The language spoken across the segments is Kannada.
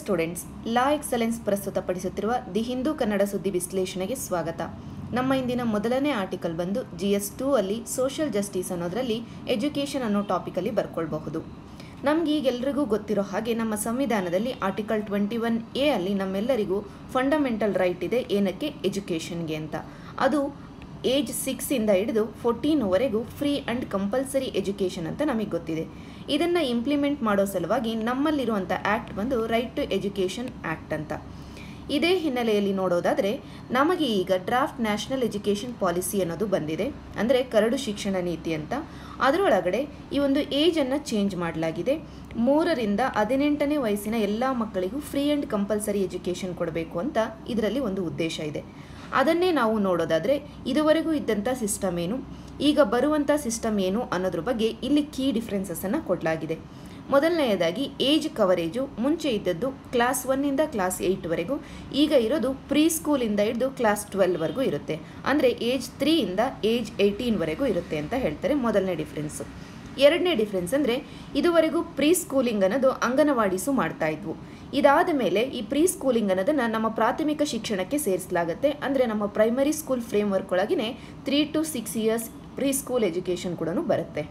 ಸ್ಟೂಡೆಂಟ್ಸ್ ಲಾ ಎಕ್ಸಲೆನ್ಸ್ ಪ್ರಸ್ತುತಪಡಿಸುತ್ತಿರುವ ದಿ ಹಿಂದೂ ಕನ್ನಡ ಸುದ್ದಿ ವಿಶ್ಲೇಷಣೆಗೆ ಸ್ವಾಗತ ನಮ್ಮ ಇಂದಿನ ಮೊದಲನೇ ಆರ್ಟಿಕಲ್ ಬಂದು ಜಿ ಎಸ್ ಟೂ ಅಲ್ಲಿ ಸೋಷಿಯಲ್ ಜಸ್ಟಿಸ್ ಅನ್ನೋದರಲ್ಲಿ ಎಜುಕೇಷನ್ ಅನ್ನೋ ಟಾಪಿಕಲ್ಲಿ ಬರ್ಕೊಳ್ಬಹುದು ನಮ್ಗೆ ಈಗೆಲ್ರಿಗೂ ಗೊತ್ತಿರೋ ಹಾಗೆ ನಮ್ಮ ಸಂವಿಧಾನದಲ್ಲಿ ಆರ್ಟಿಕಲ್ ಟ್ವೆಂಟಿ ಒನ್ ಎ ಅಲ್ಲಿ ನಮ್ಮೆಲ್ಲರಿಗೂ ಫಂಡಮೆಂಟಲ್ ರೈಟ್ ಇದೆ ಏನಕ್ಕೆ ಎಜುಕೇಷನ್ಗೆ ಅಂತ ಅದು ಏಜ್ ಸಿಕ್ಸಿಂದ ಹಿಡಿದು ಫೋರ್ಟೀನ್ವರೆಗೂ ಫ್ರೀ ಆ್ಯಂಡ್ ಕಂಪಲ್ಸರಿ ಎಜುಕೇಷನ್ ಅಂತ ನಮಗೆ ಗೊತ್ತಿದೆ ಇದನ್ನು ಇಂಪ್ಲಿಮೆಂಟ್ ಮಾಡೋ ಸಲುವಾಗಿ ನಮ್ಮಲ್ಲಿರುವಂಥ ಆ್ಯಕ್ಟ್ ಬಂದು ರೈಟ್ ಟು ಎಜುಕೇಷನ್ ಆ್ಯಕ್ಟ್ ಅಂತ ಇದೇ ಹಿನ್ನೆಲೆಯಲ್ಲಿ ನೋಡೋದಾದರೆ ನಮಗೆ ಈಗ ಡ್ರಾಫ್ಟ್ ನ್ಯಾಷನಲ್ ಎಜುಕೇಷನ್ ಪಾಲಿಸಿ ಅನ್ನೋದು ಬಂದಿದೆ ಅಂದರೆ ಕರಡು ಶಿಕ್ಷಣ ನೀತಿ ಅಂತ ಅದರೊಳಗಡೆ ಈ ಒಂದು ಏಜನ್ನು ಚೇಂಜ್ ಮಾಡಲಾಗಿದೆ ಮೂರರಿಂದ ಹದಿನೆಂಟನೇ ವಯಸ್ಸಿನ ಎಲ್ಲ ಮಕ್ಕಳಿಗೂ ಫ್ರೀ ಆ್ಯಂಡ್ ಕಂಪಲ್ಸರಿ ಎಜುಕೇಷನ್ ಕೊಡಬೇಕು ಅಂತ ಇದರಲ್ಲಿ ಒಂದು ಉದ್ದೇಶ ಇದೆ ಅದನ್ನೇ ನಾವು ನೋಡೋದಾದರೆ ಇದುವರೆಗೂ ಇದ್ದಂಥ ಸಿಸ್ಟಮ್ ಏನು ಈಗ ಬರುವಂಥ ಸಿಸ್ಟಮ್ ಏನು ಅನ್ನೋದ್ರ ಬಗ್ಗೆ ಇಲ್ಲಿ ಕೀ ಡಿಫ್ರೆನ್ಸಸ್ಸನ್ನು ಕೊಡಲಾಗಿದೆ ಮೊದಲನೆಯದಾಗಿ ಏಜ್ ಕವರೇಜು ಮುಂಚೆ ಇದ್ದದ್ದು ಕ್ಲಾಸ್ ಒನ್ನಿಂದ ಕ್ಲಾಸ್ ಏಯ್ಟ್ವರೆಗೂ ಈಗ ಇರೋದು ಪ್ರೀ ಸ್ಕೂಲಿಂದ ಹಿಡಿದು ಕ್ಲಾಸ್ ಟ್ವೆಲ್ವರೆಗೂ ಇರುತ್ತೆ ಅಂದರೆ ಏಜ್ ತ್ರೀಯಿಂದ ಏಜ್ ಏಯ್ಟೀನ್ವರೆಗೂ ಇರುತ್ತೆ ಅಂತ ಹೇಳ್ತಾರೆ ಮೊದಲನೇ ಡಿಫ್ರೆನ್ಸು ಎರಡನೇ ಡಿಫ್ರೆನ್ಸ್ ಅಂದರೆ ಇದುವರೆಗೂ ಪ್ರೀ ಸ್ಕೂಲಿಂಗ್ ಅನ್ನೋದು ಅಂಗನವಾಡಿಸು ಮಾಡ್ತಾ ಇದ್ವು ಇದಾದ ಮೇಲೆ ಈ ಪ್ರೀ ಸ್ಕೂಲಿಂಗ್ ಅನ್ನೋದನ್ನು ನಮ್ಮ ಪ್ರಾಥಮಿಕ ಶಿಕ್ಷಣಕ್ಕೆ ಸೇರಿಸಲಾಗುತ್ತೆ ಅಂದರೆ ನಮ್ಮ ಪ್ರೈಮರಿ ಸ್ಕೂಲ್ ಫ್ರೇಮ್ವರ್ಕ್ ಒಳಗಿನೇ three to six years pre school education ಕೂಡ ಬರುತ್ತೆ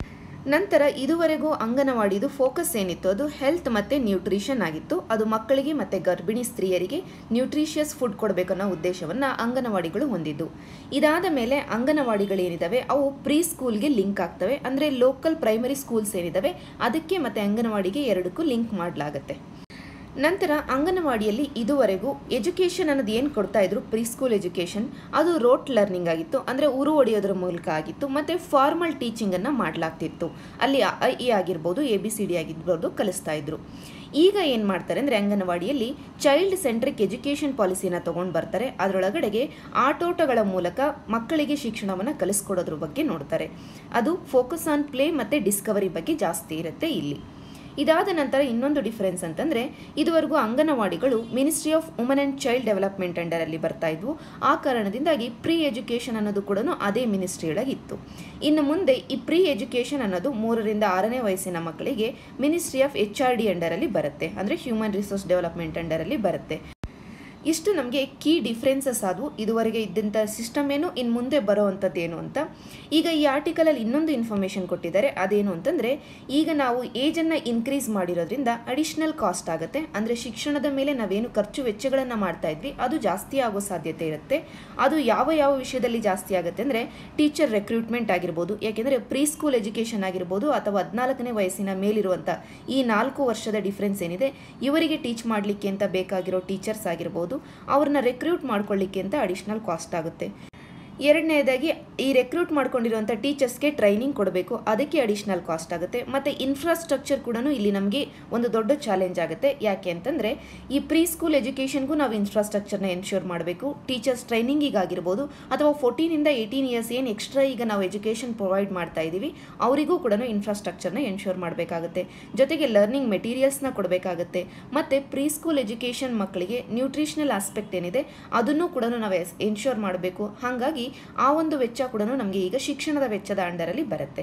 ನಂತರ ಇದುವರೆಗೂ ಅಂಗನವಾಡಿದು ಫೋಕಸ್ ಏನಿತ್ತು ಅದು ಹೆಲ್ತ್ ಮತ್ತು ನ್ಯೂಟ್ರಿಷನ್ ಆಗಿತ್ತು ಅದು ಮಕ್ಕಳಿಗೆ ಮತ್ತು ಗರ್ಭಿಣಿ ಸ್ತ್ರೀಯರಿಗೆ ನ್ಯೂಟ್ರಿಷಿಯಸ್ ಫುಡ್ ಕೊಡಬೇಕನ್ನೋ ಉದ್ದೇಶವನ್ನು ಅಂಗನವಾಡಿಗಳು ಹೊಂದಿದ್ದು ಇದಾದ ಮೇಲೆ ಅಂಗನವಾಡಿಗಳೇನಿದ್ದಾವೆ ಅವು ಪ್ರೀ ಸ್ಕೂಲ್ಗೆ ಲಿಂಕ್ ಆಗ್ತವೆ ಅಂದರೆ ಲೋಕಲ್ ಪ್ರೈಮರಿ ಸ್ಕೂಲ್ಸ್ ಏನಿದ್ದಾವೆ ಅದಕ್ಕೆ ಮತ್ತು ಅಂಗನವಾಡಿಗೆ ಎರಡಕ್ಕೂ ಲಿಂಕ್ ಮಾಡಲಾಗುತ್ತೆ ನಂತರ ಅಂಗನವಾಡಿಯಲ್ಲಿ ಇದುವರೆಗೂ ಎಜುಕೇಷನ್ ಅನ್ನೋದು ಏನು ಕೊಡ್ತಾ ಇದ್ರು ಪ್ರೀ ಸ್ಕೂಲ್ ಎಜುಕೇಷನ್ ಅದು ರೋಟ್ ಲರ್ನಿಂಗ್ ಆಗಿತ್ತು ಅಂದರೆ ಉರು ಹೊಡೆಯೋದ್ರ ಮೂಲಕ ಆಗಿತ್ತು ಮತ್ತು ಫಾರ್ಮಲ್ ಟೀಚಿಂಗನ್ನು ಮಾಡಲಾಗ್ತಿತ್ತು ಅಲ್ಲಿ ಐ ಇ ಆಗಿರ್ಬೋದು ಎ ಬಿ ಸಿ ಡಿ ಆಗಿರ್ಬೋದು ಕಲಿಸ್ತಾ ಇದ್ರು ಈಗ ಏನು ಮಾಡ್ತಾರೆ ಅಂದರೆ ಅಂಗನವಾಡಿಯಲ್ಲಿ ಚೈಲ್ಡ್ ಸೆಂಟ್ರಿಕ್ ಎಜುಕೇಷನ್ ಪಾಲಿಸಿನ ತೊಗೊಂಡು ಬರ್ತಾರೆ ಅದರೊಳಗಡೆಗೆ ಆಟೋಟಗಳ ಮೂಲಕ ಮಕ್ಕಳಿಗೆ ಶಿಕ್ಷಣವನ್ನು ಕಲಿಸ್ಕೊಡೋದ್ರ ಬಗ್ಗೆ ನೋಡ್ತಾರೆ ಅದು ಫೋಕಸ್ ಆನ್ ಪ್ಲೇ ಮತ್ತು ಡಿಸ್ಕವರಿ ಬಗ್ಗೆ ಜಾಸ್ತಿ ಇರುತ್ತೆ ಇಲ್ಲಿ ಇದಾದ ನಂತರ ಇನ್ನೊಂದು ಡಿಫರೆನ್ಸ್ ಅಂತಂದರೆ ಇದುವರೆಗೂ ಅಂಗನವಾಡಿಗಳು ministry of woman and child development ಅಂಡರಲ್ಲಿ ಬರ್ತಾ ಇದ್ವು ಆ ಕಾರಣದಿಂದಾಗಿ ಪ್ರೀ ಎಜುಕೇಷನ್ ಅನ್ನೋದು ಕೂಡ ಅದೇ ಮಿನಿಸ್ಟ್ರಿಯೊಳಗಿತ್ತು ಇನ್ನು ಮುಂದೆ ಈ ಪ್ರೀ ಎಜುಕೇಷನ್ ಅನ್ನೋದು ಮೂರರಿಂದ ಆರನೇ ವಯಸ್ಸಿನ ಮಕ್ಕಳಿಗೆ ministry of H R D ಅಂಡರಲ್ಲಿ ಬರುತ್ತೆ ಅಂದರೆ ಹ್ಯೂಮನ್ ರಿಸೋರ್ಸ್ ಡೆವಲಪ್ಮೆಂಟ್ ಅಂಡರಲ್ಲಿ ಬರುತ್ತೆ ಇಷ್ಟು ನಮಗೆ ಕೀ ಡಿಫ್ರೆನ್ಸಸ್ ಆದವು ಇದುವರೆಗೆ ಇದ್ದಂಥ ಸಿಸ್ಟಮ್ ಏನು ಇನ್ನು ಮುಂದೆ ಬರೋವಂಥದ್ದು ಏನು ಅಂತ ಈಗ ಈ ಆರ್ಟಿಕಲಲ್ಲಿ ಇನ್ನೊಂದು ಇನ್ಫಾರ್ಮೇಷನ್ ಕೊಟ್ಟಿದ್ದಾರೆ ಅದೇನು ಅಂತಂದರೆ ಈಗ ನಾವು ಏಜನ್ನು ಇನ್ಕ್ರೀಸ್ ಮಾಡಿರೋದ್ರಿಂದ ಅಡಿಷ್ನಲ್ ಕಾಸ್ಟ್ ಆಗುತ್ತೆ ಅಂದರೆ ಶಿಕ್ಷಣದ ಮೇಲೆ ನಾವೇನು ಖರ್ಚು ವೆಚ್ಚಗಳನ್ನು ಮಾಡ್ತಾ ಇದ್ವಿ ಅದು ಜಾಸ್ತಿ ಆಗೋ ಸಾಧ್ಯತೆ ಇರುತ್ತೆ ಅದು ಯಾವ ಯಾವ ವಿಷಯದಲ್ಲಿ ಜಾಸ್ತಿ ಆಗುತ್ತೆ ಅಂದರೆ ಟೀಚರ್ ರೆಕ್ರೂಟ್ಮೆಂಟ್ ಆಗಿರ್ಬೋದು ಯಾಕೆಂದರೆ ಪ್ರೀ ಸ್ಕೂಲ್ ಎಜುಕೇಷನ್ ಆಗಿರ್ಬೋದು ಅಥವಾ ಹದಿನಾಲ್ಕನೇ ವಯಸ್ಸಿನ ಮೇಲಿರುವಂಥ ಈ ನಾಲ್ಕು ವರ್ಷದ ಡಿಫ್ರೆನ್ಸ್ ಏನಿದೆ ಇವರಿಗೆ ಟೀಚ್ ಮಾಡಲಿಕ್ಕೆ ಅಂತ ಬೇಕಾಗಿರೋ ಟೀಚರ್ಸ್ ಆಗಿರ್ಬೋದು ಅವ್ರನ್ನ ರೆಕ್ರೂಟ್ ಮಾಡ್ಕೊಳ್ಳಿಕ್ಕೆ ಅಂತ ಅಡಿಷ್ನಲ್ ಕಾಸ್ಟ್ ಆಗುತ್ತೆ ಎರಡನೇದಾಗಿ ಈ ರೆಕ್ರೂಟ್ ಮಾಡ್ಕೊಂಡಿರುವಂಥ ಟೀಚರ್ಸ್ಗೆ ಟ್ರೈನಿಂಗ್ ಕೊಡಬೇಕು ಅದಕ್ಕೆ ಅಡಿಷ್ನಲ್ ಕಾಸ್ಟ್ ಆಗುತ್ತೆ ಮತ್ತು ಇನ್ಫ್ರಾಸ್ಟ್ರಕ್ಚರ್ ಕೂಡ ಇಲ್ಲಿ ನಮಗೆ ಒಂದು ದೊಡ್ಡ ಚಾಲೆಂಜ್ ಆಗುತ್ತೆ ಯಾಕೆ ಅಂತಂದರೆ ಈ ಪ್ರೀ ಸ್ಕೂಲ್ ಎಜುಕೇಷನ್ಗೂ ನಾವು ಇನ್ಫ್ರಾಸ್ಟ್ರಕ್ಚರ್ನ ಎನ್ಶ್ಯೂರ್ ಮಾಡಬೇಕು ಟೀಚರ್ಸ್ ಟ್ರೈನಿಂಗಿಗಾಗಿರ್ಬೋದು ಅಥವಾ ಫೋರ್ಟೀನಿಂದ ಏಯ್ಟೀನ್ ಇಯರ್ಸ್ ಏನು ಎಕ್ಸ್ಟ್ರಾ ಈಗ ನಾವು ಎಜುಕೇಷನ್ ಪ್ರೊವೈಡ್ ಮಾಡ್ತಾ ಇದ್ದೀವಿ ಅವರಿಗೂ ಕೂಡ ಇನ್ಫ್ರಾಸ್ಟ್ರಕ್ಚರ್ನ ಎನ್ಶ್ಯೂರ್ ಮಾಡಬೇಕಾಗುತ್ತೆ ಜೊತೆಗೆ ಲರ್ನಿಂಗ್ ಮೆಟೀರಿಯಲ್ಸ್ನ ಕೊಡಬೇಕಾಗುತ್ತೆ ಮತ್ತು ಪ್ರೀ ಸ್ಕೂಲ್ ಎಜುಕೇಷನ್ ಮಕ್ಕಳಿಗೆ ನ್ಯೂಟ್ರಿಷನಲ್ ಆಸ್ಪೆಕ್ಟ್ ಏನಿದೆ ಅದನ್ನು ಕೂಡ ನಾವು ಎನ್ಶ್ಯೂರ್ ಮಾಡಬೇಕು ಹಾಗಾಗಿ ಆ ಒಂದು ವೆಚ್ಚ ಕೂಡ ನಮಗೆ ಈಗ ಶಿಕ್ಷಣದ ವೆಚ್ಚದ ಅಂಡರಲ್ಲಿ ಬರುತ್ತೆ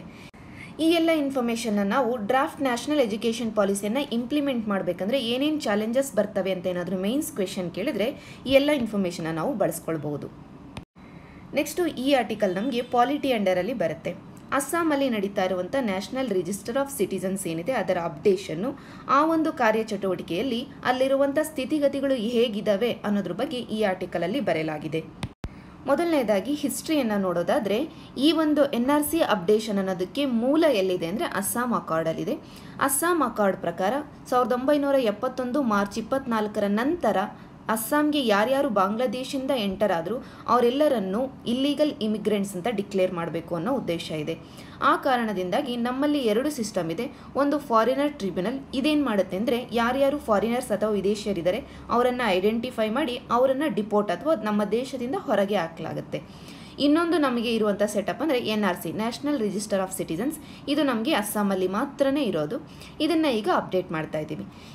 ಈ ಎಲ್ಲ ಇನ್ಫಾರ್ಮೇಷನ್ನ ನಾವು ಡ್ರಾಫ್ಟ್ ನ್ಯಾಷನಲ್ ಎಜುಕೇಷನ್ ಪಾಲಿಸಿಯನ್ನು ಇಂಪ್ಲಿಮೆಂಟ್ ಮಾಡಬೇಕಂದ್ರೆ ಏನೇನು ಚಾಲೆಂಜಸ್ ಬರ್ತವೆ ಅಂತ ಏನಾದರೂ ಮೇನ್ಸ್ ಕ್ವೆಶನ್ ಕೇಳಿದ್ರೆ ಈ ಎಲ್ಲ ಇನ್ಫಾರ್ಮೇಷನ್ನ ನಾವು ಬಳಸ್ಕೊಳ್ಬಹುದು ನೆಕ್ಸ್ಟು ಈ ಆರ್ಟಿಕಲ್ ನಮಗೆ ಪಾಲಿಟಿ ಅಂಡರಲ್ಲಿ ಬರುತ್ತೆ ಅಸ್ಸಾಮಲ್ಲಿ ನಡೀತಾ ಇರುವಂಥ ನ್ಯಾಷನಲ್ ರಿಜಿಸ್ಟರ್ ಆಫ್ ಸಿಟಿಸನ್ಸ್ ಏನಿದೆ ಅದರ ಅಪ್ಡೇಷನ್ನು ಆ ಒಂದು ಕಾರ್ಯಚಟುವಟಿಕೆಯಲ್ಲಿ ಅಲ್ಲಿರುವಂಥ ಸ್ಥಿತಿಗತಿಗಳು ಹೇಗಿದ್ದಾವೆ ಅನ್ನೋದ್ರ ಬಗ್ಗೆ ಈ ಆರ್ಟಿಕಲಲ್ಲಿ ಬರೆಯಲಾಗಿದೆ ಮೊದಲನೇದಾಗಿ ಹಿಸ್ಟ್ರಿಯನ್ನು ನೋಡೋದಾದರೆ ಈ ಒಂದು ಎನ್ ಆರ್ ಸಿ ಅಪ್ಡೇಷನ್ ಅನ್ನೋದಕ್ಕೆ ಮೂಲ ಎಲ್ಲಿದೆ ಅಂದರೆ ಅಸ್ಸಾಂ ಅಕಾರ್ಡಲ್ಲಿದೆ ಅಸ್ಸಾಂ ಅಕಾರ್ಡ್ ಪ್ರಕಾರ ಸಾವಿರದ ಒಂಬೈನೂರ ಎಪ್ಪತ್ತೊಂದು ಮಾರ್ಚ್ ಇಪ್ಪತ್ನಾಲ್ಕರ ನಂತರ ಅಸ್ಸಾಂಗೆ ಯಾರ್ಯಾರು ಬಾಂಗ್ಲಾದೇಶಿಂದ ಎಂಟರ್ ಆದರೂ ಅವರೆಲ್ಲರನ್ನೂ ಇಲ್ಲೀಗಲ್ ಇಮಿಗ್ರೆಂಟ್ಸ್ ಅಂತ ಡಿಕ್ಲೇರ್ ಮಾಡಬೇಕು ಅನ್ನೋ ಉದ್ದೇಶ ಇದೆ ಆ ಕಾರಣದಿಂದಾಗಿ ನಮ್ಮಲ್ಲಿ ಎರಡು ಸಿಸ್ಟಮ್ ಇದೆ ಒಂದು ಫಾರಿನರ್ ಟ್ರಿಬ್ಯುನಲ್ ಇದೇನು ಮಾಡುತ್ತೆ ಅಂದರೆ ಯಾರ್ಯಾರು ಫಾರಿನರ್ಸ್ ಅಥವಾ ವಿದೇಶಿಯರಿದ್ದಾರೆ ಅವರನ್ನು ಐಡೆಂಟಿಫೈ ಮಾಡಿ ಅವರನ್ನು ಡಿಪೋರ್ಟ್ ಅಥವಾ ನಮ್ಮ ದೇಶದಿಂದ ಹೊರಗೆ ಹಾಕಲಾಗುತ್ತೆ ಇನ್ನೊಂದು ನಮಗೆ ಇರುವಂಥ ಸೆಟಪ್ ಅಂದರೆ N R C national register of citizens ಇದು ನಮಗೆ ಅಸ್ಸಾಮಲ್ಲಿ ಮಾತ್ರನೇ ಇರೋದು ಇದನ್ನು ಈಗ ಅಪ್ಡೇಟ್ ಮಾಡ್ತಾ ಇದ್ದೀವಿ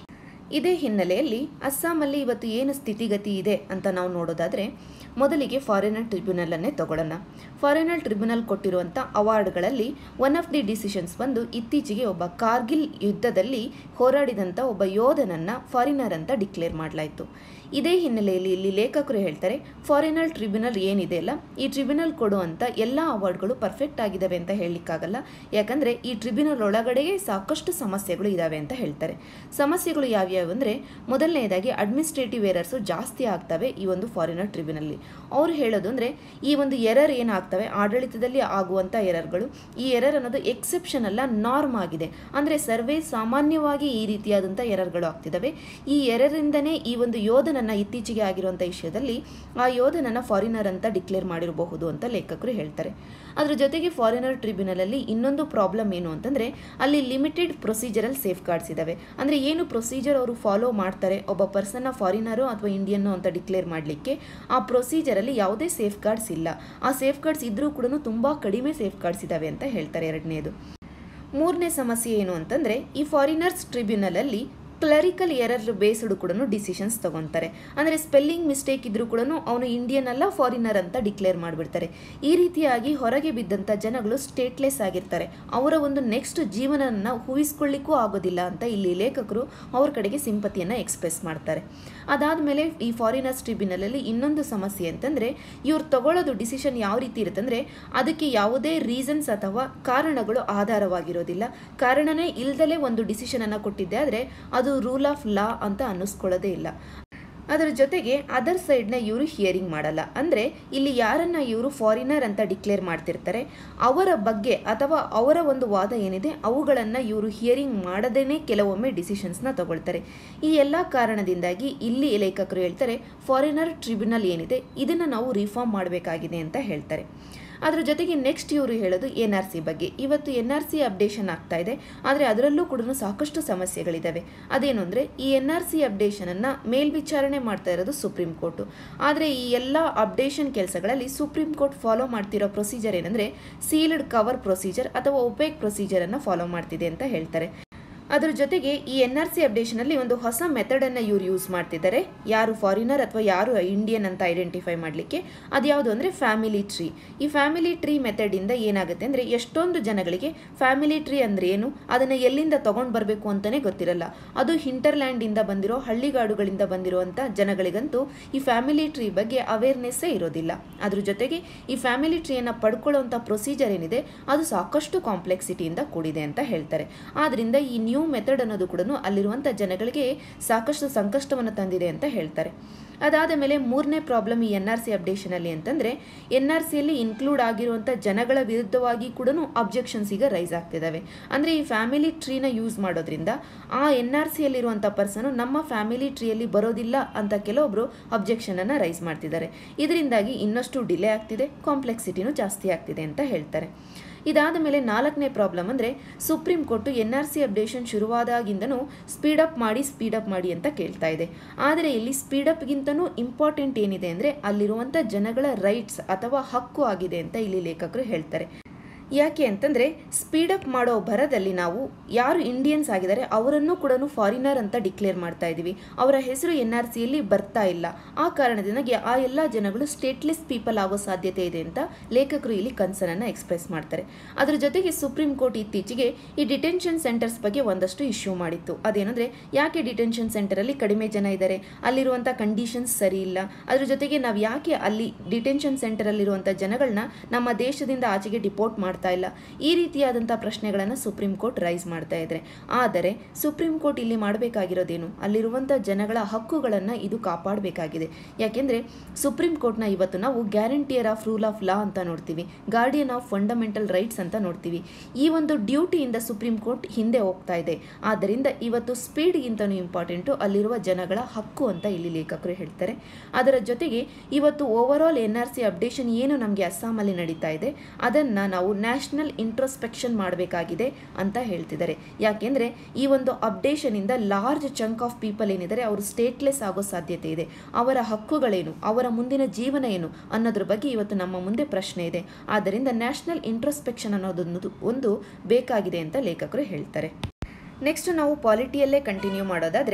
ಇದೇ ಹಿನ್ನೆಲೆಯಲ್ಲಿ ಅಸ್ಸಾಮಲ್ಲಿ ಇವತ್ತು ಏನು ಸ್ಥಿತಿಗತಿ ಇದೆ ಅಂತ ನಾವು ನೋಡೋದಾದರೆ ಮೊದಲಿಗೆ ಫಾರಿನರ್ ಟ್ರಿಬ್ಯುನಲನ್ನೇ ತಗೊಳ್ಳೋಣ ಫಾರಿನರ್ ಟ್ರಿಬ್ಯುನಲ್ ಕೊಟ್ಟಿರುವಂಥ ಅವಾರ್ಡ್ಗಳಲ್ಲಿ ಒನ್ ಆಫ್ ದಿ ಡಿಸಿಷನ್ಸ್ ಬಂದು ಇತ್ತೀಚೆಗೆ ಒಬ್ಬ ಕಾರ್ಗಿಲ್ ಯುದ್ಧದಲ್ಲಿ ಹೋರಾಡಿದಂಥ ಒಬ್ಬ ಯೋಧನನ್ನು ಫಾರಿನರ್ ಅಂತ ಡಿಕ್ಲೇರ್ ಮಾಡಲಾಯಿತು ಇದೇ ಹಿನ್ನೆಲೆಯಲ್ಲಿ ಇಲ್ಲಿ ಲೇಖಕರು ಹೇಳ್ತಾರೆ ಫಾರಿನರ್ ಟ್ರಿಬ್ಯುನಲ್ ಏನಿದೆ ಅಲ್ಲ ಈ ಟ್ರಿಬ್ಯುನಲ್ ಕೊಡುವಂಥ ಎಲ್ಲ ಅವಾರ್ಡ್ಗಳು ಪರ್ಫೆಕ್ಟ್ ಆಗಿದ್ದಾವೆ ಅಂತ ಹೇಳಲಿಕ್ಕಾಗಲ್ಲ ಯಾಕಂದರೆ ಈ ಟ್ರಿಬ್ಯುನಲ್ ಒಳಗಡೆಗೆ ಸಾಕಷ್ಟು ಸಮಸ್ಯೆಗಳು ಇದ್ದಾವೆ ಅಂತ ಹೇಳ್ತಾರೆ ಸಮಸ್ಯೆಗಳು ಯಾವ್ಯಾವು ಅಂದರೆ ಮೊದಲನೇದಾಗಿ ಅಡ್ಮಿನಿಸ್ಟ್ರೇಟಿವ್ ಎರರ್ಸು ಜಾಸ್ತಿ ಆಗ್ತವೆ ಈ ಒಂದು ಫಾರಿನರ್ ಟ್ರಿಬ್ಯುನಲ್ಲಿ ಅವ್ರು ಹೇಳೋದು ಅಂದರೆ ಈ ಒಂದು ಎರರ್ ಏನಾಗ್ತವೆ ಆಡಳಿತದಲ್ಲಿ ಆಗುವಂಥ ಎರರ್ಗಳು ಈ ಎರರ್ ಅನ್ನೋದು ಎಕ್ಸೆಪ್ಷನ್ ಅಲ್ಲ ನಾರ್ಮ್ ಆಗಿದೆ ಅಂದರೆ ಸರ್ವೇ ಸಾಮಾನ್ಯವಾಗಿ ಈ ರೀತಿಯಾದಂಥ ಎರರ್ಗಳು ಆಗ್ತಿದ್ದಾವೆ ಈ ಎರರಿಂದನೇ ಈ ಒಂದು ಯೋಧನನ್ನು ಇತ್ತೀಚೆಗೆ ಆಗಿರುವಂಥ ವಿಷಯದಲ್ಲಿ ಆ ಯೋಧನನ್ನು ಫಾರಿನರ್ ಅಂತ ಡಿಕ್ಲೇರ್ ಮಾಡಿರಬಹುದು ಅಂತ ಲೇಖಕರು ಹೇಳ್ತಾರೆ ಅದ್ರ ಜೊತೆಗೆ ಫಾರಿನರ್ ಟ್ರಿಬ್ಯುನಲಲ್ಲಿ ಇನ್ನೊಂದು ಪ್ರಾಬ್ಲಮ್ ಏನು ಅಂತಂದರೆ ಅಲ್ಲಿ ಲಿಮಿಟೆಡ್ ಪ್ರೊಸೀಜರಲ್ ಸೇಫ್ ಗಾರ್ಡ್ಸ್ ಇದ್ದಾವೆ ಅಂದರೆ ಏನು ಪ್ರೊಸೀಜರ್ ಅವರು ಫಾಲೋ ಮಾಡ್ತಾರೆ ಒಬ್ಬ ಪರ್ಸನ್ನ ಫಾರಿನರು ಅಥವಾ ಇಂಡಿಯನ್ನು ಅಂತ ಡಿಕ್ಲೇರ್ ಮಾಡಲಿಕ್ಕೆ ಆ ಪ್ರೊಸೀಜರಲ್ಲಿ ಯಾವುದೇ ಸೇಫ್ ಗಾರ್ಡ್ಸ್ ಇಲ್ಲ ಆ ಸೇಫ್ ಗಾರ್ಡ್ಸ್ ಇದ್ದರೂ ಕೂಡ ತುಂಬ ಕಡಿಮೆ ಸೇಫ್ ಗಾರ್ಡ್ಸ್ ಇದ್ದಾವೆ ಅಂತ ಹೇಳ್ತಾರೆ ಎರಡನೇದು ಮೂರನೇ ಸಮಸ್ಯೆ ಏನು ಅಂತಂದರೆ ಈ ಫಾರಿನರ್ಸ್ ಟ್ರಿಬ್ಯುನಲಲ್ಲಿ ಕ್ಲರಿಕಲ್ ಎರರ್ ಬೇಸ್ಡ್ ಕೂಡ ಡಿಸಿಷನ್ಸ್ ತಗೊತಾರೆ ಅಂದರೆ ಸ್ಪೆಲ್ಲಿಂಗ್ ಮಿಸ್ಟೇಕ್ ಇದ್ರೂ ಕೂಡ ಅವನು ಇಂಡಿಯನ್ ಅಲ್ಲ ಫಾರಿನರ್ ಅಂತ ಡಿಕ್ಲೇರ್ ಮಾಡಿಬಿಡ್ತಾರೆ ಈ ರೀತಿಯಾಗಿ ಹೊರಗೆ ಬಿದ್ದಂಥ ಜನಗಳು ಸ್ಟೇಟ್ಲೆಸ್ ಆಗಿರ್ತಾರೆ ಅವರ ಒಂದು ನೆಕ್ಸ್ಟ್ ಜೀವನನ ಊಹಿಸ್ಕೊಳ್ಳಿಕ್ಕೂ ಆಗೋದಿಲ್ಲ ಅಂತ ಇಲ್ಲಿ ಲೇಖಕರು ಅವ್ರ ಕಡೆಗೆ ಸಿಂಪತಿಯನ್ನು ಎಕ್ಸ್ಪ್ರೆಸ್ ಮಾಡ್ತಾರೆ ಅದಾದಮೇಲೆ ಈ ಫಾರಿನರ್ಸ್ ಟ್ರಿಬ್ಯುನಲಲ್ಲಿ ಇನ್ನೊಂದು ಸಮಸ್ಯೆ ಅಂತಂದರೆ ಇವ್ರು ತಗೊಳ್ಳೋದು ಡಿಸಿಷನ್ ಯಾವ ರೀತಿ ಇರುತ್ತಂದರೆ ಅದಕ್ಕೆ ಯಾವುದೇ ರೀಸನ್ಸ್ ಅಥವಾ ಕಾರಣಗಳು ಆಧಾರವಾಗಿರೋದಿಲ್ಲ ಕಾರಣನೇ ಇಲ್ದಲೇ ಒಂದು ಡಿಸಿಷನನ್ನು ಕೊಟ್ಟಿದ್ದೆ ಆದರೆ ಅದು ರೂಲ್ ಆಫ್ ಲಾ ಅಂತ ಅನ್ನಿಸ್ಕೊಳ್ಳೋದೇ ಇಲ್ಲ ಅದರ ಜೊತೆಗೆ ಅದರ್ ಸೈಡ್ನ ಇವರು ಹಿಯರಿಂಗ್ ಮಾಡಲ್ಲ ಅಂದರೆ ಇಲ್ಲಿ ಯಾರನ್ನ ಇವರು ಫಾರಿನರ್ ಅಂತ ಡಿಕ್ಲೇರ್ ಮಾಡ್ತಿರ್ತಾರೆ ಅವರ ಬಗ್ಗೆ ಅಥವಾ ಅವರ ಒಂದು ವಾದ ಏನಿದೆ ಅವುಗಳನ್ನು ಇವರು ಹಿಯರಿಂಗ್ ಮಾಡದೇನೆ ಕೆಲವೊಮ್ಮೆ ಡಿಸಿಷನ್ಸ್ನ ತಗೊಳ್ತಾರೆ ಈ ಎಲ್ಲ ಕಾರಣದಿಂದಾಗಿ ಇಲ್ಲಿ ಲೇಖಕರು ಹೇಳ್ತಾರೆ ಫಾರಿನರ್ ಟ್ರಿಬ್ಯುನಲ್ ಏನಿದೆ ಇದನ್ನು ನಾವು ರಿಫಾರ್ಮ್ ಮಾಡಬೇಕಾಗಿದೆ ಅಂತ ಹೇಳ್ತಾರೆ ಅದರ ಜೊತೆಗೆ ನೆಕ್ಸ್ಟ್ ಇವರು ಹೇಳೋದು ಎನ್ ಆರ್ ಸಿ ಬಗ್ಗೆ ಇವತ್ತು ಎನ್ ಆರ್ ಸಿ ಅಪ್ಡೇಷನ್ ಆಗ್ತಾ ಇದೆ ಆದರೆ ಅದರಲ್ಲೂ ಕೂಡ ಸಾಕಷ್ಟು ಸಮಸ್ಯೆಗಳಿದ್ದಾವೆ ಅದೇನು ಅಂದರೆ ಈ ಎನ್ ಆರ್ ಸಿ ಅಪ್ಡೇಷನನ್ನು ಮೇಲ್ವಿಚಾರಣೆ ಮಾಡ್ತಾ ಇರೋದು ಸುಪ್ರೀಂ ಕೋರ್ಟು ಆದರೆ ಈ ಎಲ್ಲ ಅಪ್ಡೇಷನ್ ಕೆಲಸಗಳಲ್ಲಿ ಸುಪ್ರೀಂ ಕೋರ್ಟ್ ಫಾಲೋ ಮಾಡ್ತಿರೋ ಪ್ರೊಸೀಜರ್ ಏನಂದರೆ ಸೀಲ್ಡ್ ಕವರ್ ಪ್ರೊಸೀಜರ್ ಅಥವಾ ಒಪೇಕ್ ಪ್ರೊಸೀಜರನ್ನು ಫಾಲೋ ಮಾಡ್ತಿದೆ ಅಂತ ಹೇಳ್ತಾರೆ ಅದರ ಜೊತೆಗೆ ಈ ಎನ್ ಆರ್ ಸಿ ಅಪ್ಡೇಷನಲ್ಲಿ ಒಂದು ಹೊಸ ಮೆಥಡನ್ನು ಇವ್ರು ಯೂಸ್ ಮಾಡ್ತಿದ್ದಾರೆ ಯಾರು ಫಾರಿನರ್ ಅಥವಾ ಯಾರು ಇಂಡಿಯನ್ ಅಂತ ಐಡೆಂಟಿಫೈ ಮಾಡಲಿಕ್ಕೆ ಅದ್ಯಾವುದು ಅಂದರೆ ಫ್ಯಾಮಿಲಿ ಟ್ರೀ ಈ ಫ್ಯಾಮಿಲಿ ಟ್ರೀ ಮೆಥಡಿಂದ ಏನಾಗುತ್ತೆ ಅಂದರೆ ಎಷ್ಟೊಂದು ಜನಗಳಿಗೆ ಫ್ಯಾಮಿಲಿ ಟ್ರೀ ಅಂದರೆ ಏನು ಅದನ್ನು ಎಲ್ಲಿಂದ ತೊಗೊಂಡು ಬರಬೇಕು ಅಂತಲೇ ಗೊತ್ತಿರಲ್ಲ ಅದು ಹಿಂಟರ್ಲ್ಯಾಂಡಿಂದ ಬಂದಿರೋ ಹಳ್ಳಿಗಾಡುಗಳಿಂದ ಬಂದಿರುವಂಥ ಜನಗಳಿಗಂತೂ ಈ ಫ್ಯಾಮಿಲಿ ಟ್ರೀ ಬಗ್ಗೆ ಅವೇರ್ನೆಸ್ಸೇ ಇರೋದಿಲ್ಲ ಅದ್ರ ಜೊತೆಗೆ ಈ ಫ್ಯಾಮಿಲಿ ಟ್ರೀಯನ್ನು ಪಡ್ಕೊಳ್ಳೋವಂಥ ಪ್ರೊಸೀಜರ್ ಏನಿದೆ ಅದು ಸಾಕಷ್ಟು ಕಾಂಪ್ಲೆಕ್ಸಿಟಿಯಿಂದ ಕೂಡಿದೆ ಅಂತ ಹೇಳ್ತಾರೆ ಆದ್ದರಿಂದ ಈ ನ್ಯೂ ಮೆಥಡ್ ಅನ್ನೋದು ಕೂಡ ಅಲ್ಲಿರುವಂಥ ಜನಗಳಿಗೆ ಸಾಕಷ್ಟು ಸಂಕಷ್ಟವನ್ನು ತಂದಿದೆ ಅಂತ ಹೇಳ್ತಾರೆ ಅದಾದ ಮೇಲೆ ಮೂರನೇ ಪ್ರಾಬ್ಲಮ್ ಈ ಎನ್ ಆರ್ ಸಿ ಅಪ್ಡೇಷನಲ್ಲಿ ಅಂತಂದರೆ ಎನ್ ಆರ್ ಸಿಯಲ್ಲಿ ಇನ್ಕ್ಲೂಡ್ ಆಗಿರುವಂಥ ಜನಗಳ ವಿರುದ್ಧವಾಗಿ ಕೂಡ ಅಬ್ಜೆಕ್ಷನ್ಸ್ ಈಗ ರೈಸ್ ಆಗ್ತಿದ್ದಾವೆ ಅಂದರೆ ಈ ಫ್ಯಾಮಿಲಿ ಟ್ರೀನ ಯೂಸ್ ಮಾಡೋದ್ರಿಂದ ಆ ಎನ್ ಆರ್ ಸಿಯಲ್ಲಿರುವಂಥ ಪರ್ಸನು ನಮ್ಮ ಫ್ಯಾಮಿಲಿ ಟ್ರೀಯಲ್ಲಿ ಬರೋದಿಲ್ಲ ಅಂತ ಕೆಲವೊಬ್ಬರು ಅಬ್ಜೆಕ್ಷನನ್ನು ರೈಸ್ ಮಾಡ್ತಿದ್ದಾರೆ ಇದರಿಂದಾಗಿ ಇನ್ನಷ್ಟು ಡಿಲೇ ಆಗ್ತಿದೆ ಕಾಂಪ್ಲೆಕ್ಸಿಟಿನೂ ಜಾಸ್ತಿ ಆಗ್ತಿದೆ ಅಂತ ಹೇಳ್ತಾರೆ ಇದಾದ ಮೇಲೆ ನಾಲ್ಕನೇ ಪ್ರಾಬ್ಲಮ್ ಅಂದರೆ supreme court N R C updation ಶುರುವಾದಾಗಿಂದನೂ ಸ್ಪೀಡಪ್ ಮಾಡಿ ಸ್ಪೀಡಪ್ ಮಾಡಿ ಅಂತ ಕೇಳ್ತಾ ಇದೆ ಆದರೆ ಇಲ್ಲಿ ಸ್ಪೀಡಪ್ಗಿಂತನೂ ಇಂಪಾರ್ಟೆಂಟ್ ಏನಿದೆ ಅಂದರೆ ಅಲ್ಲಿರುವಂಥ ಜನಗಳ ರೈಟ್ಸ್ ಅಥವಾ ಹಕ್ಕು ಆಗಿದೆ ಅಂತ ಇಲ್ಲಿ ಲೇಖಕರು ಹೇಳ್ತಾರೆ ಯಾಕೆ ಅಂತಂದರೆ ಸ್ಪೀಡಪ್ ಮಾಡೋ ಭರದಲ್ಲಿ ನಾವು ಯಾರು ಇಂಡಿಯನ್ಸ್ ಆಗಿದ್ದಾರೆ ಅವರನ್ನು ಕೂಡ ಫಾರಿನರ್ ಅಂತ ಡಿಕ್ಲೇರ್ ಮಾಡ್ತಾ ಇದ್ದೀವಿ ಅವರ ಹೆಸರು ಎನ್ ಆರ್ ಸಿಯಲ್ಲಿ ಬರ್ತಾ ಇಲ್ಲ ಆ ಕಾರಣದಿಂದಾಗಿ ಆ ಎಲ್ಲ ಜನಗಳು ಸ್ಟೇಟ್ಲೆಸ್ ಪೀಪಲ್ ಆಗೋ ಸಾಧ್ಯತೆ ಇದೆ ಅಂತ ಲೇಖಕರು ಇಲ್ಲಿ ಕನ್ಸರ್ನನ್ನು ಎಕ್ಸ್ಪ್ರೆಸ್ ಮಾಡ್ತಾರೆ ಅದರ ಜೊತೆಗೆ ಸುಪ್ರೀಂ ಕೋರ್ಟ್ ಇತ್ತೀಚೆಗೆ ಈ ಡಿಟೆನ್ಷನ್ ಸೆಂಟರ್ಸ್ ಬಗ್ಗೆ ಒಂದಷ್ಟು ಇಶ್ಯೂ ಮಾಡಿತ್ತು ಅದೇನೆಂದರೆ ಯಾಕೆ ಡಿಟೆನ್ಷನ್ ಸೆಂಟರಲ್ಲಿ ಕಡಿಮೆ ಜನ ಇದ್ದಾರೆ ಅಲ್ಲಿರುವಂಥ ಕಂಡೀಷನ್ಸ್ ಸರಿ ಇಲ್ಲ ಅದ್ರ ಜೊತೆಗೆ ನಾವು ಯಾಕೆ ಅಲ್ಲಿ ಡಿಟೆನ್ಷನ್ ಸೆಂಟರಲ್ಲಿರುವಂಥ ಜನಗಳನ್ನ ನಮ್ಮ ದೇಶದಿಂದ ಆಚೆಗೆ ಡಿಪೋರ್ಟ್ ಮಾಡ್ತಾ ಇಲ್ಲ ಈ ರೀತಿಯಾದಂಥ ಪ್ರಶ್ನೆಗಳನ್ನು ಸುಪ್ರೀಂ ಕೋರ್ಟ್ ರೈಸ್ ಮಾಡ್ತಾ ಇದ್ದಾರೆ ಆದರೆ ಸುಪ್ರೀಂ ಕೋರ್ಟ್ ಇಲ್ಲಿ ಮಾಡಬೇಕಾಗಿರೋದೇನು ಅಲ್ಲಿರುವಂಥ ಜನಗಳ ಹಕ್ಕುಗಳನ್ನು ಇದು ಕಾಪಾಡಬೇಕಾಗಿದೆ ಯಾಕೆಂದರೆ ಸುಪ್ರೀಂ ಕೋರ್ಟ್ನ ಇವತ್ತು ನಾವು guarantor of rule of law ಅಂತ ನೋಡ್ತೀವಿ ಗಾರ್ಡಿಯನ್ ಆಫ್ ಫಂಡಮೆಂಟಲ್ ರೈಟ್ಸ್ ಅಂತ ನೋಡ್ತೀವಿ ಈ ಒಂದು ಡ್ಯೂಟಿಯಿಂದ ಸುಪ್ರೀಂ ಕೋರ್ಟ್ ಹಿಂದೆ ಹೋಗ್ತಾ ಇದೆ ಆದ್ದರಿಂದ ಇವತ್ತು ಸ್ಪೀಡ್ಗಿಂತನೂ ಇಂಪಾರ್ಟೆಂಟು ಅಲ್ಲಿರುವ ಜನಗಳ ಹಕ್ಕು ಅಂತ ಇಲ್ಲಿ ಲೇಖಕರು ಹೇಳ್ತಾರೆ ಅದರ ಜೊತೆಗೆ ಇವತ್ತು overall N R C updation ಏನು ನಮಗೆ ಅಸ್ಸಾಮಲ್ಲಿ ನಡೀತಾ ಇದೆ ಅದನ್ನು ನಾವು ನ್ಯಾಷನಲ್ ಇಂಟ್ರೋಸ್ಪೆಕ್ಷನ್ ಮಾಡಬೇಕಾಗಿದೆ ಅಂತ ಹೇಳ್ತಿದ್ದಾರೆ ಯಾಕೆಂದರೆ ಈ ಒಂದು ಅಪ್ಡೇಷನಿಂದ ಲಾರ್ಜ್ ಚಂಕ್ ಆಫ್ ಪೀಪಲ್ ಏನಿದ್ದಾರೆ ಅವರು ಸ್ಟೇಟ್ಲೆಸ್ ಆಗೋ ಸಾಧ್ಯತೆ ಇದೆ ಅವರ ಹಕ್ಕುಗಳೇನು ಅವರ ಮುಂದಿನ ಜೀವನ ಏನು ಅನ್ನೋದ್ರ ಬಗ್ಗೆ ಇವತ್ತು ನಮ್ಮ ಮುಂದೆ ಪ್ರಶ್ನೆ ಇದೆ ಆದ್ದರಿಂದ ನ್ಯಾಷನಲ್ ಇಂಟ್ರೋಸ್ಪೆಕ್ಷನ್ ಅನ್ನೋದೊಂದು ಒಂದು ಬೇಕಾಗಿದೆ ಅಂತ ಲೇಖಕರು ಹೇಳ್ತಾರೆ ನೆಕ್ಸ್ಟ್ ನಾವು ಪಾಲಿಟಿಯಲ್ಲೇ ಕಂಟಿನ್ಯೂ ಮಾಡೋದಾದರೆ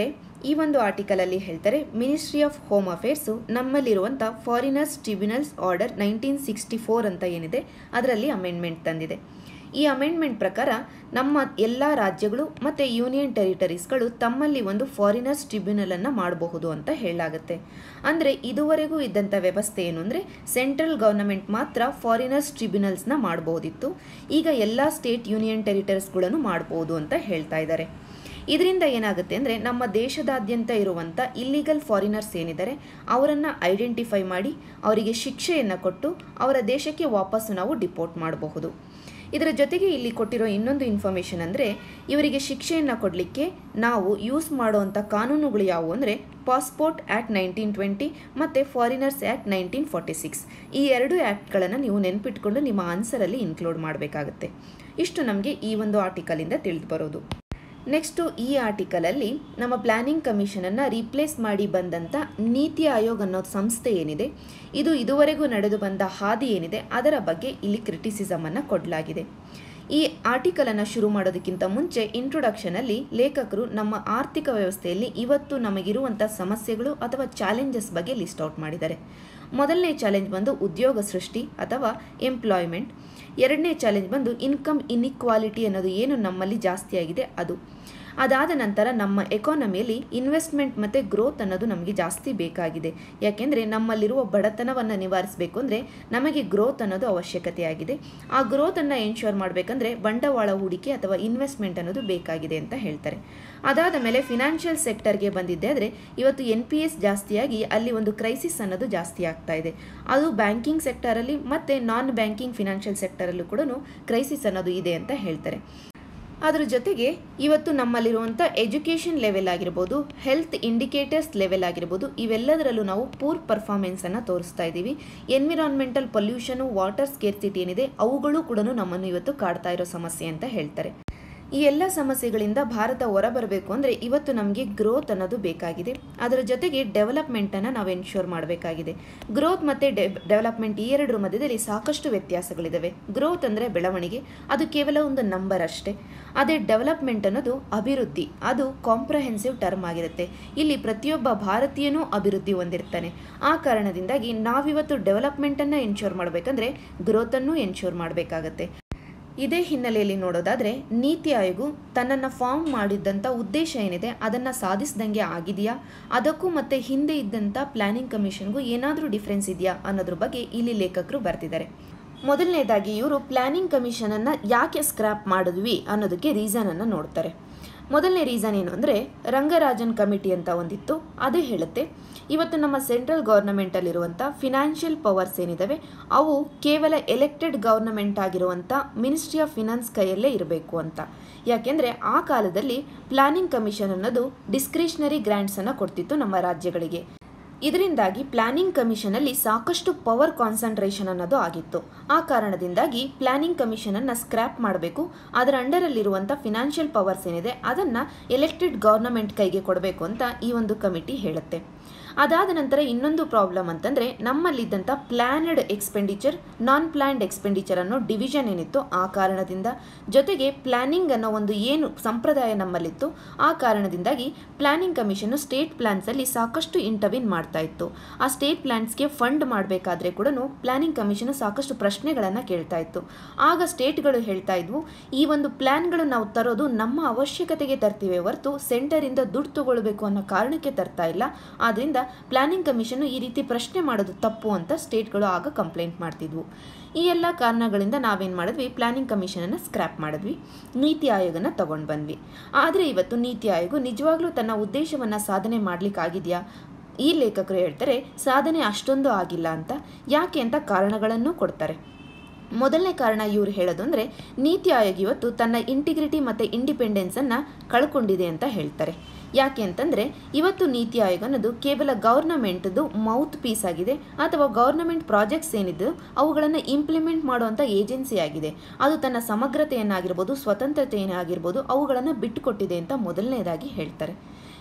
ಈ ಒಂದು ಆರ್ಟಿಕಲಲ್ಲಿ ಹೇಳ್ತಾರೆ ಮಿನಿಸ್ಟ್ರಿ ಆಫ್ ಹೋಮ್ ಅಫೇರ್ಸು ನಮ್ಮಲ್ಲಿರುವಂಥ foreigners tribunals order nineteen sixty four ಅಂತ ಏನಿದೆ ಅದರಲ್ಲಿ ಅಮೆಂಡ್ಮೆಂಟ್ ತಂದಿದೆ ಈ ಅಮೆಂಡ್ಮೆಂಟ್ ಪ್ರಕಾರ ನಮ್ಮ ಎಲ್ಲ ರಾಜ್ಯಗಳು ಮತ್ತು ಯೂನಿಯನ್ ಟೆರಿಟರೀಸ್ಗಳು ತಮ್ಮಲ್ಲಿ ಒಂದು ಫಾರಿನರ್ಸ್ ಟ್ರಿಬ್ಯುನಲನ್ನು ಮಾಡಬಹುದು ಅಂತ ಹೇಳಲಾಗುತ್ತೆ ಅಂದರೆ ಇದುವರೆಗೂ ಇದ್ದಂಥ ವ್ಯವಸ್ಥೆ ಏನು ಅಂದರೆ ಸೆಂಟ್ರಲ್ ಗವರ್ನಮೆಂಟ್ ಮಾತ್ರ ಫಾರಿನರ್ಸ್ ಟ್ರಿಬ್ಯುನಲ್ಸ್ನ ಮಾಡಬಹುದಿತ್ತು ಈಗ ಎಲ್ಲ ಸ್ಟೇಟ್ ಯೂನಿಯನ್ ಟೆರಿಟರೀಸ್ಗಳನ್ನು ಮಾಡ್ಬೋದು ಅಂತ ಹೇಳ್ತಾ ಇದ್ದಾರೆ ಇದರಿಂದ ಏನಾಗುತ್ತೆ ಅಂದರೆ ನಮ್ಮ ದೇಶದಾದ್ಯಂತ ಇರುವಂಥ ಇಲ್ಲಿಗಲ್ ಫಾರಿನರ್ಸ್ ಏನಿದ್ದಾರೆ ಅವರನ್ನು ಐಡೆಂಟಿಫೈ ಮಾಡಿ ಅವರಿಗೆ ಶಿಕ್ಷೆಯನ್ನು ಕೊಟ್ಟು ಅವರ ದೇಶಕ್ಕೆ ವಾಪಸ್ಸು ನಾವು ಡಿಪೋರ್ಟ್ ಮಾಡಬಹುದು ಇದರ ಜೊತೆಗೆ ಇಲ್ಲಿ ಕೊಟ್ಟಿರೋ ಇನ್ನೊಂದು ಇನ್ಫಾರ್ಮೇಷನ್ ಅಂದರೆ ಇವರಿಗೆ ಶಿಕ್ಷೆಯನ್ನು ಕೊಡಲಿಕ್ಕೆ ನಾವು ಯೂಸ್ ಮಾಡುವಂಥ ಕಾನೂನುಗಳು ಯಾವುವು ಅಂದರೆ ಪಾಸ್ಪೋರ್ಟ್ ಆ್ಯಕ್ಟ್ ನೈನ್ಟೀನ್ ಟ್ವೆಂಟಿ ಮತ್ತು foreigners act nineteen forty six ಈ ಎರಡು ಆ್ಯಕ್ಟ್ಗಳನ್ನು ನೀವು ನೆನಪಿಟ್ಕೊಂಡು ನಿಮ್ಮ ಆನ್ಸರಲ್ಲಿ ಇನ್ಕ್ಲೂಡ್ ಮಾಡಬೇಕಾಗುತ್ತೆ ಇಷ್ಟು ನಮಗೆ ಈ ಒಂದು ಆರ್ಟಿಕಲಿಂದ ತಿಳಿದು ಬರೋದು ನೆಕ್ಸ್ಟು ಈ ಆರ್ಟಿಕಲಲ್ಲಿ ನಮ್ಮ ಪ್ಲಾನಿಂಗ್ ಕಮಿಷನನ್ನು ರೀಪ್ಲೇಸ್ ಮಾಡಿ ಬಂದಂಥ ನೀತಿ ಆಯೋಗ್ ಅನ್ನೋ ಸಂಸ್ಥೆ ಏನಿದೆ ಇದು ಇದುವರೆಗೂ ನಡೆದು ಬಂದ ಹಾದಿ ಏನಿದೆ ಅದರ ಬಗ್ಗೆ ಇಲ್ಲಿ ಕ್ರಿಟಿಸಿಸಮನ್ನು ಕೊಡಲಾಗಿದೆ ಈ ಆರ್ಟಿಕಲನ್ನು ಶುರು ಮಾಡೋದಕ್ಕಿಂತ ಮುಂಚೆ ಇಂಟ್ರೊಡಕ್ಷನಲ್ಲಿ ಲೇಖಕರು ನಮ್ಮ ಆರ್ಥಿಕ ವ್ಯವಸ್ಥೆಯಲ್ಲಿ ಇವತ್ತು ನಮಗಿರುವಂಥ ಸಮಸ್ಯೆಗಳು ಅಥವಾ ಚಾಲೆಂಜಸ್ ಬಗ್ಗೆ ಲಿಸ್ಟ್ ಔಟ್ ಮಾಡಿದ್ದಾರೆ ಮೊದಲನೇ ಚಾಲೆಂಜ್ ಬಂದು ಉದ್ಯೋಗ ಸೃಷ್ಟಿ ಅಥವಾ ಎಂಪ್ಲಾಯ್ಮೆಂಟ್ ಎರಡನೇ ಚಾಲೆಂಜ್ ಬಂದು ಇನ್ಕಮ್ ಇನ್ಇಕ್ವಾಲಿಟಿ ಅನ್ನೋದು ಏನು ನಮ್ಮಲ್ಲಿ ಜಾಸ್ತಿ ಆಗಿದೆ ಅದು ಅದಾದ ನಂತರ ನಮ್ಮ ಎಕಾನಮಿಯಲ್ಲಿ ಇನ್ವೆಸ್ಟ್ಮೆಂಟ್ ಮತ್ತು ಗ್ರೋತ್ ಅನ್ನೋದು ನಮಗೆ ಜಾಸ್ತಿ ಬೇಕಾಗಿದೆ ಯಾಕೆಂದರೆ ನಮ್ಮಲ್ಲಿರುವ ಬಡತನವನ್ನು ನಿವಾರಿಸಬೇಕು ಅಂದರೆ ನಮಗೆ ಗ್ರೋತ್ ಅನ್ನೋದು ಅವಶ್ಯಕತೆಯಾಗಿದೆ ಆ ಗ್ರೋತನ್ನು ಎನ್ಶೋರ್ ಮಾಡಬೇಕಂದ್ರೆ ಬಂಡವಾಳ ಹೂಡಿಕೆ ಅಥವಾ ಇನ್ವೆಸ್ಟ್ಮೆಂಟ್ ಅನ್ನೋದು ಬೇಕಾಗಿದೆ ಅಂತ ಹೇಳ್ತಾರೆ ಅದಾದ ಮೇಲೆ ಫಿನಾನ್ಷಿಯಲ್ ಸೆಕ್ಟರ್ಗೆ ಬಂದಿದ್ದೆ ಆದರೆ ಇವತ್ತು ಎನ್ ಪಿ ಎಸ್ ಜಾಸ್ತಿಯಾಗಿ ಅಲ್ಲಿ ಒಂದು ಕ್ರೈಸಿಸ್ ಅನ್ನೋದು ಜಾಸ್ತಿ ಆಗ್ತಾ ಇದೆ ಅದು ಬ್ಯಾಂಕಿಂಗ್ ಸೆಕ್ಟರಲ್ಲಿ ಮತ್ತು ನಾನ್ ಬ್ಯಾಂಕಿಂಗ್ ಫಿನಾನ್ಷಿಯಲ್ ಸೆಕ್ಟರಲ್ಲೂ ಕೂಡ ಕ್ರೈಸಿಸ್ ಅನ್ನೋದು ಇದೆ ಅಂತ ಹೇಳ್ತಾರೆ ಅದ್ರ ಜೊತೆಗೆ ಇವತ್ತು ನಮ್ಮಲ್ಲಿರುವಂಥ ಎಜುಕೇಷನ್ ಲೆವೆಲ್ ಆಗಿರ್ಬೋದು ಹೆಲ್ತ್ ಇಂಡಿಕೇಟರ್ಸ್ ಲೆವೆಲ್ ಆಗಿರ್ಬೋದು ಇವೆಲ್ಲದರಲ್ಲೂ ನಾವು ಪೂರ್ ಪರ್ಫಾರ್ಮೆನ್ಸನ್ನು ತೋರಿಸ್ತಾ ಇದ್ದೀವಿ ಎನ್ವಿರಾನ್ಮೆಂಟಲ್ ಪೊಲ್ಯೂಷನು ವಾಟರ್ ಸ್ಕೇರ್ಸಿಟಿ ಏನಿದೆ ಅವುಗಳು ಕೂಡ ನಮ್ಮನ್ನು ಇವತ್ತು ಕಾಡ್ತಾ ಇರೋ ಸಮಸ್ಯೆ ಅಂತ ಹೇಳ್ತಾರೆ ಈ ಎಲ್ಲ ಸಮಸ್ಯೆಗಳಿಂದ ಭಾರತ ಹೊರಬರಬೇಕು ಅಂದರೆ ಇವತ್ತು ನಮಗೆ ಗ್ರೋತ್ ಅನ್ನೋದು ಬೇಕಾಗಿದೆ ಅದರ ಜೊತೆಗೆ ಡೆವಲಪ್ಮೆಂಟನ್ನು ನಾವು ಎನ್ಶೋರ್ ಮಾಡಬೇಕಾಗಿದೆ ಗ್ರೋತ್ ಮತ್ತು ಡೆ ಡೆವಲಪ್ಮೆಂಟ್ ಈ ಎರಡರ ಮಧ್ಯದಲ್ಲಿ ಸಾಕಷ್ಟು ವ್ಯತ್ಯಾಸಗಳಿದ್ದಾವೆ ಗ್ರೋತ್ ಅಂದರೆ ಬೆಳವಣಿಗೆ ಅದು ಕೇವಲ ಒಂದು ನಂಬರ್ ಅಷ್ಟೇ ಅದೇ ಡೆವಲಪ್ಮೆಂಟ್ ಅನ್ನೋದು ಅಭಿವೃದ್ಧಿ ಅದು ಕಾಂಪ್ರಹೆನ್ಸಿವ್ ಟರ್ಮ್ ಆಗಿರುತ್ತೆ ಇಲ್ಲಿ ಪ್ರತಿಯೊಬ್ಬ ಭಾರತೀಯನೂ ಅಭಿವೃದ್ಧಿ ಹೊಂದಿರ್ತಾನೆ ಆ ಕಾರಣದಿಂದಾಗಿ ನಾವಿವತ್ತು ಡೆವಲಪ್ಮೆಂಟನ್ನು ಎನ್ಶೋರ್ ಮಾಡಬೇಕಂದ್ರೆ ಗ್ರೋತನ್ನು ಎನ್ಶೋರ್ ಮಾಡಬೇಕಾಗತ್ತೆ ಇದೇ ಹಿನ್ನೆಲೆಯಲ್ಲಿ ನೋಡೋದಾದರೆ ನೀತಿ ಆಯೋಗ ತನ್ನನ್ನು ಫಾರ್ಮ್ ಮಾಡಿದ್ದಂಥ ಉದ್ದೇಶ ಏನಿದೆ ಅದನ್ನು ಸಾಧಿಸ್ದಂಗೆ ಆಗಿದೆಯಾ ಅದಕ್ಕೂ ಮತ್ತು ಹಿಂದೆ ಇದ್ದಂಥ ಪ್ಲಾನಿಂಗ್ ಕಮಿಷನ್ಗೂ ಏನಾದರೂ ಡಿಫ್ರೆನ್ಸ್ ಇದೆಯಾ ಅನ್ನೋದ್ರ ಬಗ್ಗೆ ಇಲ್ಲಿ ಲೇಖಕರು ಬರ್ತಿದ್ದಾರೆ ಮೊದಲನೇದಾಗಿ ಇವರು ಪ್ಲಾನಿಂಗ್ ಕಮಿಷನನ್ನು ಯಾಕೆ ಸ್ಕ್ರ್ಯಾಪ್ ಮಾಡಿದ್ವಿ ಅನ್ನೋದಕ್ಕೆ ರೀಸನನ್ನು ನೋಡ್ತಾರೆ ಮೊದಲನೇ ರೀಸನ್ ಏನು ಅಂದರೆ ರಂಗರಾಜನ್ ಕಮಿಟಿ ಅಂತ ಒಂದಿತ್ತು ಅದೇ ಹೇಳುತ್ತೆ ಇವತ್ತು ನಮ್ಮ ಸೆಂಟ್ರಲ್ ಗೌರ್ನಮೆಂಟಲ್ಲಿರುವಂಥ ಫಿನಾನ್ಷಿಯಲ್ ಪವರ್ಸ್ ಏನಿದ್ದಾವೆ ಅವು ಕೇವಲ ಎಲೆಕ್ಟೆಡ್ ಗೌರ್ನಮೆಂಟ್ ಆಗಿರುವಂಥ ಮಿನಿಸ್ಟ್ರಿ ಆಫ್ ಫಿನಾನ್ಸ್ ಕೈಯಲ್ಲೇ ಇರಬೇಕು ಅಂತ ಯಾಕೆಂದರೆ ಆ ಕಾಲದಲ್ಲಿ ಪ್ಲಾನಿಂಗ್ ಕಮಿಷನ್ ಅನ್ನೋದು ಡಿಸ್ಕ್ರಿಷನರಿ ಗ್ರ್ಯಾಂಟ್ಸನ್ನು ಕೊಡ್ತಿತ್ತು ನಮ್ಮ ರಾಜ್ಯಗಳಿಗೆ ಇದರಿಂದಾಗಿ ಪ್ಲಾನಿಂಗ್ ಕಮಿಷನಲ್ಲಿ ಸಾಕಷ್ಟು ಪವರ್ ಕಾನ್ಸಂಟ್ರೇಷನ್ ಅನ್ನೋದು ಆಗಿತ್ತು ಆ ಕಾರಣದಿಂದಾಗಿ ಪ್ಲಾನಿಂಗ್ ಕಮಿಷನನ್ನು ಸ್ಕ್ರ್ಯಾಪ್ ಮಾಡಬೇಕು ಅದರ ಅಂಡರಲ್ಲಿರುವಂಥ ಫಿನಾನ್ಷಿಯಲ್ ಪವರ್ಸ್ ಏನಿದೆ ಅದನ್ನು ಎಲೆಕ್ಟೆಡ್ ಗೌರ್ನಮೆಂಟ್ ಕೈಗೆ ಕೊಡಬೇಕು ಅಂತ ಈ ಒಂದು ಕಮಿಟಿ ಹೇಳುತ್ತೆ ಅದಾದ ನಂತರ ಇನ್ನೊಂದು ಪ್ರಾಬ್ಲಮ್ ಅಂತಂದರೆ ನಮ್ಮಲ್ಲಿದ್ದಂಥ planned expenditure non planned expenditure ಅನ್ನೋ ಡಿವಿಷನ್ ಏನಿತ್ತು ಆ ಕಾರಣದಿಂದ ಜೊತೆಗೆ ಪ್ಲ್ಯಾನಿಂಗ್ ಅನ್ನೋ ಒಂದು ಏನು ಸಂಪ್ರದಾಯ ನಮ್ಮಲ್ಲಿತ್ತು ಆ ಕಾರಣದಿಂದಾಗಿ ಪ್ಲ್ಯಾನಿಂಗ್ ಕಮಿಷನ್ನು ಸ್ಟೇಟ್ ಪ್ಲ್ಯಾನ್ಸಲ್ಲಿ ಸಾಕಷ್ಟು ಇಂಟರ್ವಿನ್ ಮಾಡ್ತಾ ಇತ್ತು ಆ ಸ್ಟೇಟ್ ಪ್ಲ್ಯಾನ್ಸ್ಗೆ ಫಂಡ್ ಮಾಡಬೇಕಾದ್ರೆ ಕೂಡ ಪ್ಲ್ಯಾನಿಂಗ್ ಕಮಿಷನು ಸಾಕಷ್ಟು ಪ್ರಶ್ನೆಗಳನ್ನು ಕೇಳ್ತಾ ಇತ್ತು ಆಗ ಸ್ಟೇಟ್ಗಳು ಹೇಳ್ತಾ ಇದ್ವು ಈ ಒಂದು ಪ್ಲ್ಯಾನ್ಗಳು ನಾವು ತರೋದು ನಮ್ಮ ಅವಶ್ಯಕತೆಗೆ ತರ್ತೀವಿ ಹೊರತು ಸೆಂಟರಿಂದ ದುಡ್ಡು ತಗೊಳ್ಬೇಕು ಅನ್ನೋ ಕಾರಣಕ್ಕೆ ತರ್ತಾ ಇಲ್ಲ ಆದ್ದರಿಂದ ಪ್ಲಾನಿಂಗ್ ಕಮಿಷನ್ ಈ ರೀತಿ ಪ್ರಶ್ನೆ ಮಾಡೋದು ತಪ್ಪು ಅಂತ ಸ್ಟೇಟ್ಗಳು ಆಗ ಕಂಪ್ಲೇಂಟ್ ಮಾಡ್ತಿದ್ವು ಈ ಎಲ್ಲ ಕಾರಣಗಳಿಂದ ನಾವೇನು ಮಾಡಿದ್ವಿ ಪ್ಲಾನಿಂಗ್ ಕಮಿಷನನ್ನು ಸ್ಕ್ರ್ಯಾಪ್ ಮಾಡಿದ್ವಿ ನೀತಿ ಆಯೋಗನ ತಗೊಂಡು ಬಂದ್ವಿ ಆದರೆ ಇವತ್ತು ನೀತಿ ಆಯೋಗ ನಿಜವಾಗ್ಲೂ ತನ್ನ ಉದ್ದೇಶವನ್ನು ಸಾಧನೆ ಮಾಡಲಿಕ್ಕಾಗಿದೆಯಾ ಈ ಲೇಖಕರು ಹೇಳ್ತಾರೆ ಸಾಧನೆ ಅಷ್ಟೊಂದು ಆಗಿಲ್ಲ ಅಂತ ಯಾಕೆ ಅಂತ ಕಾರಣಗಳನ್ನು ಕೊಡ್ತಾರೆ ಮೊದಲನೇ ಕಾರಣ ಇವರು ಹೇಳೋದು ಅಂದರೆ ನೀತಿ ಆಯೋಗ ಇವತ್ತು ತನ್ನ ಇಂಟಿಗ್ರಿಟಿ ಮತ್ತು ಇಂಡಿಪೆಂಡೆನ್ಸನ್ನು ಕಳ್ಕೊಂಡಿದೆ ಅಂತ ಹೇಳ್ತಾರೆ ಯಾಕೆ ಅಂತಂದರೆ ಇವತ್ತು ನೀತಿ ಆಯೋಗ ಅನ್ನೋದು ಕೇವಲ ಗೌರ್ನಮೆಂಟ್ದು ಮೌತ್ ಪೀಸ್ ಆಗಿದೆ ಅಥವಾ ಗೌರ್ನಮೆಂಟ್ ಪ್ರಾಜೆಕ್ಟ್ಸ್ ಏನಿದ್ದು ಅವುಗಳನ್ನು ಇಂಪ್ಲಿಮೆಂಟ್ ಮಾಡುವಂಥ ಏಜೆನ್ಸಿ ಆಗಿದೆ ಅದು ತನ್ನ ಸಮಗ್ರತೆಯನ್ನಾಗಿರ್ಬೋದು ಸ್ವತಂತ್ರತೆಯನ್ನಾಗಿರ್ಬೋದು ಅವುಗಳನ್ನು ಬಿಟ್ಟುಕೊಟ್ಟಿದೆ ಅಂತ ಮೊದಲನೇದಾಗಿ ಹೇಳ್ತಾರೆ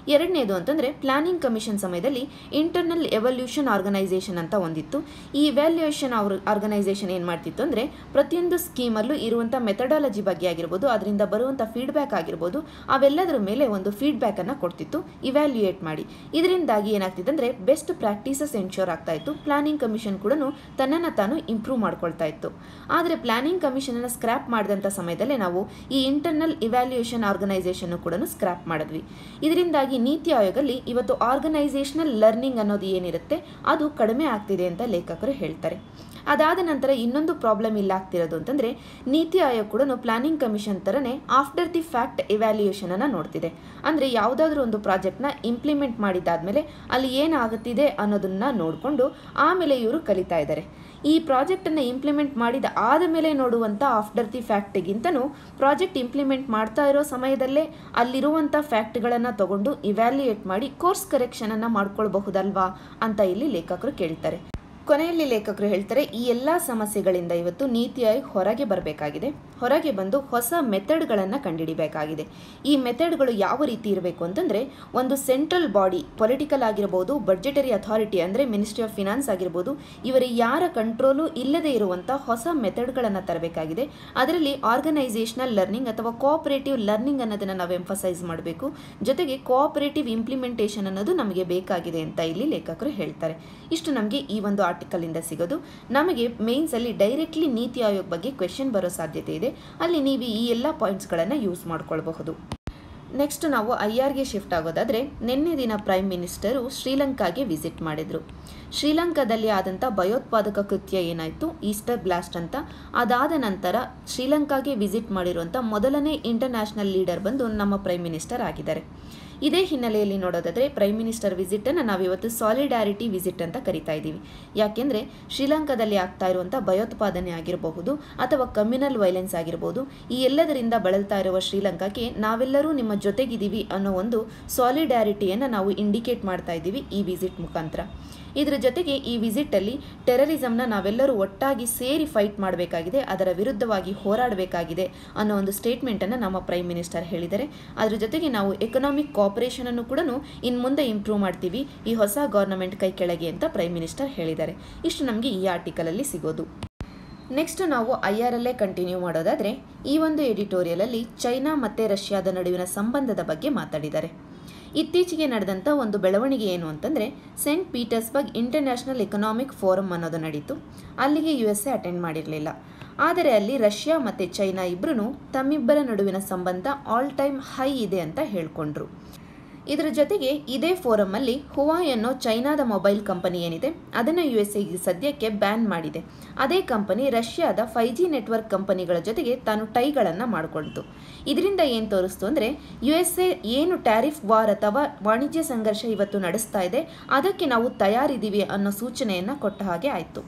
ಎರಡನೇದು ಅಂತಂದರೆ ಪ್ಲಾನಿಂಗ್ ಕಮಿಷನ್ ಸಮಯದಲ್ಲಿ ಇಂಟರ್ನಲ್ ಎವಲ್ಯೂಷನ್ ಆರ್ಗನೈಸೇಷನ್ ಅಂತ ಒಂದಿತ್ತು ಈ ಇವ್ಯಾಲ್ಯೂಯೇಷನ್ ಅವ್ರ ಆರ್ಗನೈಸೇಷನ್ ಏನು ಮಾಡ್ತಿತ್ತು ಅಂದರೆ ಪ್ರತಿಯೊಂದು ಸ್ಕೀಮಲ್ಲೂ ಇರುವಂಥ ಮೆಥಡಾಲಜಿ ಬಗ್ಗೆ ಆಗಿರ್ಬೋದು ಅದರಿಂದ ಬರುವಂಥ ಫೀಡ್ಬ್ಯಾಕ್ ಆಗಿರ್ಬೋದು ಅವೆಲ್ಲದರ ಮೇಲೆ ಒಂದು ಫೀಡ್ಬ್ಯಾಕನ್ನು ಕೊಡ್ತಿತ್ತು ಇವ್ಯಾಲ್ಯೂಯೇಟ್ ಮಾಡಿ ಇದರಿಂದಾಗಿ ಏನಾಗ್ತಿತ್ತು ಅಂದರೆ ಬೆಸ್ಟ್ ಪ್ರಾಕ್ಟೀಸಸ್ ಎನ್ಶೋರ್ ಆಗ್ತಾ ಇತ್ತು ಪ್ಲಾನಿಂಗ್ ಕಮಿಷನ್ ಕೂಡ ತನ್ನನ್ನು ತಾನು ಇಂಪ್ರೂವ್ ಮಾಡ್ಕೊಳ್ತಾ ಇತ್ತು ಆದರೆ ಪ್ಲಾನಿಂಗ್ ಕಮಿಷನನ್ನು ಸ್ಕ್ರ್ಯಾಪ್ ಮಾಡಿದಂಥ ಸಮಯದಲ್ಲೇ ನಾವು ಈ ಇಂಟರ್ನಲ್ ಇವ್ಯಾಲ್ಯೂಯೇಷನ್ ಆರ್ಗನೈಸೇಷನ್ ಕೂಡ ಸ್ಕ್ರ್ಯಾಪ್ ಮಾಡಿದ್ವಿ ಇದರಿಂದಾಗಿ ನೀತಿ ಆಯೋಗಲ್ಲಿ ಇವತ್ತು ಆರ್ಗನೈಸೇಷನಲ್ ಲರ್ನಿಂಗ್ ಅನ್ನೋದು ಏನಿರುತ್ತೆ ಅದು ಕಡಿಮೆ ಆಗ್ತಿದೆ ಅಂತ ಲೇಖಕರು ಹೇಳ್ತಾರೆ ಅದಾದ ನಂತರ ಇನ್ನೊಂದು ಪ್ರಾಬ್ಲಮ್ ಇಲ್ಲ ಆಗ್ತಿರೋದು ಅಂತಂದರೆ ನೀತಿ ಆಯೋಗ ಕೂಡ ಪ್ಲಾನಿಂಗ್ ಕಮಿಷನ್ ಥರನೇ ಆಫ್ಟರ್ ದಿ ಫ್ಯಾಕ್ಟ್ ಇವ್ಯಾಲ್ಯೂಯೇಷನನ್ನು ನೋಡ್ತಿದೆ ಅಂದರೆ ಯಾವುದಾದ್ರೂ ಒಂದು ಪ್ರಾಜೆಕ್ಟ್ನ ಇಂಪ್ಲಿಮೆಂಟ್ ಮಾಡಿದ್ದಾದಮೇಲೆ ಅಲ್ಲಿ ಏನಾಗುತ್ತಿದೆ ಅನ್ನೋದನ್ನು ನೋಡಿಕೊಂಡು ಆಮೇಲೆ ಇವರು ಕಲಿತಾ ಇದ್ದಾರೆ ಈ ಪ್ರಾಜೆಕ್ಟನ್ನು ಇಂಪ್ಲಿಮೆಂಟ್ ಮಾಡಿದ ಆದ ಮೇಲೆ ನೋಡುವಂಥ ಆಫ್ಟರ್ ದಿ ಫ್ಯಾಕ್ಟ್ಗಿಂತನೂ ಪ್ರಾಜೆಕ್ಟ್ ಇಂಪ್ಲಿಮೆಂಟ್ ಮಾಡ್ತಾ ಇರೋ ಸಮಯದಲ್ಲೇ ಅಲ್ಲಿರುವಂಥ ಫ್ಯಾಕ್ಟ್ಗಳನ್ನು ತಗೊಂಡು ಇವ್ಯಾಲ್ಯೂಯೇಟ್ ಮಾಡಿ ಕೋರ್ಸ್ ಕರೆಕ್ಷನನ್ನು ಮಾಡ್ಕೊಳ್ಬಹುದಲ್ವಾ ಅಂತ ಇಲ್ಲಿ ಲೇಖಕರು ಕೇಳ್ತಾರೆ ಕೊನೆಯಲ್ಲಿ ಲೇಖಕರು ಹೇಳ್ತಾರೆ ಈ ಎಲ್ಲ ಸಮಸ್ಯೆಗಳಿಂದ ಇವತ್ತು ನೀತಿ ಆಯೋಗ ಹೊರಗೆ ಬರಬೇಕಾಗಿದೆ ಹೊರಗೆ ಬಂದು ಹೊಸ ಮೆಥಡ್ಗಳನ್ನು ಕಂಡುಹಿಡಿಬೇಕಾಗಿದೆ ಈ ಮೆಥಡ್ಗಳು ಯಾವ ರೀತಿ ಇರಬೇಕು ಅಂತಂದರೆ ಒಂದು ಸೆಂಟ್ರಲ್ ಬಾಡಿ ಪೊಲಿಟಿಕಲ್ ಆಗಿರ್ಬೋದು ಬಡ್ಜೆಟರಿ ಅಥಾರಿಟಿ ಅಂದರೆ ಮಿನಿಸ್ಟ್ರಿ ಆಫ್ ಫಿನಾನ್ಸ್ ಆಗಿರ್ಬೋದು ಇವರ ಯಾರ ಕಂಟ್ರೋಲು ಇಲ್ಲದೆ ಇರುವಂಥ ಹೊಸ ಮೆಥಡ್ಗಳನ್ನು ತರಬೇಕಾಗಿದೆ ಅದರಲ್ಲಿ ಆರ್ಗನೈಸೇಷನಲ್ ಲರ್ನಿಂಗ್ ಅಥವಾ ಕೋಆಪರೇಟಿವ್ ಲರ್ನಿಂಗ್ ಅನ್ನೋದನ್ನು ನಾವು ಎಂಫಸೈಸ್ ಮಾಡಬೇಕು ಜೊತೆಗೆ ಕೋಆಪರೇಟಿವ್ ಇಂಪ್ಲಿಮೆಂಟೇಷನ್ ಅನ್ನೋದು ನಮಗೆ ಬೇಕಾಗಿದೆ ಅಂತ ಇಲ್ಲಿ ಲೇಖಕರು ಹೇಳ್ತಾರೆ ಇಷ್ಟು ನಮಗೆ ಈ ಒಂದು ಆರ್ಟಿಕಲಿಂದ ಸಿಗೋದು ನಮಗೆ ಮೇನ್ಸಲ್ಲಿ ಡೈರೆಕ್ಟ್ಲಿ ನೀತಿ ಆಯೋಗ ಬಗ್ಗೆ ಕ್ವೆಶನ್ ಬರೋ ಸಾಧ್ಯತೆ ಇದೆ ಅಲ್ಲಿ ನೀವು ಈ ಎಲ್ಲ ಪಾಯಿಂಟ್ಸ್ಗಳನ್ನು ಯೂಸ್ ಮಾಡ್ಕೊಳ್ಬಹುದು ನೆಕ್ಸ್ಟ್ ನಾವು ಐ ಆರ್ಗೆ ಶಿಫ್ಟ್ ಆಗೋದಾದರೆ ನಿನ್ನೆ ದಿನ ಪ್ರೈಮ್ ಮಿನಿಸ್ಟರು ಶ್ರೀಲಂಕಾಗೆ ವಿಸಿಟ್ ಮಾಡಿದರು ಶ್ರೀಲಂಕಾದಲ್ಲಿ ಆದಂಥ ಭಯೋತ್ಪಾದಕ ಕೃತ್ಯ ಏನಾಯಿತು ಈಸ್ಟರ್ ಬ್ಲಾಸ್ಟ್ ಅಂತ ಅದಾದ ನಂತರ ಶ್ರೀಲಂಕಾಗೆ ವಿಸಿಟ್ ಮಾಡಿರುವಂಥ ಮೊದಲನೇ ಇಂಟರ್ನ್ಯಾಷನಲ್ ಲೀಡರ್ ಬಂದು ನಮ್ಮ ಪ್ರೈಮ್ ಮಿನಿಸ್ಟರ್ ಆಗಿದ್ದಾರೆ ಇದೇ ಹಿನ್ನೆಲೆಯಲ್ಲಿ ನೋಡೋದಾದರೆ ಪ್ರೈಮ್ ಮಿನಿಸ್ಟರ್ ವಿಸಿಟನ್ನು ನಾವಿವತ್ತು ಸಾಲಿಡ್ಯಾರಿಟಿ ವಿಸಿಟ್ ಅಂತ ಕರಿತಾ ಇದ್ದೀವಿ ಯಾಕೆಂದರೆ ಶ್ರೀಲಂಕಾದಲ್ಲಿ ಆಗ್ತಾ ಇರುವಂಥ ಭಯೋತ್ಪಾದನೆ ಆಗಿರಬಹುದು ಅಥವಾ ಕಮ್ಯುನಲ್ ವೈಲೆನ್ಸ್ ಆಗಿರ್ಬೋದು ಈ ಎಲ್ಲದರಿಂದ ಬಳಲ್ತಾ ಇರುವ ಶ್ರೀಲಂಕಾಕ್ಕೆ ನಾವೆಲ್ಲರೂ ನಿಮ್ಮ ಜೊತೆಗಿದ್ದೀವಿ ಅನ್ನೋ ಒಂದು ಸಾಲಿಡ್ಯಾರಿಟಿಯನ್ನು ನಾವು ಇಂಡಿಕೇಟ್ ಮಾಡ್ತಾ ಇದ್ದೀವಿ ಈ ವಿಸಿಟ್ ಮುಖಾಂತರ ಇದರ ಜೊತೆಗೆ ಈ ವಿಸಿಟಲ್ಲಿ ಟೆರರಿಸಮ್ನ ನಾವೆಲ್ಲರೂ ಒಟ್ಟಾಗಿ ಸೇರಿ ಫೈಟ್ ಮಾಡಬೇಕಾಗಿದೆ ಅದರ ವಿರುದ್ಧವಾಗಿ ಹೋರಾಡಬೇಕಾಗಿದೆ ಅನ್ನೋ ಒಂದು ಸ್ಟೇಟ್ಮೆಂಟನ್ನು ನಮ್ಮ ಪ್ರೈಮ್ ಮಿನಿಸ್ಟರ್ ಹೇಳಿದ್ದಾರೆ ಅದರ ಜೊತೆಗೆ ನಾವು ಎಕನಾಮಿಕ್ ಕೋಆಪರೇಷನನ್ನು ಕೂಡ ಇನ್ನು ಮುಂದೆ ಇಂಪ್ರೂವ್ ಮಾಡ್ತೀವಿ ಈ ಹೊಸ ಗೌರ್ನಮೆಂಟ್ ಕೈ ಕೆಳಗೆ ಅಂತ ಪ್ರೈಮ್ ಮಿನಿಸ್ಟರ್ ಹೇಳಿದ್ದಾರೆ ಇಷ್ಟು ನಮಗೆ ಈ ಆರ್ಟಿಕಲಲ್ಲಿ ಸಿಗೋದು ನೆಕ್ಸ್ಟ್ ನಾವು ಐ ಆರ್ ಅಲ್ಲೇ ಕಂಟಿನ್ಯೂ ಮಾಡೋದಾದರೆ ಈ ಒಂದು ಎಡಿಟೋರಿಯಲಲ್ಲಿ ಚೈನಾ ಮತ್ತು ರಷ್ಯಾದ ನಡುವಿನ ಸಂಬಂಧದ ಬಗ್ಗೆ ಮಾತಾಡಿದ್ದಾರೆ ಇತ್ತೀಚೆಗೆ ನಡೆದಂಥ ಒಂದು ಬೆಳವಣಿಗೆ ಏನು ಅಂತಂದರೆ Saint Petersburg International Economic Forum ಅನ್ನೋದು ನಡೀತು ಅಲ್ಲಿಗೆ ಯು ಎಸ್ ಎ ಅಟೆಂಡ್ ಮಾಡಿರಲಿಲ್ಲ ಆದರೆ ಅಲ್ಲಿ ರಷ್ಯಾ ಮತ್ತು ಚೈನಾ ಇಬ್ಬರೂ ತಮ್ಮಿಬ್ಬರ ನಡುವಿನ ಸಂಬಂಧ ಆಲ್ ಟೈಮ್ ಹೈ ಇದೆ ಅಂತ ಹೇಳ್ಕೊಂಡ್ರು ಇದರ ಜೊತೆಗೆ ಇದೇ ಫೋರಮಲ್ಲಿ ಹುವಾಯ್ ಅನ್ನೋ ಚೈನಾದ ಮೊಬೈಲ್ ಕಂಪನಿ ಏನಿದೆ ಅದನ್ನು ಯು ಎಸ್ ಎಗೆ ಸದ್ಯಕ್ಕೆ ಬ್ಯಾನ್ ಮಾಡಿದೆ ಅದೇ ಕಂಪನಿ ರಷ್ಯಾದ ಫೈ ಜಿ ನೆಟ್ವರ್ಕ್ ಕಂಪನಿಗಳ ಜೊತೆಗೆ ತಾನು ಟೈಗಳನ್ನು ಮಾಡಿಕೊಳ್ತು ಇದರಿಂದ ಏನು ತೋರಿಸ್ತು ಅಂದರೆ ಯು ಎಸ್ ಎ ಏನು ಟ್ಯಾರಿಫ್ ವಾರ್ ಅಥವಾ ವಾಣಿಜ್ಯ ಸಂಘರ್ಷ ಇವತ್ತು ನಡೆಸ್ತಾ ಇದೆ ಅದಕ್ಕೆ ನಾವು ತಯಾರಿದ್ದೀವಿ ಅನ್ನೋ ಸೂಚನೆಯನ್ನು ಕೊಟ್ಟ ಹಾಗೆ ಆಯಿತು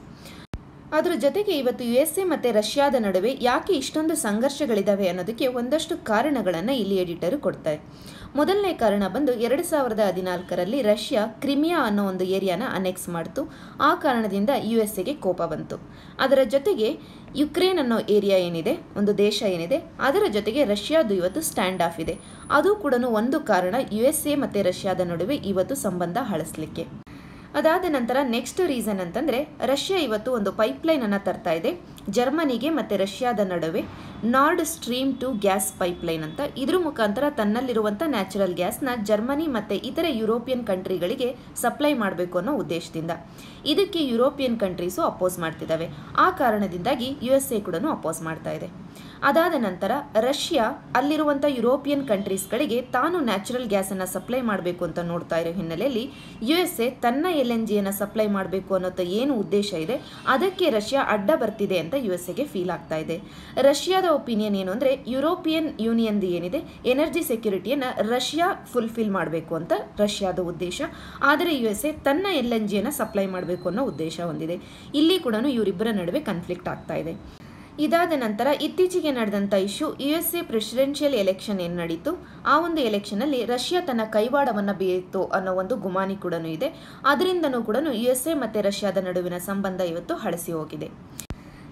ಅದರ ಜೊತೆಗೆ ಇವತ್ತು ಯು ಎಸ್ ಎ ಮತ್ತು ರಷ್ಯಾದ ನಡುವೆ ಯಾಕೆ ಇಷ್ಟೊಂದು ಸಂಘರ್ಷಗಳಿದ್ದಾವೆ ಅನ್ನೋದಕ್ಕೆ ಒಂದಷ್ಟು ಕಾರಣಗಳನ್ನು ಇಲ್ಲಿ ಎಡಿಟರು ಕೊಡ್ತಾರೆ ಮೊದಲನೇ ಕಾರಣ ಬಂದು ಎರಡು ಸಾವಿರದ ಹದಿನಾಲ್ಕರಲ್ಲಿ ರಷ್ಯಾ ಕ್ರಿಮಿಯಾ ಅನ್ನೋ ಒಂದು ಏರಿಯಾನ ಅನೆಕ್ಸ್ ಮಾಡಿತು ಆ ಕಾರಣದಿಂದ ಯು ಎಸ್ ಎಗೆ ಕೋಪ ಬಂತು ಅದರ ಜೊತೆಗೆ ಯುಕ್ರೇನ್ ಅನ್ನೋ ಏರಿಯಾ ಏನಿದೆ ಒಂದು ದೇಶ ಏನಿದೆ ಅದರ ಜೊತೆಗೆ ರಷ್ಯಾದು ಇವತ್ತು ಸ್ಟ್ಯಾಂಡ್ ಆಫ್ ಇದೆ ಅದು ಕೂಡ ಒಂದು ಕಾರಣ ಯು ಎಸ್ ಎ ಮತ್ತು ರಷ್ಯಾದ ನಡುವೆ ಇವತ್ತು ಸಂಬಂಧ ಹಳಿಸ್ಲಿಕ್ಕೆ ಅದಾದ ನಂತರ ನೆಕ್ಸ್ಟ್ ರೀಸನ್ ಅಂತಂದರೆ ರಷ್ಯಾ ಇವತ್ತು ಒಂದು ಪೈಪ್ಲೈನನ್ನು ತರ್ತಾ ಇದೆ ಜರ್ಮನಿಗೆ ಮತ್ತು ರಷ್ಯಾದ ನಡುವೆ Nord Stream two gas pipeline ಅಂತ ಇದ್ರ ಮುಖಾಂತರ ತನ್ನಲ್ಲಿರುವಂಥ ನ್ಯಾಚುರಲ್ ಗ್ಯಾಸ್ನ ಜರ್ಮನಿ ಮತ್ತು ಇತರೆ ಯುರೋಪಿಯನ್ ಕಂಟ್ರಿಗಳಿಗೆ ಸಪ್ಲೈ ಮಾಡಬೇಕು ಅನ್ನೋ ಉದ್ದೇಶದಿಂದ ಇದಕ್ಕೆ ಯುರೋಪಿಯನ್ ಕಂಟ್ರೀಸು ಅಪೋಸ್ ಮಾಡ್ತಿದ್ದಾವೆ ಆ ಕಾರಣದಿಂದಾಗಿ ಯು ಎಸ್ ಎ ಕೂಡ ಅಪೋಸ್ ಮಾಡ್ತಾ ಇದೆ ಅದಾದ ನಂತರ ರಷ್ಯಾ ಅಲ್ಲಿರುವಂಥ ಯುರೋಪಿಯನ್ ಕಂಟ್ರೀಸ್ಗಳಿಗೆ ತಾನು ನ್ಯಾಚುರಲ್ ಗ್ಯಾಸನ್ನು ಸಪ್ಲೈ ಮಾಡಬೇಕು ಅಂತ ನೋಡ್ತಾ ಇರೋ ಹಿನ್ನೆಲೆಯಲ್ಲಿ ಯು ಎಸ್ ಎ ತನ್ನ ಎಲ್ ಎನ್ ಜಿಯನ್ನು ಸಪ್ಲೈ ಮಾಡಬೇಕು ಅನ್ನೋದು ಏನು ಉದ್ದೇಶ ಇದೆ ಅದಕ್ಕೆ ರಷ್ಯಾ ಅಡ್ಡ ಬರ್ತಿದೆ ಅಂತ ಯು ಎಸ್ ಎಗೆ ಫೀಲ್ ಆಗ್ತಾ ಇದೆ ರಷ್ಯಾದ ಒಪಿನಿಯನ್ ಏನು ಅಂದರೆ ಯುರೋಪಿಯನ್ ಯೂನಿಯನ್ದು ಏನಿದೆ ಎನರ್ಜಿ ಸೆಕ್ಯೂರಿಟಿಯನ್ನು ರಷ್ಯಾ ಫುಲ್ಫಿಲ್ ಮಾಡಬೇಕು ಅಂತ ರಷ್ಯಾದ ಉದ್ದೇಶ ಆದರೆ ಯು ಎಸ್ ಎ ತನ್ನ ಎಲ್ ಎನ್ ಜಿಯನ್ನು ಸಪ್ಲೈ ಮಾಡಬೇಕು ಅನ್ನೋ ಉದ್ದೇಶ ಹೊಂದಿದೆ ಇಲ್ಲಿ ಕೂಡ ಇವರಿಬ್ಬರ ನಡುವೆ ಕನ್ಫ್ಲಿಕ್ಟ್ ಆಗ್ತಾ ಇದೆ ಇದಾದ ನಂತರ ಇತ್ತೀಚೆಗೆ ನಡೆದಂಥ issue U S A presidential election ಏನು ನಡೀತು ಆ ಒಂದು ಎಲೆಕ್ಷನಲ್ಲಿ ರಷ್ಯಾ ತನ್ನ ಕೈವಾಡವನ್ನು ಬೀರಿತು ಅನ್ನೋ ಒಂದು ಗುಮಾನಿ ಕೂಡ ಇದೆ ಅದರಿಂದನೂ ಕೂಡ ಯು ಎಸ್ ಎ ಮತ್ತು ರಷ್ಯಾದ ನಡುವಿನ ಸಂಬಂಧ ಇವತ್ತು ಹಳಸಿ ಹೋಗಿದೆ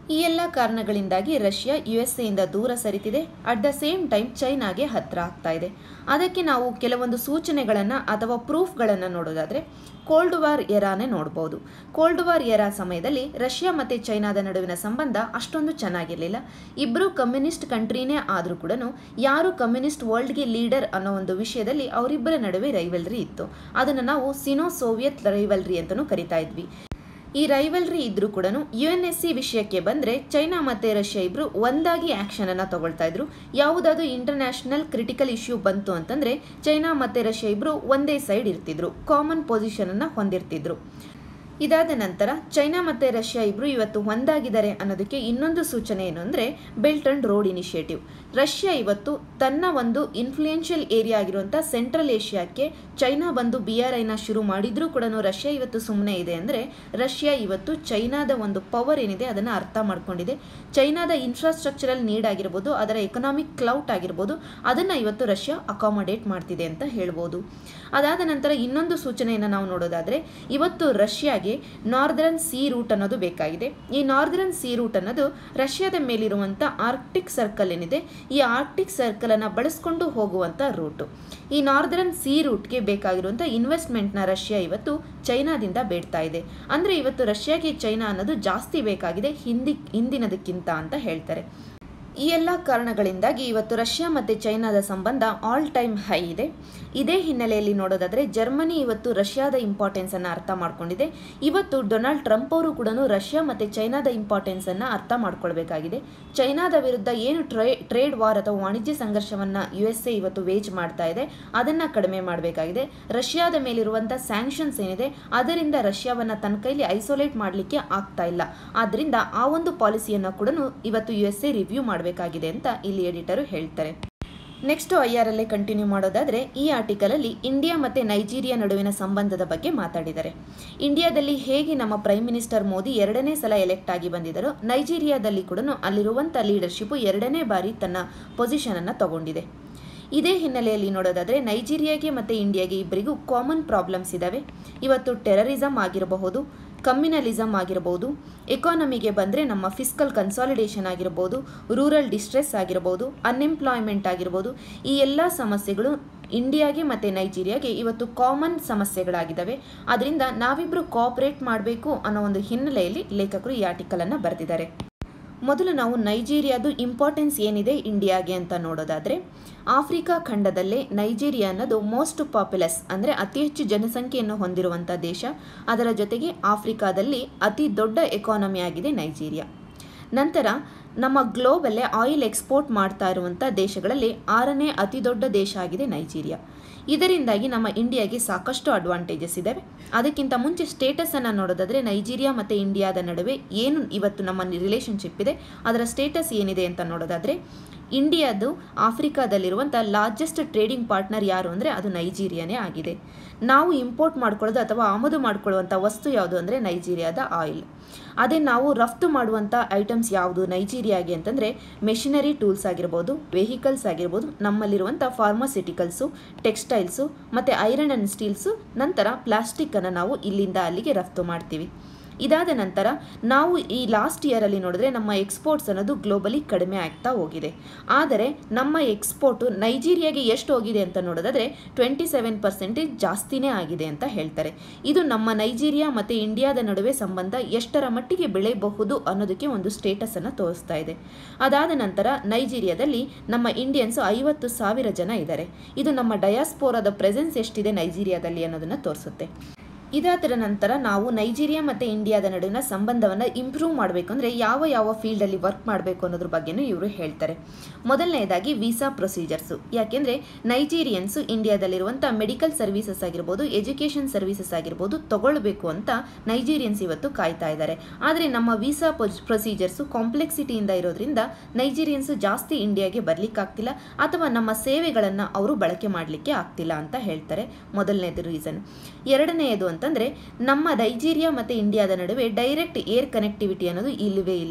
ಈ ಎಲ್ಲ ಕಾರಣಗಳಿಂದಾಗಿ ರಷ್ಯಾ ಯು ಎಸ್ ಎಯಿಂದ ದೂರ ಸರಿತಿದೆ ಅಟ್ ದ ಸೇಮ್ ಟೈಮ್ ಚೈನಾಗೆ ಹತ್ತಿರ ಆಗ್ತಾ ಇದೆ ಅದಕ್ಕೆ ನಾವು ಕೆಲವೊಂದು ಸೂಚನೆಗಳನ್ನು ಅಥವಾ ಪ್ರೂಫ್ಗಳನ್ನು ನೋಡೋದಾದರೆ ಕೋಲ್ಡ್ ವಾರ್ ಎರಾನೇ ನೋಡ್ಬೋದು ಕೋಲ್ಡ್ ವಾರ್ ಎರಾ ಸಮಯದಲ್ಲಿ ರಷ್ಯಾ ಮತ್ತು ಚೈನಾದ ನಡುವಿನ ಸಂಬಂಧ ಅಷ್ಟೊಂದು ಚೆನ್ನಾಗಿರಲಿಲ್ಲ ಇಬ್ಬರು ಕಮ್ಯುನಿಸ್ಟ್ ಕಂಟ್ರಿನೇ ಆದರೂ ಕೂಡ ಯಾರು ಕಮ್ಯುನಿಸ್ಟ್ ವರ್ಲ್ಡ್ಗೆ ಲೀಡರ್ ಅನ್ನೋ ಒಂದು ವಿಷಯದಲ್ಲಿ ಅವರಿಬ್ಬರ ನಡುವೆ ರೈವಲ್ರಿ ಇತ್ತು ಅದನ್ನು ನಾವು ಸಿನೋ ಸೋವಿಯತ್ ರೈವಲ್ರಿ ಅಂತಲೂ ಕರಿತಾ ಇದ್ವಿ ಈ ರೈವಲ್ರಿ ಇದ್ರೂ ಕೂಡ ಯು ಎನ್ ಎಸ್ ಸಿ ವಿಷಯಕ್ಕೆ ಬಂದರೆ ಚೈನಾ ಮತ್ತು ರಷ್ಯಾ ಇಬ್ಬರು ಒಂದಾಗಿ ಆ್ಯಕ್ಷನನ್ನು ತಗೊಳ್ತಾ ಇದ್ರು ಯಾವುದಾದ್ರು ಇಂಟರ್ನ್ಯಾಷನಲ್ ಕ್ರಿಟಿಕಲ್ ಇಶ್ಯೂ ಬಂತು ಅಂತಂದರೆ ಚೈನಾ ಮತ್ತು ರಷ್ಯಾ ಇಬ್ಬರು ಒಂದೇ ಸೈಡ್ ಇರ್ತಿದ್ರು ಕಾಮನ್ ಪೊಸಿಷನನ್ನು ಹೊಂದಿರ್ತಿದ್ರು ಇದಾದ ನಂತರ ಚೈನಾ ಮತ್ತು ರಷ್ಯಾ ಇಬ್ಬರು ಇವತ್ತು ಒಂದಾಗಿದ್ದಾರೆ ಅನ್ನೋದಕ್ಕೆ ಇನ್ನೊಂದು ಸೂಚನೆ ಏನು ಅಂದರೆ belt and road initiative Russia ಇವತ್ತು ತನ್ನ ಒಂದು ಇನ್ಫ್ಲೂಯೆನ್ಷಿಯಲ್ ಏರಿಯಾ ಆಗಿರುವಂಥ ಸೆಂಟ್ರಲ್ ಏಷ್ಯಾಕ್ಕೆ ಚೈನಾ ಬಂದು ಬಿ ಆರ್ ಐನ ಶುರು ಮಾಡಿದ್ರೂ ಕೂಡ ರಷ್ಯಾ ಇವತ್ತು ಸುಮ್ಮನೆ ಇದೆ ಅಂದರೆ ರಷ್ಯಾ ಇವತ್ತು ಚೈನಾದ ಒಂದು ಪವರ್ ಏನಿದೆ ಅದನ್ನು ಅರ್ಥ ಮಾಡ್ಕೊಂಡಿದೆ ಚೈನಾದ ಇನ್ಫ್ರಾಸ್ಟ್ರಕ್ಚರಲ್ ನೀಡ್ ಆಗಿರ್ಬೋದು ಅದರ ಎಕನಾಮಿಕ್ ಕ್ಲೌಟ್ ಆಗಿರ್ಬೋದು ಅದನ್ನು ಇವತ್ತು ರಷ್ಯಾ ಅಕಾಮಡೇಟ್ ಮಾಡ್ತಿದೆ ಅಂತ ಹೇಳ್ಬೋದು ಅದಾದ ನಂತರ ಇನ್ನೊಂದು ಸೂಚನೆಯನ್ನು ನಾವು ನೋಡೋದಾದರೆ ಇವತ್ತು ರಷ್ಯಾಗೆ ನಾರ್ದರ್ನ್ ಸಿ ರೂಟ್ ಅನ್ನೋದು ಬೇಕಾಗಿದೆ ಈ ನಾರ್ದರ್ನ್ ಸಿ ರೂಟ್ ಅನ್ನೋದು ರಷ್ಯಾದ ಮೇಲಿರುವಂಥ ಆರ್ಕ್ಟಿಕ್ ಸರ್ಕಲ್ ಏನಿದೆ ಈ ಆರ್ಕ್ಟಿಕ್ ಸರ್ಕಲನ್ನು ಬಳಸ್ಕೊಂಡು ಹೋಗುವಂಥ ರೂಟು ಈ ನಾರ್ದರ್ನ್ ಸಿ ರೂಟ್ಗೆ ಬೇಕಾಗಿರುವಂಥ ಇನ್ವೆಸ್ಟ್ಮೆಂಟ್ನ ರಷ್ಯಾ ಇವತ್ತು ಚೈನಾದಿಂದ ಬೇಡ್ತಾ ಇದೆ ಅಂದರೆ ಇವತ್ತು ರಷ್ಯಾಗೆ ಚೈನಾ ಅನ್ನೋದು ಜಾಸ್ತಿ ಬೇಕಾಗಿದೆ ಹಿಂದಿ ಹಿಂದಿನದಕ್ಕಿಂತ ಅಂತ ಹೇಳ್ತಾರೆ ಈ ಎಲ್ಲ ಕಾರಣಗಳಿಂದಾಗಿ ಇವತ್ತು ರಷ್ಯಾ ಮತ್ತು ಚೈನಾದ ಸಂಬಂಧ ಆಲ್ ಟೈಮ್ ಹೈ ಇದೆ ಇದೇ ಹಿನ್ನೆಲೆಯಲ್ಲಿ ನೋಡೋದಾದರೆ ಜರ್ಮನಿ ಇವತ್ತು ರಷ್ಯಾದ ಇಂಪಾರ್ಟೆನ್ಸನ್ನು ಅರ್ಥ ಮಾಡ್ಕೊಂಡಿದೆ ಇವತ್ತು ಡೊನಾಲ್ಡ್ ಟ್ರಂಪ್ ಅವರು ಕೂಡ ರಷ್ಯಾ ಮತ್ತು ಚೈನಾದ ಇಂಪಾರ್ಟೆನ್ಸನ್ನು ಅರ್ಥ ಮಾಡ್ಕೊಳ್ಬೇಕಾಗಿದೆ ಚೈನಾದ ವಿರುದ್ಧ ಏನು ಟ್ರೇ ಟ್ರೇಡ್ ವಾರ್ ಅಥವಾ ವಾಣಿಜ್ಯ ಸಂಘರ್ಷವನ್ನು ಯು ಎಸ್ ಎ ಇವತ್ತು ವೇಜ್ ಮಾಡ್ತಾ ಇದೆ ಅದನ್ನು ಕಡಿಮೆ ಮಾಡಬೇಕಾಗಿದೆ ರಷ್ಯಾದ ಮೇಲಿರುವಂಥ ಸ್ಯಾಂಕ್ಷನ್ಸ್ ಏನಿದೆ ಅದರಿಂದ ರಷ್ಯಾವನ್ನು ತನ್ನ ಕೈಲಿ ಐಸೋಲೇಟ್ ಮಾಡಲಿಕ್ಕೆ ಆಗ್ತಾ ಇಲ್ಲ ಆದ್ದರಿಂದ ಆ ಒಂದು ಪಾಲಿಸಿಯನ್ನು ಕೂಡ ಇವತ್ತು ಯು ಎಸ್ ಎ ರಿವ್ಯೂ ಮಾಡಬೇಕಾಗಿದೆ ಅಂತ ಇಲ್ಲಿ ಎಡಿಟರು ಹೇಳ್ತಾರೆ ನೆಕ್ಸ್ಟ್ ಐ ಆರ್ ಅಲ್ಲೇ ಕಂಟಿನ್ಯೂ ಮಾಡೋದಾದರೆ ಈ ಆರ್ಟಿಕಲಲ್ಲಿ ಇಂಡಿಯಾ ಮತ್ತು ನೈಜೀರಿಯಾ ನಡುವಿನ ಸಂಬಂಧದ ಬಗ್ಗೆ ಮಾತಾಡಿದ್ದಾರೆ ಇಂಡಿಯಾದಲ್ಲಿ ಹೇಗೆ ನಮ್ಮ ಪ್ರೈಮ್ ಮಿನಿಸ್ಟರ್ ಮೋದಿ ಎರಡನೇ ಸಲ ಎಲೆಕ್ಟ್ ಆಗಿ ಬಂದಿದ್ದಾರೋ ನೈಜೀರಿಯಾದಲ್ಲಿ ಕೂಡ ಅಲ್ಲಿರುವಂಥ ಲೀಡರ್ಶಿಪ್ಪು ಎರಡನೇ ಬಾರಿ ತನ್ನ ಪೊಸಿಷನನ್ನು ತಗೊಂಡಿದೆ ಇದೇ ಹಿನ್ನೆಲೆಯಲ್ಲಿ ನೋಡೋದಾದರೆ ನೈಜೀರಿಯಾಗೆ ಮತ್ತು ಇಂಡಿಯಾಗೆ ಇಬ್ಬರಿಗೂ ಕಾಮನ್ ಪ್ರಾಬ್ಲಮ್ಸ್ ಇದ್ದಾವೆ ಇವತ್ತು ಟೆರರಿಸಮ್ ಆಗಿರಬಹುದು ಕಮ್ಯುನಲಿಸಮ್ ಆಗಿರಬಹುದು ಎಕಾನಮಿಗೆ ಬಂದರೆ ನಮ್ಮ ಫಿಸ್ಕಲ್ ಕನ್ಸಾಲಿಡೇಷನ್ ಆಗಿರ್ಬೋದು ರೂರಲ್ ಡಿಸ್ಟ್ರೆಸ್ ಆಗಿರ್ಬೋದು ಅನ್ಎಂಪ್ಲಾಯ್ಮೆಂಟ್ ಆಗಿರ್ಬೋದು ಈ ಎಲ್ಲ ಸಮಸ್ಯೆಗಳು ಇಂಡಿಯಾಗೆ ಮತ್ತು ನೈಜೀರಿಯಾಗೆ ಇವತ್ತು ಕಾಮನ್ ಸಮಸ್ಯೆಗಳಾಗಿದ್ದಾವೆ ಅದರಿಂದ ನಾವಿಬ್ಬರು ಕೋಆಪರೇಟ್ ಮಾಡಬೇಕು ಅನ್ನೋ ಒಂದು ಹಿನ್ನೆಲೆಯಲ್ಲಿ ಲೇಖಕರು ಈ ಆರ್ಟಿಕಲನ್ನು ಬರೆದಿದ್ದಾರೆ ಮೊದಲು ನಾವು ನೈಜೀರಿಯಾದು ಇಂಪಾರ್ಟೆನ್ಸ್ ಏನಿದೆ ಇಂಡಿಯಾಗೆ ಅಂತ ನೋಡೋದಾದರೆ ಆಫ್ರಿಕಾ ಖಂಡದಲ್ಲೇ ನೈಜೀರಿಯಾ ಅನ್ನೋದು ಮೋಸ್ಟ್ ಪಾಪ್ಯುಲಸ್ ಅಂದರೆ ಅತಿ ಹೆಚ್ಚು ಜನಸಂಖ್ಯೆಯನ್ನು ಹೊಂದಿರುವಂಥ ದೇಶ ಅದರ ಜೊತೆಗೆ ಆಫ್ರಿಕಾದಲ್ಲಿ ಅತಿ ದೊಡ್ಡ ಎಕಾನಮಿ ಆಗಿದೆ ನೈಜೀರಿಯಾ ನಂತರ ನಮ್ಮ ಗ್ಲೋಬಲ್ಲೇ ಆಯಿಲ್ ಎಕ್ಸ್ಪೋರ್ಟ್ ಮಾಡ್ತಾ ಇರುವಂಥ ದೇಶಗಳಲ್ಲಿ ಆರನೇ ಅತಿ ದೊಡ್ಡ ದೇಶ ಆಗಿದೆ ನೈಜೀರಿಯಾ ಇದರಿಂದಾಗಿ ನಮ್ಮ ಇಂಡಿಯಾಗೆ ಸಾಕಷ್ಟು ಅಡ್ವಾಂಟೇಜಸ್ ಇದ್ದಾವೆ ಅದಕ್ಕಿಂತ ಮುಂಚೆ ಸ್ಟೇಟಸನ್ನು ನೋಡೋದಾದರೆ ನೈಜೀರಿಯಾ ಮತ್ತು ಇಂಡಿಯಾದ ನಡುವೆ ಏನು ಇವತ್ತು ನಮ್ಮ ರಿಲೇಷನ್ಶಿಪ್ ಇದೆ ಅದರ ಸ್ಟೇಟಸ್ ಏನಿದೆ ಅಂತ ನೋಡೋದಾದರೆ ಇಂಡಿಯಾದು ಆಫ್ರಿಕಾದಲ್ಲಿರುವಂಥ ಲಾರ್ಜೆಸ್ಟ್ ಟ್ರೇಡಿಂಗ್ ಪಾರ್ಟ್ನರ್ ಯಾರು ಅಂದರೆ ಅದು ನೈಜೀರಿಯಾನೇ ಆಗಿದೆ ನಾವು ಇಂಪೋರ್ಟ್ ಮಾಡ್ಕೊಳ್ಳೋದು ಅಥವಾ ಆಮದು ಮಾಡ್ಕೊಳ್ಳುವಂಥ ವಸ್ತು ಯಾವುದು ಅಂದರೆ ನೈಜೀರಿಯಾದ ಆಯಿಲ್ ಅದೇ ನಾವು ರಫ್ತು ಮಾಡುವಂಥ ಐಟಮ್ಸ್ ಯಾವುದು ನೈಜೀರಿಯಾಗೆ ಅಂತಂದರೆ ಮೆಷಿನರಿ ಟೂಲ್ಸ್ ಆಗಿರ್ಬೋದು ವೆಹಿಕಲ್ಸ್ ಆಗಿರ್ಬೋದು ನಮ್ಮಲ್ಲಿರುವಂಥ ಫಾರ್ಮಾಸಿಟಿಕಲ್ಸು ಟೆಕ್ಸ್ಟೈಲ್ಸು ಮತ್ತು ಐರನ್ ಆ್ಯಂಡ್ ಸ್ಟೀಲ್ಸು ನಂತರ ಪ್ಲಾಸ್ಟಿಕ್ಕನ್ನು ನಾವು ಇಲ್ಲಿಂದ ಅಲ್ಲಿಗೆ ರಫ್ತು ಮಾಡ್ತೀವಿ ಇದಾದ ನಂತರ ನಾವು ಈ ಲಾಸ್ಟ್ ಇಯರಲ್ಲಿ ನೋಡಿದ್ರೆ ನಮ್ಮ ಎಕ್ಸ್ಪೋರ್ಟ್ಸ್ ಅನ್ನೋದು ಗ್ಲೋಬಲಿ ಕಡಿಮೆ ಆಗ್ತಾ ಹೋಗಿದೆ ಆದರೆ ನಮ್ಮ ಎಕ್ಸ್ಪೋರ್ಟು ನೈಜೀರಿಯಾಗೆ ಎಷ್ಟು ಹೋಗಿದೆ ಅಂತ ನೋಡೋದಾದರೆ ಟ್ವೆಂಟಿ ಸೆವೆನ್ ಪರ್ಸೆಂಟೇಜ್ ಜಾಸ್ತಿನೇ ಆಗಿದೆ ಅಂತ ಹೇಳ್ತಾರೆ ಇದು ನಮ್ಮ ನೈಜೀರಿಯಾ ಮತ್ತು ಇಂಡಿಯಾದ ನಡುವೆ ಸಂಬಂಧ ಎಷ್ಟರ ಮಟ್ಟಿಗೆ ಬೆಳೆಯಬಹುದು ಅನ್ನೋದಕ್ಕೆ ಒಂದು ಸ್ಟೇಟಸನ್ನು ತೋರಿಸ್ತಾ ಇದೆ ಅದಾದ ನಂತರ ನೈಜೀರಿಯಾದಲ್ಲಿ ನಮ್ಮ ಇಂಡಿಯನ್ಸು ಐವತ್ತು ಸಾವಿರ ಜನ ಇದ್ದಾರೆ ಇದು ನಮ್ಮ ಡಯಾಸ್ಪೋರಾದ ಪ್ರೆಸೆನ್ಸ್ ಎಷ್ಟಿದೆ ನೈಜೀರಿಯಾದಲ್ಲಿ ಅನ್ನೋದನ್ನು ತೋರಿಸುತ್ತೆ ಇದಾದ ನಂತರ ನಾವು ನೈಜೀರಿಯಾ ಮತ್ತು ಇಂಡಿಯಾದ ನಡುವಿನ ಸಂಬಂಧವನ್ನು ಇಂಪ್ರೂವ್ ಮಾಡಬೇಕು ಅಂದರೆ ಯಾವ ಯಾವ ಫೀಲ್ಡಲ್ಲಿ ವರ್ಕ್ ಮಾಡಬೇಕು ಅನ್ನೋದ್ರ ಬಗ್ಗೆನೂ ಇವರು ಹೇಳ್ತಾರೆ ಮೊದಲನೇದಾಗಿ ವೀಸಾ ಪ್ರೊಸೀಜರ್ಸು ಯಾಕೆಂದರೆ ನೈಜೀರಿಯನ್ಸು ಇಂಡಿಯಾದಲ್ಲಿರುವಂಥ ಮೆಡಿಕಲ್ ಸರ್ವಿಸಸ್ ಆಗಿರ್ಬೋದು ಎಜುಕೇಷನ್ ಸರ್ವಿಸಸ್ ಆಗಿರ್ಬೋದು ತಗೊಳ್ಬೇಕು ಅಂತ ನೈಜೀರಿಯನ್ಸ್ ಇವತ್ತು ಕಾಯ್ತಾ ಇದ್ದಾರೆ ಆದರೆ ನಮ್ಮ ವೀಸಾ ಪ್ರೊಸೀಜರ್ಸು ಕಾಂಪ್ಲೆಕ್ಸಿಟಿಯಿಂದ ಇರೋದ್ರಿಂದ ನೈಜೀರಿಯನ್ಸು ಜಾಸ್ತಿ ಇಂಡಿಯಾಗೆ ಬರಲಿಕ್ಕಾಗ್ತಿಲ್ಲ ಅಥವಾ ನಮ್ಮ ಸೇವೆಗಳನ್ನು ಅವರು ಬಳಕೆ ಮಾಡಲಿಕ್ಕೆ ಆಗ್ತಿಲ್ಲ ಅಂತ ಹೇಳ್ತಾರೆ ಮೊದಲನೇದು ರೀಸನ್ ಎರಡನೆಯದು ಅಂತಂದರೆ ನಮ್ಮ ನೈಜೀರಿಯಾ ಮತ್ತು ಇಂಡಿಯಾದ ನಡುವೆ ಡೈರೆಕ್ಟ್ ಏರ್ ಕನೆಕ್ಟಿವಿಟಿ ಅನ್ನೋದು ಇಲ್ಲವೇ ಇಲ್ಲ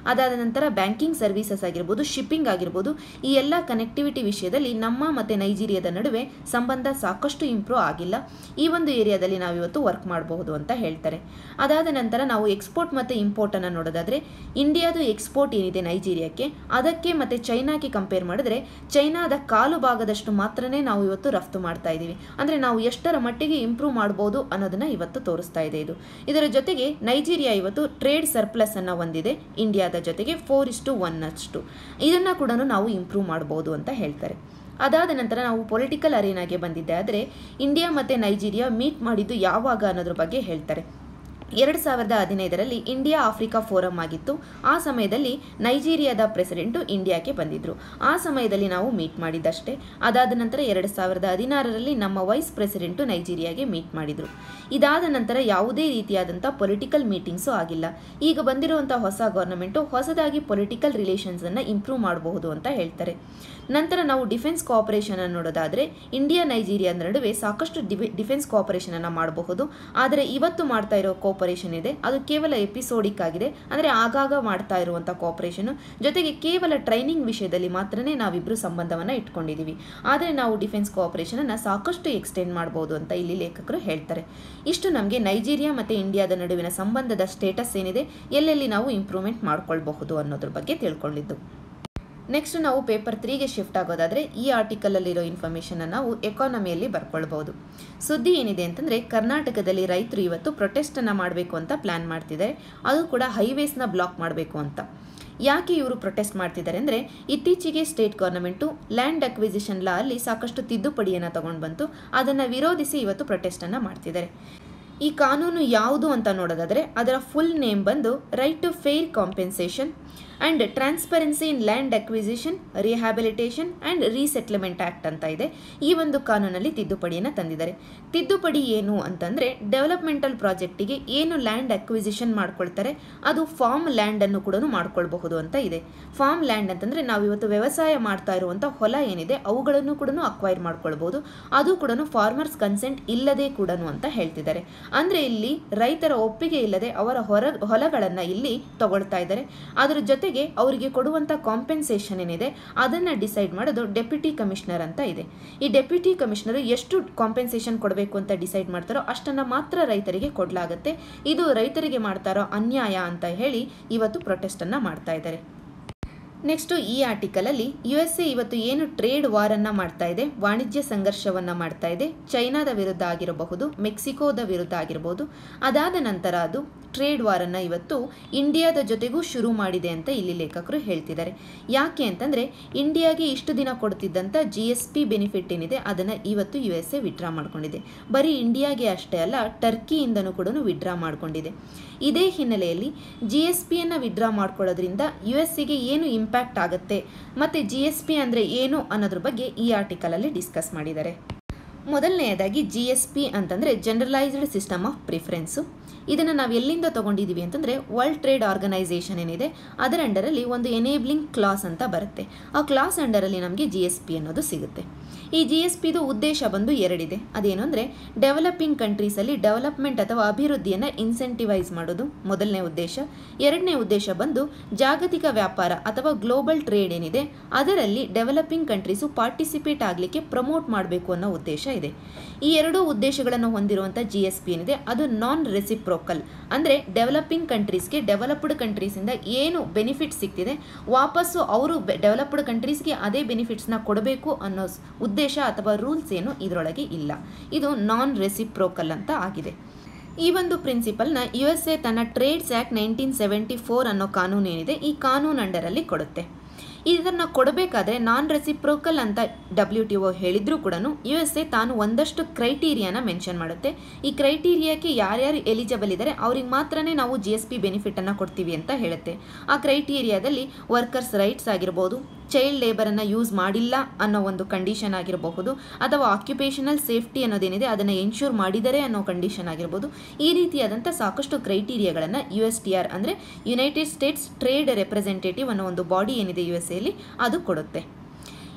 ಅದಾದ ನಂತರ ಬ್ಯಾಂಕಿಂಗ್ ಸರ್ವಿಸಸ್ ಆಗಿರ್ಬೋದು ಶಿಪ್ಪಿಂಗ್ ಆಗಿರ್ಬೋದು ಈ ಎಲ್ಲ ಕನೆಕ್ಟಿವಿಟಿ ವಿಷಯದಲ್ಲಿ ನಮ್ಮ ಮತ್ತು ನೈಜೀರಿಯಾದ ನಡುವೆ ಸಂಬಂಧ ಸಾಕಷ್ಟು ಇಂಪ್ರೂವ್ ಆಗಿಲ್ಲ ಈ ಒಂದು ಏರಿಯಾದಲ್ಲಿ ನಾವು ಇವತ್ತು ವರ್ಕ್ ಮಾಡಬಹುದು ಅಂತ ಹೇಳ್ತಾರೆ ಅದಾದ ನಂತರ ನಾವು ಎಕ್ಸ್ಪೋರ್ಟ್ ಮತ್ತು ಇಂಪೋರ್ಟನ್ನು ನೋಡೋದಾದರೆ ಇಂಡಿಯಾದು ಎಕ್ಸ್ಪೋರ್ಟ್ ಏನಿದೆ ನೈಜೀರಿಯಾಕ್ಕೆ ಅದಕ್ಕೆ ಮತ್ತು ಚೈನಾಗೆ ಕಂಪೇರ್ ಮಾಡಿದ್ರೆ ಚೈನಾದ ಕಾಲು ಭಾಗದಷ್ಟು ಮಾತ್ರನೇ ನಾವು ಇವತ್ತು ರಫ್ತು ಮಾಡ್ತಾ ಇದ್ದೀವಿ ಅಂದರೆ ನಾವು ಎಷ್ಟರ ಮಟ್ಟಿಗೆ ಇಂಪ್ರೂವ್ ಮಾಡ್ಬೋದು ಅನ್ನೋದನ್ನ ಇವತ್ತು ತೋರಿಸ್ತಾ ಇದೆ ಇದು ಇದರ ಜೊತೆಗೆ ನೈಜೀರಿಯಾ ಇವತ್ತು ಟ್ರೇಡ್ ಸರ್ಪ್ಲಸ್ ಅನ್ನು ಹೊಂದಿದೆ ಇಂಡಿಯಾದ ಜೊತೆಗೆ ಫೋರ್ ಇಸ್ಟು ಒನ್ ಅಷ್ಟು ಇದನ್ನು ಕೂಡ ನಾವು ಇಂಪ್ರೂವ್ ಮಾಡ್ಬೋದು ಅಂತ ಹೇಳ್ತಾರೆ ಅದಾದ ನಂತರ ನಾವು ಪೊಲಿಟಿಕಲ್ ಅರೇನಾಗೆ ಬಂದಿದ್ದೆ ಆದರೆ ಇಂಡಿಯಾ ಮತ್ತು ನೈಜೀರಿಯಾ ಮೀಟ್ ಮಾಡಿದ್ದು ಯಾವಾಗ ಅನ್ನೋದ್ರ ಬಗ್ಗೆ ಹೇಳ್ತಾರೆ ಎರಡು ಸಾವಿರದ ಹದಿನೈದರಲ್ಲಿ ಇಂಡಿಯಾ ಆಫ್ರಿಕಾ ಫೋರಮ್ ಆಗಿತ್ತು ಆ ಸಮಯದಲ್ಲಿ ನೈಜೀರಿಯಾದ ಪ್ರೆಸಿಡೆಂಟು ಇಂಡಿಯಾಕ್ಕೆ ಬಂದಿದ್ದರು ಆ ಸಮಯದಲ್ಲಿ ನಾವು ಮೀಟ್ ಮಾಡಿದ್ದಷ್ಟೇ ಅದಾದ ನಂತರ ಎರಡು ಸಾವಿರದ ಹದಿನಾರರಲ್ಲಿ ನಮ್ಮ ವೈಸ್ ಪ್ರೆಸಿಡೆಂಟು ನೈಜೀರಿಯಾಗೆ ಮೀಟ್ ಮಾಡಿದರು ಇದಾದ ನಂತರ ಯಾವುದೇ ರೀತಿಯಾದಂಥ ಪೊಲಿಟಿಕಲ್ ಮೀಟಿಂಗ್ಸು ಆಗಿಲ್ಲ ಈಗ ಬಂದಿರುವಂಥ ಹೊಸ ಗೌರ್ಮೆಂಟು ಹೊಸದಾಗಿ ಪೊಲಿಟಿಕಲ್ ರಿಲೇಷನ್ಸನ್ನು ಇಂಪ್ರೂವ್ ಮಾಡಬಹುದು ಅಂತ ಹೇಳ್ತಾರೆ ನಂತರ ನಾವು ಡಿಫೆನ್ಸ್ ಕೋಆಪರೇಷನ್ ಅನ್ನು ನೋಡೋದಾದರೆ ಇಂಡಿಯಾ ನೈಜೀರಿಯಾ ನಡುವೆ ಸಾಕಷ್ಟು ಡಿಫೆನ್ಸ್ ಕೋಆಪರೇಷನ್ ಅನ್ನು ಮಾಡಬಹುದು ಆದರೆ ಇವತ್ತು ಮಾಡ್ತಾ ಇರೋ ಕೋಪರೇಷನ್ ಇದೆ ಅದು ಕೇವಲ ಎಪಿಸೋಡಿಕ್ ಆಗಿದೆ ಅಂದರೆ ಆಗಾಗ ಮಾಡ್ತಾ ಇರುವಂಥ ಕೋಪರೇಷನ್ ಜೊತೆಗೆ ಕೇವಲ ಟ್ರೈನಿಂಗ್ ವಿಷಯದಲ್ಲಿ ಮಾತ್ರನೇ ನಾವಿಬ್ಬರು ಸಂಬಂಧವನ್ನು ಇಟ್ಕೊಂಡಿದ್ದೀವಿ ಆದರೆ ನಾವು ಡಿಫೆನ್ಸ್ ಕೋಆಪರೇಷನ್ ಅನ್ನು ಸಾಕಷ್ಟು ಎಕ್ಸ್ಟೆಂಡ್ ಮಾಡ್ಬೋದು ಅಂತ ಇಲ್ಲಿ ಲೇಖಕರು ಹೇಳ್ತಾರೆ ಇಷ್ಟು ನಮಗೆ ನೈಜೀರಿಯಾ ಮತ್ತು ಇಂಡಿಯಾದ ನಡುವಿನ ಸಂಬಂಧದ ಸ್ಟೇಟಸ್ ಏನಿದೆ ಎಲ್ಲೆಲ್ಲಿ ನಾವು ಇಂಪ್ರೂವ್ಮೆಂಟ್ ಮಾಡ್ಕೊಳ್ಬಹುದು ಅನ್ನೋದ್ರ ಬಗ್ಗೆ ತಿಳ್ಕೊಂಡಿದ್ದು ನೆಕ್ಸ್ಟ್ ನಾವು ಪೇಪರ್ ತ್ರೀಗೆ ಶಿಫ್ಟ್ ಆಗೋದಾದರೆ ಈ ಆರ್ಟಿಕಲಲ್ಲಿರೋ ಇನ್ಫಾರ್ಮೇಷನ್ನ ನಾವು ಎಕಾನಮಿಯಲ್ಲಿ ಬರ್ಕೊಳ್ಬೋದು ಸುದ್ದಿ ಏನಿದೆ ಅಂತಂದರೆ ಕರ್ನಾಟಕದಲ್ಲಿ ರೈತರು ಇವತ್ತು ಪ್ರೊಟೆಸ್ಟನ್ನು ಮಾಡಬೇಕು ಅಂತ ಪ್ಲ್ಯಾನ್ ಮಾಡ್ತಿದ್ದಾರೆ ಅದು ಕೂಡ ಹೈವೇಸ್ನ ಬ್ಲಾಕ್ ಮಾಡಬೇಕು ಅಂತ ಯಾಕೆ ಇವರು ಪ್ರೊಟೆಸ್ಟ್ ಮಾಡ್ತಿದ್ದಾರೆ ಅಂದರೆ ಇತ್ತೀಚೆಗೆ state government land acquisition law ಅಲ್ಲಿ ಸಾಕಷ್ಟು ತಿದ್ದುಪಡಿಯನ್ನು ತಗೊಂಡು ಬಂತು ಅದನ್ನು ವಿರೋಧಿಸಿ ಇವತ್ತು ಪ್ರೊಟೆಸ್ಟನ್ನು ಮಾಡ್ತಿದ್ದಾರೆ ಈ ಕಾನೂನು ಯಾವುದು ಅಂತ ನೋಡೋದಾದರೆ ಅದರ ಫುಲ್ ನೇಮ್ ಬಂದು right to fair compensation and transparency in land acquisition rehabilitation and resettlement act ಅಂತ ಇದೆ ಈ ಒಂದು ಕಾನೂನಲ್ಲಿ ತಿದ್ದುಪಡಿಯನ್ನು ತಂದಿದ್ದಾರೆ ತಿದ್ದುಪಡಿ ಏನು ಅಂತಂದರೆ ಡೆವಲಪ್ಮೆಂಟಲ್ ಪ್ರಾಜೆಕ್ಟಿಗೆ ಏನು ಲ್ಯಾಂಡ್ ಅಕ್ವಿಸಿಷನ್ ಮಾಡ್ಕೊಳ್ತಾರೆ ಅದು ಫಾರ್ಮ್ ಲ್ಯಾಂಡನ್ನು ಕೂಡ ಮಾಡ್ಕೊಳ್ಬಹುದು ಅಂತ ಇದೆ ಫಾರ್ಮ್ ಲ್ಯಾಂಡ್ ಅಂತಂದರೆ ನಾವು ಇವತ್ತು ವ್ಯವಸಾಯ ಮಾಡ್ತಾ ಇರುವಂಥ ಹೊಲ ಏನಿದೆ ಅವುಗಳನ್ನು ಕೂಡ ಅಕ್ವೈರ್ ಮಾಡ್ಕೊಳ್ಬೋದು ಅದು ಕೂಡ ಫಾರ್ಮರ್ಸ್ ಕನ್ಸೆಂಟ್ ಇಲ್ಲದೆ ಕೂಡ ಅಂತ ಹೇಳ್ತಿದ್ದಾರೆ ಅಂದರೆ ಇಲ್ಲಿ ರೈತರ ಒಪ್ಪಿಗೆ ಇಲ್ಲದೆ ಅವರ ಹೊರ ಹೊಲಗಳನ್ನು ಇಲ್ಲಿ ತಗೊಳ್ತಾ ಇದ್ದಾರೆ ಅದರ ಜೊತೆಗೆ ಅವರಿಗೆ ಕೊಡುವಂಥ ಕಾಂಪೆನ್ಸೇಷನ್ ಏನಿದೆ ಅದನ್ನು ಡಿಸೈಡ್ ಮಾಡೋದು ಡೆಪ್ಯೂಟಿ ಕಮಿಷನರ್ ಅಂತ ಇದೆ ಈ ಡೆಪ್ಯೂಟಿ ಕಮಿಷನರ್ ಎಷ್ಟು ಕಾಂಪೆನ್ಸೇಷನ್ ಕೊಡಬೇಕು ಅಂತ ಡಿಸೈಡ್ ಮಾಡ್ತಾರೋ ಅಷ್ಟನ್ನು ಮಾತ್ರ ರೈತರಿಗೆ ಕೊಡಲಾಗುತ್ತೆ ಇದು ರೈತರಿಗೆ ಮಾಡ್ತಾರೋ ಅನ್ಯಾಯ ಅಂತ ಹೇಳಿ ಇವತ್ತು ಪ್ರೊಟೆಸ್ಟನ್ನು ಮಾಡ್ತಾ ಇದ್ದಾರೆ ನೆಕ್ಸ್ಟು ಈ ಆರ್ಟಿಕಲಲ್ಲಿ ಯು ಎಸ್ ಎ ಇವತ್ತು ಏನು ಟ್ರೇಡ್ ವಾರನ್ನು ಮಾಡ್ತಾ ಇದೆ ವಾಣಿಜ್ಯ ಸಂಘರ್ಷವನ್ನು ಮಾಡ್ತಾ ಇದೆ ಚೈನಾದ ವಿರುದ್ಧ ಆಗಿರಬಹುದು ಮೆಕ್ಸಿಕೋದ ವಿರುದ್ಧ ಆಗಿರಬಹುದು ಅದಾದ ನಂತರ ಅದು ಟ್ರೇಡ್ ವಾರನ್ನು ಇವತ್ತು ಇಂಡಿಯಾದ ಜೊತೆಗೂ ಶುರು ಮಾಡಿದೆ ಅಂತ ಇಲ್ಲಿ ಲೇಖಕರು ಹೇಳ್ತಿದ್ದಾರೆ ಯಾಕೆ ಅಂತಂದರೆ ಇಂಡಿಯಾಗೆ ಇಷ್ಟು ದಿನ ಕೊಡ್ತಿದ್ದಂಥ ಜಿ ಎಸ್ ಪಿ ಬೆನಿಫಿಟ್ ಏನಿದೆ ಅದನ್ನು ಇವತ್ತು ಯು ಎಸ್ ಎ ವಿಡ್ರಾ ಮಾಡ್ಕೊಂಡಿದೆ ಬರೀ ಇಂಡಿಯಾಗೆ ಅಷ್ಟೇ ಅಲ್ಲ ಟರ್ಕಿಯಿಂದನೂ ಕೂಡ ವಿಡ್ರಾ ಮಾಡ್ಕೊಂಡಿದೆ ಇದೇ ಹಿನ್ನೆಲೆಯಲ್ಲಿ ಜಿ ಎಸ್ ಪಿಯನ್ನು ವಿಡ್ರಾ ಮಾಡ್ಕೊಳ್ಳೋದ್ರಿಂದ ಯು ಎಸ್ ಸಿಗೆ ಏನು ಇಂಪ್ಯಾಕ್ಟ್ ಆಗುತ್ತೆ ಮತ್ತು ಜಿ ಎಸ್ ಪಿ ಅಂದರೆ ಏನು ಅನ್ನೋದ್ರ ಬಗ್ಗೆ ಈ ಆರ್ಟಿಕಲಲ್ಲಿ ಡಿಸ್ಕಸ್ ಮಾಡಿದ್ದಾರೆ ಮೊದಲನೆಯದಾಗಿ ಜಿ ಎಸ್ ಪಿ ಅಂತಂದರೆ ಜನರಲೈಸ್ಡ್ ಸಿಸ್ಟಮ್ ಆಫ್ ಪ್ರಿಫರೆನ್ಸು ಇದನ್ನು ನಾವು ಎಲ್ಲಿಂದ ತೊಗೊಂಡಿದ್ದೀವಿ ಅಂತಂದರೆ ವರ್ಲ್ಡ್ ಟ್ರೇಡ್ ಆರ್ಗನೈಸೇಷನ್ ಏನಿದೆ ಅದರ ಅಂಡರಲ್ಲಿ ಒಂದು ಎನೇಬ್ಲಿಂಗ್ ಕ್ಲಾಸ್ ಅಂತ ಬರುತ್ತೆ ಆ ಕ್ಲಾಸ್ ಅಂಡರಲ್ಲಿ ನಮಗೆ ಜಿ ಎಸ್ ಪಿ ಅನ್ನೋದು ಸಿಗುತ್ತೆ ಈ ಜಿ ಎಸ್ ಪಿದು ಉದ್ದೇಶ ಬಂದು ಎರಡಿದೆ ಅದೇನು ಅಂದರೆ ಡೆವಲಪಿಂಗ್ ಕಂಟ್ರೀಸಲ್ಲಿ ಡೆವಲಪ್ಮೆಂಟ್ ಅಥವಾ ಅಭಿವೃದ್ಧಿಯನ್ನು ಇನ್ಸೆಂಟಿವೈಸ್ ಮಾಡೋದು ಮೊದಲನೇ ಉದ್ದೇಶ ಎರಡನೇ ಉದ್ದೇಶ ಬಂದು ಜಾಗತಿಕ ವ್ಯಾಪಾರ ಅಥವಾ ಗ್ಲೋಬಲ್ ಟ್ರೇಡ್ ಏನಿದೆ ಅದರಲ್ಲಿ ಡೆವಲಪಿಂಗ್ ಕಂಟ್ರೀಸು ಪಾರ್ಟಿಸಿಪೇಟ್ ಆಗಲಿಕ್ಕೆ ಪ್ರಮೋಟ್ ಮಾಡಬೇಕು ಅನ್ನೋ ಉದ್ದೇಶ ಇದೆ ಈ ಎರಡೂ ಉದ್ದೇಶಗಳನ್ನು ಹೊಂದಿರುವಂಥ ಜಿ ಎಸ್ ಪಿ ಏನಿದೆ ಅದು ನಾನ್ ರೆಸಿಪ್ರೋಕಲ್ ಅಂದರೆ ಡೆವಲಪಿಂಗ್ ಕಂಟ್ರೀಸ್ಗೆ ಡೆವಲಪ್ಡ್ ಕಂಟ್ರೀಸಿಂದ ಏನು ಬೆನಿಫಿಟ್ ಸಿಗ್ತಿದೆ ವಾಪಸ್ಸು ಅವರು ಡೆವಲಪ್ಡ್ ಕಂಟ್ರೀಸ್ಗೆ ಅದೇ ಬೆನಿಫಿಟ್ಸ್ನ ಕೊಡಬೇಕು ಅನ್ನೋ ಉದ್ದೇಶ ಅಥವಾ ರೂಲ್ಸ್ ಏನು ಇದರೊಳಗೆ ಇಲ್ಲ ಇದು ನಾನ್ ರೆಸಿಪ್ರೋಕಲ್ ಅಂತ ಆಗಿದೆ ಈ ಒಂದು ಪ್ರಿನ್ಸಿಪಲ್ನ ಯು ಎಸ್ ಎ ತನ್ನ trades act nineteen seventy four ಅನ್ನೋ ಕಾನೂನು ಏನಿದೆ ಈ ಕಾನೂನು ಅಂಡರಲ್ಲಿ ಕೊಡುತ್ತೆ ಇದನ್ನು ಕೊಡಬೇಕಾದ್ರೆ ನಾನ್ ರೆಸಿಪ್ರೋಕಲ್ ಅಂತ ಡಬ್ಲ್ಯೂ ಟಿ ಒ ಹೇಳಿದರೂ ಕೂಡ ಯು ಎಸ್ ಎ ತಾನು ಒಂದಷ್ಟು ಕ್ರೈಟೀರಿಯಾನ ಮೆನ್ಷನ್ ಮಾಡುತ್ತೆ ಈ ಕ್ರೈಟೀರಿಯಾಕ್ಕೆ ಯಾರ್ಯಾರು ಎಲಿಜಿಬಲ್ ಇದ್ದಾರೆ ಅವ್ರಿಗೆ ಮಾತ್ರನೇ ನಾವು ಜಿ ಎಸ್ ಪಿ ಬೆನಿಫಿಟನ್ನು ಕೊಡ್ತೀವಿ ಅಂತ ಹೇಳುತ್ತೆ ಆ ಕ್ರೈಟೀರಿಯಾದಲ್ಲಿ ವರ್ಕರ್ಸ್ ರೈಟ್ಸ್ ಆಗಿರ್ಬೋದು ಚೈಲ್ಡ್ ಲೇಬರನ್ನು ಯೂಸ್ ಮಾಡಿಲ್ಲ ಅನ್ನೋ ಒಂದು ಕಂಡೀಷನ್ ಆಗಿರಬಹುದು ಅಥವಾ ಆಕ್ಯುಪೇಷನಲ್ ಸೇಫ್ಟಿ ಅನ್ನೋದೇನಿದೆ ಅದನ್ನು ಎನ್ಶೂರ್ ಮಾಡಿದರೆ ಅನ್ನೋ ಕಂಡೀಷನ್ ಆಗಿರ್ಬೋದು ಈ ರೀತಿಯಾದಂಥ ಸಾಕಷ್ಟು ಕ್ರೈಟೀರಿಯಾಗಳನ್ನು ಯು ಎಸ್ ಟಿ ಆರ್ ಅಂದರೆ ಯುನೈಟೆಡ್ ಸ್ಟೇಟ್ಸ್ ಟ್ರೇಡ್ ರೆಪ್ರೆಸೆಂಟೇಟಿವ್ ಅನ್ನೋ ಒಂದು ಬಾಡಿ ಏನಿದೆ ಯು ಎಸ್ ಎಲ್ಲಿ ಅದು ಕೊಡುತ್ತೆ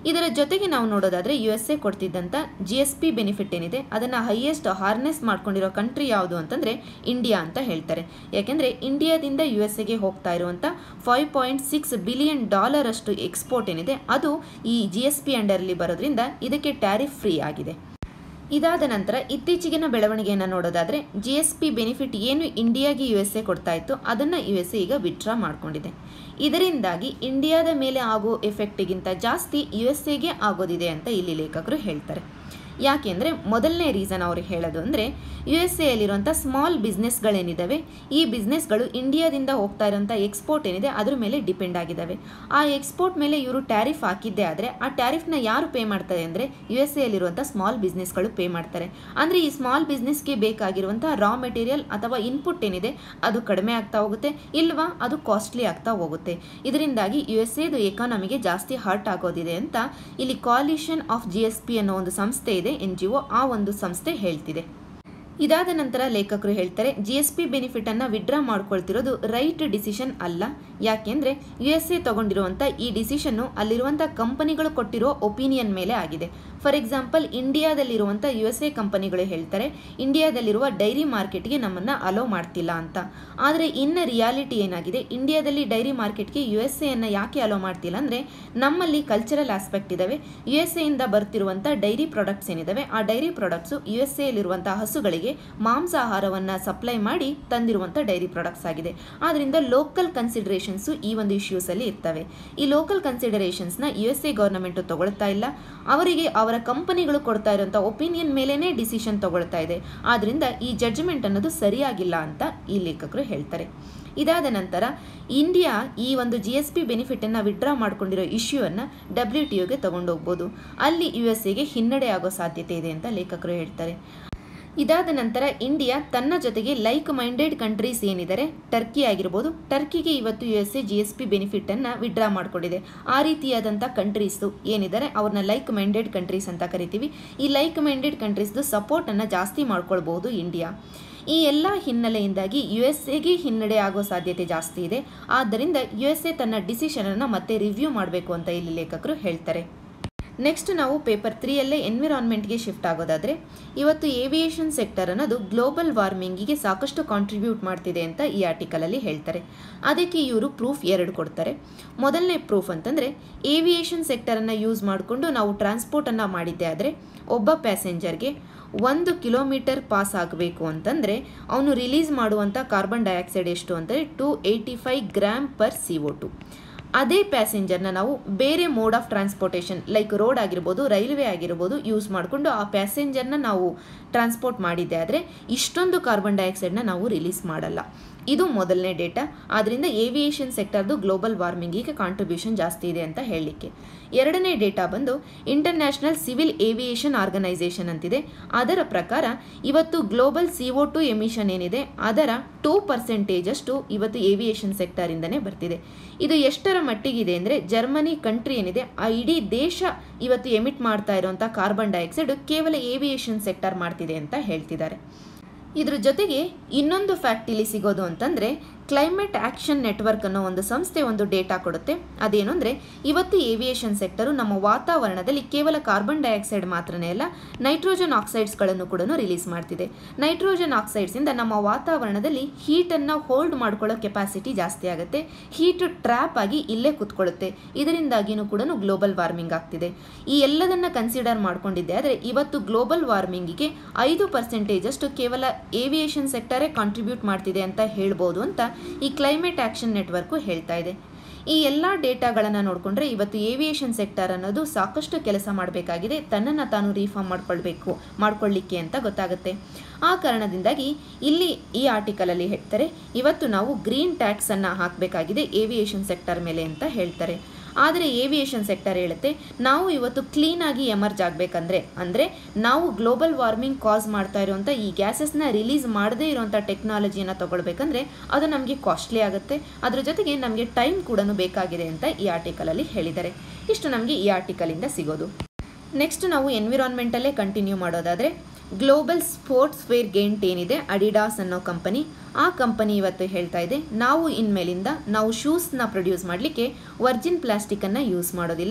ಇದರ ಜೊತೆಗೆ ನಾವು ನೋಡೋದಾದರೆ ಯು ಎಸ್ ಎ ಕೊಡ್ತಿದ್ದಂಥ ಜಿ ಎಸ್ ಪಿ ಬೆನಿಫಿಟ್ ಏನಿದೆ ಅದನ್ನು ಹೈಯೆಸ್ಟ್ ಹಾರ್ನೆಸ್ ಮಾಡ್ಕೊಂಡಿರೋ ಕಂಟ್ರಿ ಯಾವುದು ಅಂತಂದರೆ ಇಂಡಿಯಾ ಅಂತ ಹೇಳ್ತಾರೆ ಯಾಕೆಂದರೆ ಇಂಡಿಯಾದಿಂದ ಯು ಎಸ್ ಎಗೆ ಹೋಗ್ತಾ ಇರುವಂಥ five point six billion dollar ಅಷ್ಟು ಎಕ್ಸ್ಪೋರ್ಟ್ ಏನಿದೆ ಅದು ಈ ಜಿ ಎಸ್ ಪಿ ಅಂಡರಲ್ಲಿ ಬರೋದ್ರಿಂದ ಇದಕ್ಕೆ ಟ್ಯಾರಿಫ್ ಫ್ರೀ ಆಗಿದೆ ಇದಾದ ನಂತರ ಇತ್ತೀಚೆಗಿನ ಬೆಳವಣಿಗೆಯನ್ನು ನೋಡೋದಾದರೆ ಜಿ ಎಸ್ ಪಿ ಬೆನಿಫಿಟ್ ಏನು ಇಂಡಿಯಾಗೆ ಯು ಎಸ್ ಎ ಕೊಡ್ತಾ ಇತ್ತು ಅದನ್ನು ಯು ಎಸ್ ಎ ಈಗ ವಿಡ್ರಾ ಮಾಡಿಕೊಂಡಿದೆ ಇದರಿಂದಾಗಿ ಇಂಡಿಯಾದ ಮೇಲೆ ಆಗೋ ಎಫೆಕ್ಟಿಗಿಂತ ಜಾಸ್ತಿ ಯು ಎಸ್ ಎಗೆ ಆಗೋದಿದೆ ಅಂತ ಇಲ್ಲಿ ಲೇಖಕರು ಹೇಳ್ತಾರೆ ಯಾಕೆಂದರೆ ಮೊದಲನೇ ರೀಸನ್ ಅವರು ಹೇಳೋದು ಅಂದರೆ ಯು ಎಸ್ ಎಯಲ್ಲಿರುವಂಥ ಸ್ಮಾಲ್ ಬಿಸ್ನೆಸ್ಗಳೇನಿದ್ದಾವೆ ಈ ಬಿಸ್ನೆಸ್ಗಳು ಇಂಡಿಯಾದಿಂದ ಹೋಗ್ತಾ ಇರೋಂಥ ಎಕ್ಸ್ಪೋರ್ಟ್ ಏನಿದೆ ಅದ್ರ ಮೇಲೆ ಡಿಪೆಂಡ್ ಆಗಿದ್ದಾವೆ ಆ ಎಕ್ಸ್ಪೋರ್ಟ್ ಮೇಲೆ ಇವರು ಟ್ಯಾರಿಫ್ ಹಾಕಿದ್ದೇ ಆದರೆ ಆ ಟ್ಯಾರಿಫ್ನ ಯಾರು ಪೇ ಮಾಡ್ತಾರೆ ಅಂದರೆ ಯು ಎಸ್ ಎಯಲ್ಲಿರುವಂಥ ಸ್ಮಾಲ್ ಬಿಸ್ನೆಸ್ಗಳು ಪೇ ಮಾಡ್ತಾರೆ ಅಂದರೆ ಈ ಸ್ಮಾಲ್ ಬಿಸ್ನೆಸ್ಗೆ ಬೇಕಾಗಿರುವಂಥ ರಾ ಮೆಟೀರಿಯಲ್ ಅಥವಾ ಇನ್ಪುಟ್ ಏನಿದೆ ಅದು ಕಡಿಮೆ ಆಗ್ತಾ ಹೋಗುತ್ತೆ ಇಲ್ವಾ ಅದು ಕಾಸ್ಟ್ಲಿ ಆಗ್ತಾ ಹೋಗುತ್ತೆ ಇದರಿಂದಾಗಿ ಯು ಎಸ್ ಎದು ಎಕಾನಮಿಗೆ ಜಾಸ್ತಿ ಹರ್ಟ್ ಆಗೋದಿದೆ ಅಂತ ಇಲ್ಲಿ coalition of G S P ಅನ್ನೋ ಒಂದು ಸಂಸ್ಥೆ ಇದೆ ಎನ್ ಜಿ ಒ ಆ ಒಂದು ಸಂಸ್ಥೆ ಹೇಳ್ತಿದೆ ಇದಾದ ನಂತರ ಲೇಖಕರು ಹೇಳ್ತಾರೆ ಜಿ ಎಸ್ ಪಿ ಬೆನಿಫಿಟನ್ನು ವಿಡ್ರಾ ಮಾಡ್ಕೊಳ್ತಿರೋದು ರೈಟ್ ಡಿಸಿಷನ್ ಅಲ್ಲ ಯಾಕೆಂದರೆ ಯು ಎಸ್ ಎ ತಗೊಂಡಿರುವಂಥ ಈ ಡಿಸಿಷನ್ನು ಅಲ್ಲಿರುವಂಥ ಕಂಪನಿಗಳು ಕೊಟ್ಟಿರೋ ಒಪಿನಿಯನ್ ಮೇಲೆ ಆಗಿದೆ ಫಾರ್ ಎಕ್ಸಾಂಪಲ್ ಇಂಡಿಯಾದಲ್ಲಿರುವಂಥ ಯು ಎಸ್ ಎ ಕಂಪನಿಗಳು ಹೇಳ್ತಾರೆ ಇಂಡಿಯಾದಲ್ಲಿರುವ ಡೈರಿ ಮಾರ್ಕೆಟ್ಗೆ ನಮ್ಮನ್ನು ಅಲೋ ಮಾಡ್ತಿಲ್ಲ ಅಂತ ಆದರೆ ಇನ್ನು ರಿಯಾಲಿಟಿ ಏನಾಗಿದೆ ಇಂಡಿಯಾದಲ್ಲಿ ಡೈರಿ ಮಾರ್ಕೆಟ್ಗೆ ಯು ಎಸ್ ಎಯನ್ನು ಯಾಕೆ ಅಲೋ ಮಾಡ್ತಿಲ್ಲ ಅಂದರೆ ನಮ್ಮಲ್ಲಿ ಕಲ್ಚರಲ್ ಆಸ್ಪೆಕ್ಟ್ ಇದ್ದಾವೆ ಯು ಎಸ್ ಎಯಿಂದ ಬರ್ತಿರುವಂಥ ಡೈರಿ ಪ್ರಾಡಕ್ಟ್ಸ್ ಏನಿದ್ದಾವೆ ಆ ಡೈರಿ ಪ್ರಾಡಕ್ಟ್ಸು ಯು ಎಸ್ ಎಯಲ್ಲಿರುವಂಥ ಹಸುಗಳಿಗೆ ಮಾಂಸಾಹಾರವನ್ನು ಸಪ್ಲೈ ಮಾಡಿ ತಂದಿರುವಂಥ ಡೈರಿ ಪ್ರಾಡಕ್ಟ್ಸ್ ಆಗಿದೆ ಆದ್ದರಿಂದ ಲೋಕಲ್ ಕನ್ಸಿಡರೇಷನ್ಸು ಈ ಒಂದು ಇಶ್ಯೂಸಲ್ಲಿ ಇರ್ತವೆ ಈ ಲೋಕಲ್ ಕನ್ಸಿಡರೇಷನ್ಸ್ನ ಯು ಎಸ್ ಎ ಗೌರ್ಮೆಂಟು ತಗೊಳ್ತಾ ಇಲ್ಲ ಅವರಿಗೆ ಅವರ ಕಂಪನಿಗಳು ಕೊಡ್ತಾ ಇರುವಂಥ ಒಪಿನಿಯನ್ ಮೇಲೇ ಡಿಸಿಷನ್ ತಗೊಳ್ತಾ ಇದೆ ಆದ್ದರಿಂದ ಈ ಜಡ್ಜ್ಮೆಂಟ್ ಅನ್ನೋದು ಸರಿಯಾಗಿಲ್ಲ ಅಂತ ಈ ಲೇಖಕರು ಹೇಳ್ತಾರೆ ಇದಾದ ನಂತರ ಇಂಡಿಯಾ ಈ ಒಂದು ಜಿ ಎಸ್ ಪಿ ಬೆನಿಫಿಟನ್ನು ವಿಡ್ರಾ ಮಾಡ್ಕೊಂಡಿರೋ ಇಶ್ಯೂವನ್ನು ಡಬ್ಲ್ಯೂ ಟಿ ಒಗೆ ತಗೊಂಡೋಗ್ಬೋದು ಅಲ್ಲಿ ಯು ಎಸ್ ಎಗೆ ಹಿನ್ನಡೆ ಆಗೋ ಸಾಧ್ಯತೆ ಇದೆ ಅಂತ ಲೇಖಕರು ಹೇಳ್ತಾರೆ ಇದಾದ ನಂತರ ಇಂಡಿಯಾ ತನ್ನ ಜೊತೆಗೆ ಲೈಕ್ ಮೈಂಡೆಡ್ ಕಂಟ್ರೀಸ್ ಏನಿದ್ದಾರೆ ಟರ್ಕಿ ಆಗಿರ್ಬೋದು ಟರ್ಕಿಗೆ ಇವತ್ತು U S A G S P ಬೆನಿಫಿಟನ್ನು ವಿಡ್ರಾ ಮಾಡಿಕೊಂಡಿದೆ ಆ ರೀತಿಯಾದಂಥ ಕಂಟ್ರೀಸು ಏನಿದ್ದಾರೆ ಅವ್ರನ್ನ ಲೈಕ್ ಮೈಂಡೆಡ್ ಕಂಟ್ರೀಸ್ ಅಂತ ಕರಿತೀವಿ ಈ ಲೈಕ್ ಮೈಂಡೆಡ್ ಕಂಟ್ರೀಸ್ದು ಸಪೋರ್ಟನ್ನು ಜಾಸ್ತಿ ಮಾಡ್ಕೊಳ್ಬೋದು ಇಂಡಿಯಾ ಈ ಎಲ್ಲ ಹಿನ್ನೆಲೆಯಿಂದಾಗಿ ಯು ಎಸ್ ಎಗೆ ಹಿನ್ನಡೆ ಆಗೋ ಸಾಧ್ಯತೆ ಜಾಸ್ತಿ ಇದೆ ಆದ್ದರಿಂದ ಯು ಎಸ್ ಎ ತನ್ನ ಡಿಸಿಷನನ್ನು ಮತ್ತೆ ರಿವ್ಯೂ ಮಾಡಬೇಕು ಅಂತ ಇಲ್ಲಿ ಲೇಖಕರು ಹೇಳ್ತಾರೆ ನೆಕ್ಸ್ಟ್ ನಾವು ಪೇಪರ್ ತ್ರೀಯಲ್ಲೇ ಎನ್ವಿರಾನ್ಮೆಂಟ್ಗೆ ಶಿಫ್ಟ್ ಆಗೋದಾದರೆ ಇವತ್ತು ಏವಿಯೇಷನ್ ಸೆಕ್ಟರ್ ಅನ್ನೋದು ಗ್ಲೋಬಲ್ ವಾರ್ಮಿಂಗಿಗೆ ಸಾಕಷ್ಟು ಕಾಂಟ್ರಿಬ್ಯೂಟ್ ಮಾಡ್ತಿದೆ ಅಂತ ಈ ಆರ್ಟಿಕಲಲ್ಲಿ ಹೇಳ್ತಾರೆ ಅದಕ್ಕೆ ಇವರು ಪ್ರೂಫ್ ಎರಡು ಕೊಡ್ತಾರೆ ಮೊದಲನೇ ಪ್ರೂಫ್ ಅಂತಂದರೆ ಏವಿಯೇಷನ್ ಸೆಕ್ಟರನ್ನು ಯೂಸ್ ಮಾಡಿಕೊಂಡು ನಾವು ಟ್ರಾನ್ಸ್ಪೋರ್ಟನ್ನು ಮಾಡಿದ್ದೆ ಆದರೆ ಒಬ್ಬ ಪ್ಯಾಸೆಂಜರ್ಗೆ ಒಂದು ಕಿಲೋಮೀಟರ್ ಪಾಸ್ ಆಗಬೇಕು ಅಂತಂದರೆ ಅವನು ರಿಲೀಸ್ ಮಾಡುವಂಥ ಕಾರ್ಬನ್ ಡೈಆಕ್ಸೈಡ್ ಎಷ್ಟು ಅಂದರೆ two eighty five gram per C O two ಅದೇ ಪ್ಯಾಸೆಂಜರ್ನ ನಾವು ಬೇರೆ mode of transportation like road ಆಗಿರ್ಬೋದು ರೈಲ್ವೆ ಆಗಿರ್ಬೋದು ಯೂಸ್ ಮಾಡಿಕೊಂಡು ಆ ಪ್ಯಾಸೆಂಜರ್ನ ನಾವು ಟ್ರಾನ್ಸ್ಪೋರ್ಟ್ ಮಾಡಿದ್ದೆ ಆದರೆ ಇಷ್ಟೊಂದು ಕಾರ್ಬನ್ ಡೈಆಕ್ಸೈಡ್ನ ನಾವು ರಿಲೀಸ್ ಮಾಡಲ್ಲ ಇದು ಮೊದಲನೇ ಡೇಟಾ ಆದ್ದರಿಂದ ಏವಿಯೇಷನ್ ಸೆಕ್ಟರ್ದು ಗ್ಲೋಬಲ್ ವಾರ್ಮಿಂಗಿಗೆ ಕಾಂಟ್ರಿಬ್ಯೂಷನ್ ಜಾಸ್ತಿ ಇದೆ ಅಂತ ಹೇಳಲಿಕ್ಕೆ ಎರಡನೇ ಡೇಟಾ ಬಂದು ಇಂಟರ್ನ್ಯಾಷನಲ್ ಸಿವಿಲ್ ಏವಿಯೇಷನ್ ಆರ್ಗನೈಸೇಷನ್ ಅಂತಿದೆ ಅದರ ಪ್ರಕಾರ ಇವತ್ತು global C O two emission ಏನಿದೆ ಅದರ ಟೂ ಪರ್ಸೆಂಟೇಜಷ್ಟು ಇವತ್ತು ಏವಿಯೇಷನ್ ಸೆಕ್ಟರಿಂದನೇ ಬರ್ತಿದೆ ಇದು ಎಷ್ಟರ ಮಟ್ಟಿಗಿದೆ ಅಂದರೆ ಜರ್ಮನಿ ಕಂಟ್ರಿ ಏನಿದೆ ಆ ಇಡೀ ದೇಶ ಇವತ್ತು ಎಮಿಟ್ ಮಾಡ್ತಾ ಇರುವಂಥ ಕಾರ್ಬನ್ ಡೈಆಕ್ಸೈಡ್ ಕೇವಲ ಏವಿಯೇಷನ್ ಸೆಕ್ಟರ್ ಮಾಡ್ತಿದೆ ಅಂತ ಹೇಳ್ತಿದ್ದಾರೆ ಇದ್ರ ಜೊತೆಗೆ ಇನ್ನೊಂದು ಫ್ಯಾಕ್ಟ್ ಇಲ್ಲಿ ಸಿಗೋದು ಅಂತಂದರೆ ಕ್ಲೈಮೇಟ್ ಆ್ಯಕ್ಷನ್ ನೆಟ್ವರ್ಕ್ ಅನ್ನೋ ಒಂದು ಸಂಸ್ಥೆ ಒಂದು ಡೇಟಾ ಕೊಡುತ್ತೆ ಅದೇನು ಅಂದರೆ ಇವತ್ತು ಏವಿಯೇಷನ್ ಸೆಕ್ಟರು ನಮ್ಮ ವಾತಾವರಣದಲ್ಲಿ ಕೇವಲ ಕಾರ್ಬನ್ ಡೈಆಕ್ಸೈಡ್ ಮಾತ್ರನೇ ಅಲ್ಲ ನೈಟ್ರೋಜನ್ ಆಕ್ಸೈಡ್ಸ್ಗಳನ್ನು ಕೂಡ ರಿಲೀಸ್ ಮಾಡ್ತಿದೆ ನೈಟ್ರೋಜನ್ ಆಕ್ಸೈಡ್ಸಿಂದ ನಮ್ಮ ವಾತಾವರಣದಲ್ಲಿ ಹೀಟನ್ನು ಹೋಲ್ಡ್ ಮಾಡ್ಕೊಳ್ಳೋ ಕೆಪಾಸಿಟಿ ಜಾಸ್ತಿ ಆಗುತ್ತೆ ಹೀಟ್ ಟ್ರ್ಯಾಪ್ ಆಗಿ ಇಲ್ಲೇ ಕುತ್ಕೊಳ್ಳುತ್ತೆ ಇದರಿಂದಾಗಿಯೂ ಕೂಡ ಗ್ಲೋಬಲ್ ವಾರ್ಮಿಂಗ್ ಆಗ್ತಿದೆ ಈ ಎಲ್ಲದನ್ನು ಕನ್ಸಿಡರ್ ಮಾಡ್ಕೊಂಡಿದ್ದೆ ಆದರೆ ಇವತ್ತು ಗ್ಲೋಬಲ್ ವಾರ್ಮಿಂಗಿಗೆ ಐದು ಪರ್ಸೆಂಟೇಜಷ್ಟು ಕೇವಲ ಏವಿಯೇಷನ್ ಸೆಕ್ಟರೇ ಕಾಂಟ್ರಿಬ್ಯೂಟ್ ಮಾಡ್ತಿದೆ ಅಂತ ಹೇಳ್ಬೋದು ಅಂತ ಈ ಕ್ಲೈಮೇಟ್ ಆ್ಯಕ್ಷನ್ ನೆಟ್ವರ್ಕು ಹೇಳ್ತಾ ಇದೆ ಈ ಎಲ್ಲ ಡೇಟಾಗಳನ್ನು ನೋಡಿಕೊಂಡ್ರೆ ಇವತ್ತು ಏವಿಯೇಷನ್ ಸೆಕ್ಟರ್ ಅನ್ನೋದು ಸಾಕಷ್ಟು ಕೆಲಸ ಮಾಡಬೇಕಾಗಿದೆ ತನ್ನನ್ನು ತಾನು ರೀಫಾರ್ಮ್ ಮಾಡ್ಕೊಳ್ಬೇಕು ಮಾಡ್ಕೊಳ್ಳಿಕ್ಕೆ ಅಂತ ಗೊತ್ತಾಗುತ್ತೆ ಆ ಕಾರಣದಿಂದಾಗಿ ಇಲ್ಲಿ ಈ ಆರ್ಟಿಕಲಲ್ಲಿ ಹೇಳ್ತಾರೆ ಇವತ್ತು ನಾವು ಗ್ರೀನ್ ಟ್ಯಾಕ್ಸನ್ನು ಹಾಕಬೇಕಾಗಿದೆ ಏವಿಯೇಷನ್ ಸೆಕ್ಟರ್ ಮೇಲೆ ಅಂತ ಹೇಳ್ತಾರೆ ಆದರೆ ಏವಿಯೇಷನ್ ಸೆಕ್ಟರ್ ಹೇಳುತ್ತೆ ನಾವು ಇವತ್ತು ಕ್ಲೀನಾಗಿ ಎಮರ್ಜ್ ಆಗಬೇಕಂದ್ರೆ ಅಂದರೆ ನಾವು ಗ್ಲೋಬಲ್ ವಾರ್ಮಿಂಗ್ ಕಾಸ್ ಮಾಡ್ತಾ ಇರುವಂಥ ಈ ಗ್ಯಾಸಸ್ನ ರಿಲೀಸ್ ಮಾಡದೇ ಇರುವಂಥ ಟೆಕ್ನಾಲಜಿಯನ್ನು ತಗೊಳ್ಬೇಕಂದ್ರೆ ಅದು ನಮಗೆ ಕಾಸ್ಟ್ಲಿ ಆಗುತ್ತೆ ಅದ್ರ ಜೊತೆಗೆ ನಮಗೆ ಟೈಮ್ ಕೂಡ ಬೇಕಾಗಿದೆ ಅಂತ ಈ ಆರ್ಟಿಕಲಲ್ಲಿ ಹೇಳಿದ್ದಾರೆ ಇಷ್ಟು ನಮಗೆ ಈ ಆರ್ಟಿಕಲಿಂದ ಸಿಗೋದು ನೆಕ್ಸ್ಟ್ ನಾವು ಎನ್ವಿರಾನ್ಮೆಂಟಲ್ಲೇ ಕಂಟಿನ್ಯೂ ಮಾಡೋದಾದರೆ ಗ್ಲೋಬಲ್ ಸ್ಪೋರ್ಟ್ಸ್ ವೇರ್ ಗೇಂಟ್ ಏನಿದೆ ಅಡಿಡಾಸ್ ಅನ್ನೋ ಕಂಪನಿ ಆ ಕಂಪನಿ ಇವತ್ತು ಹೇಳ್ತಾ ಇದೆ ನಾವು ಇನ್ಮೇಲಿಂದ ನಾವು ಶೂಸ್ನ ಪ್ರೊಡ್ಯೂಸ್ ಮಾಡಲಿಕ್ಕೆ ವರ್ಜಿನ್ ಪ್ಲಾಸ್ಟಿಕ್ಕನ್ನು ಯೂಸ್ ಮಾಡೋದಿಲ್ಲ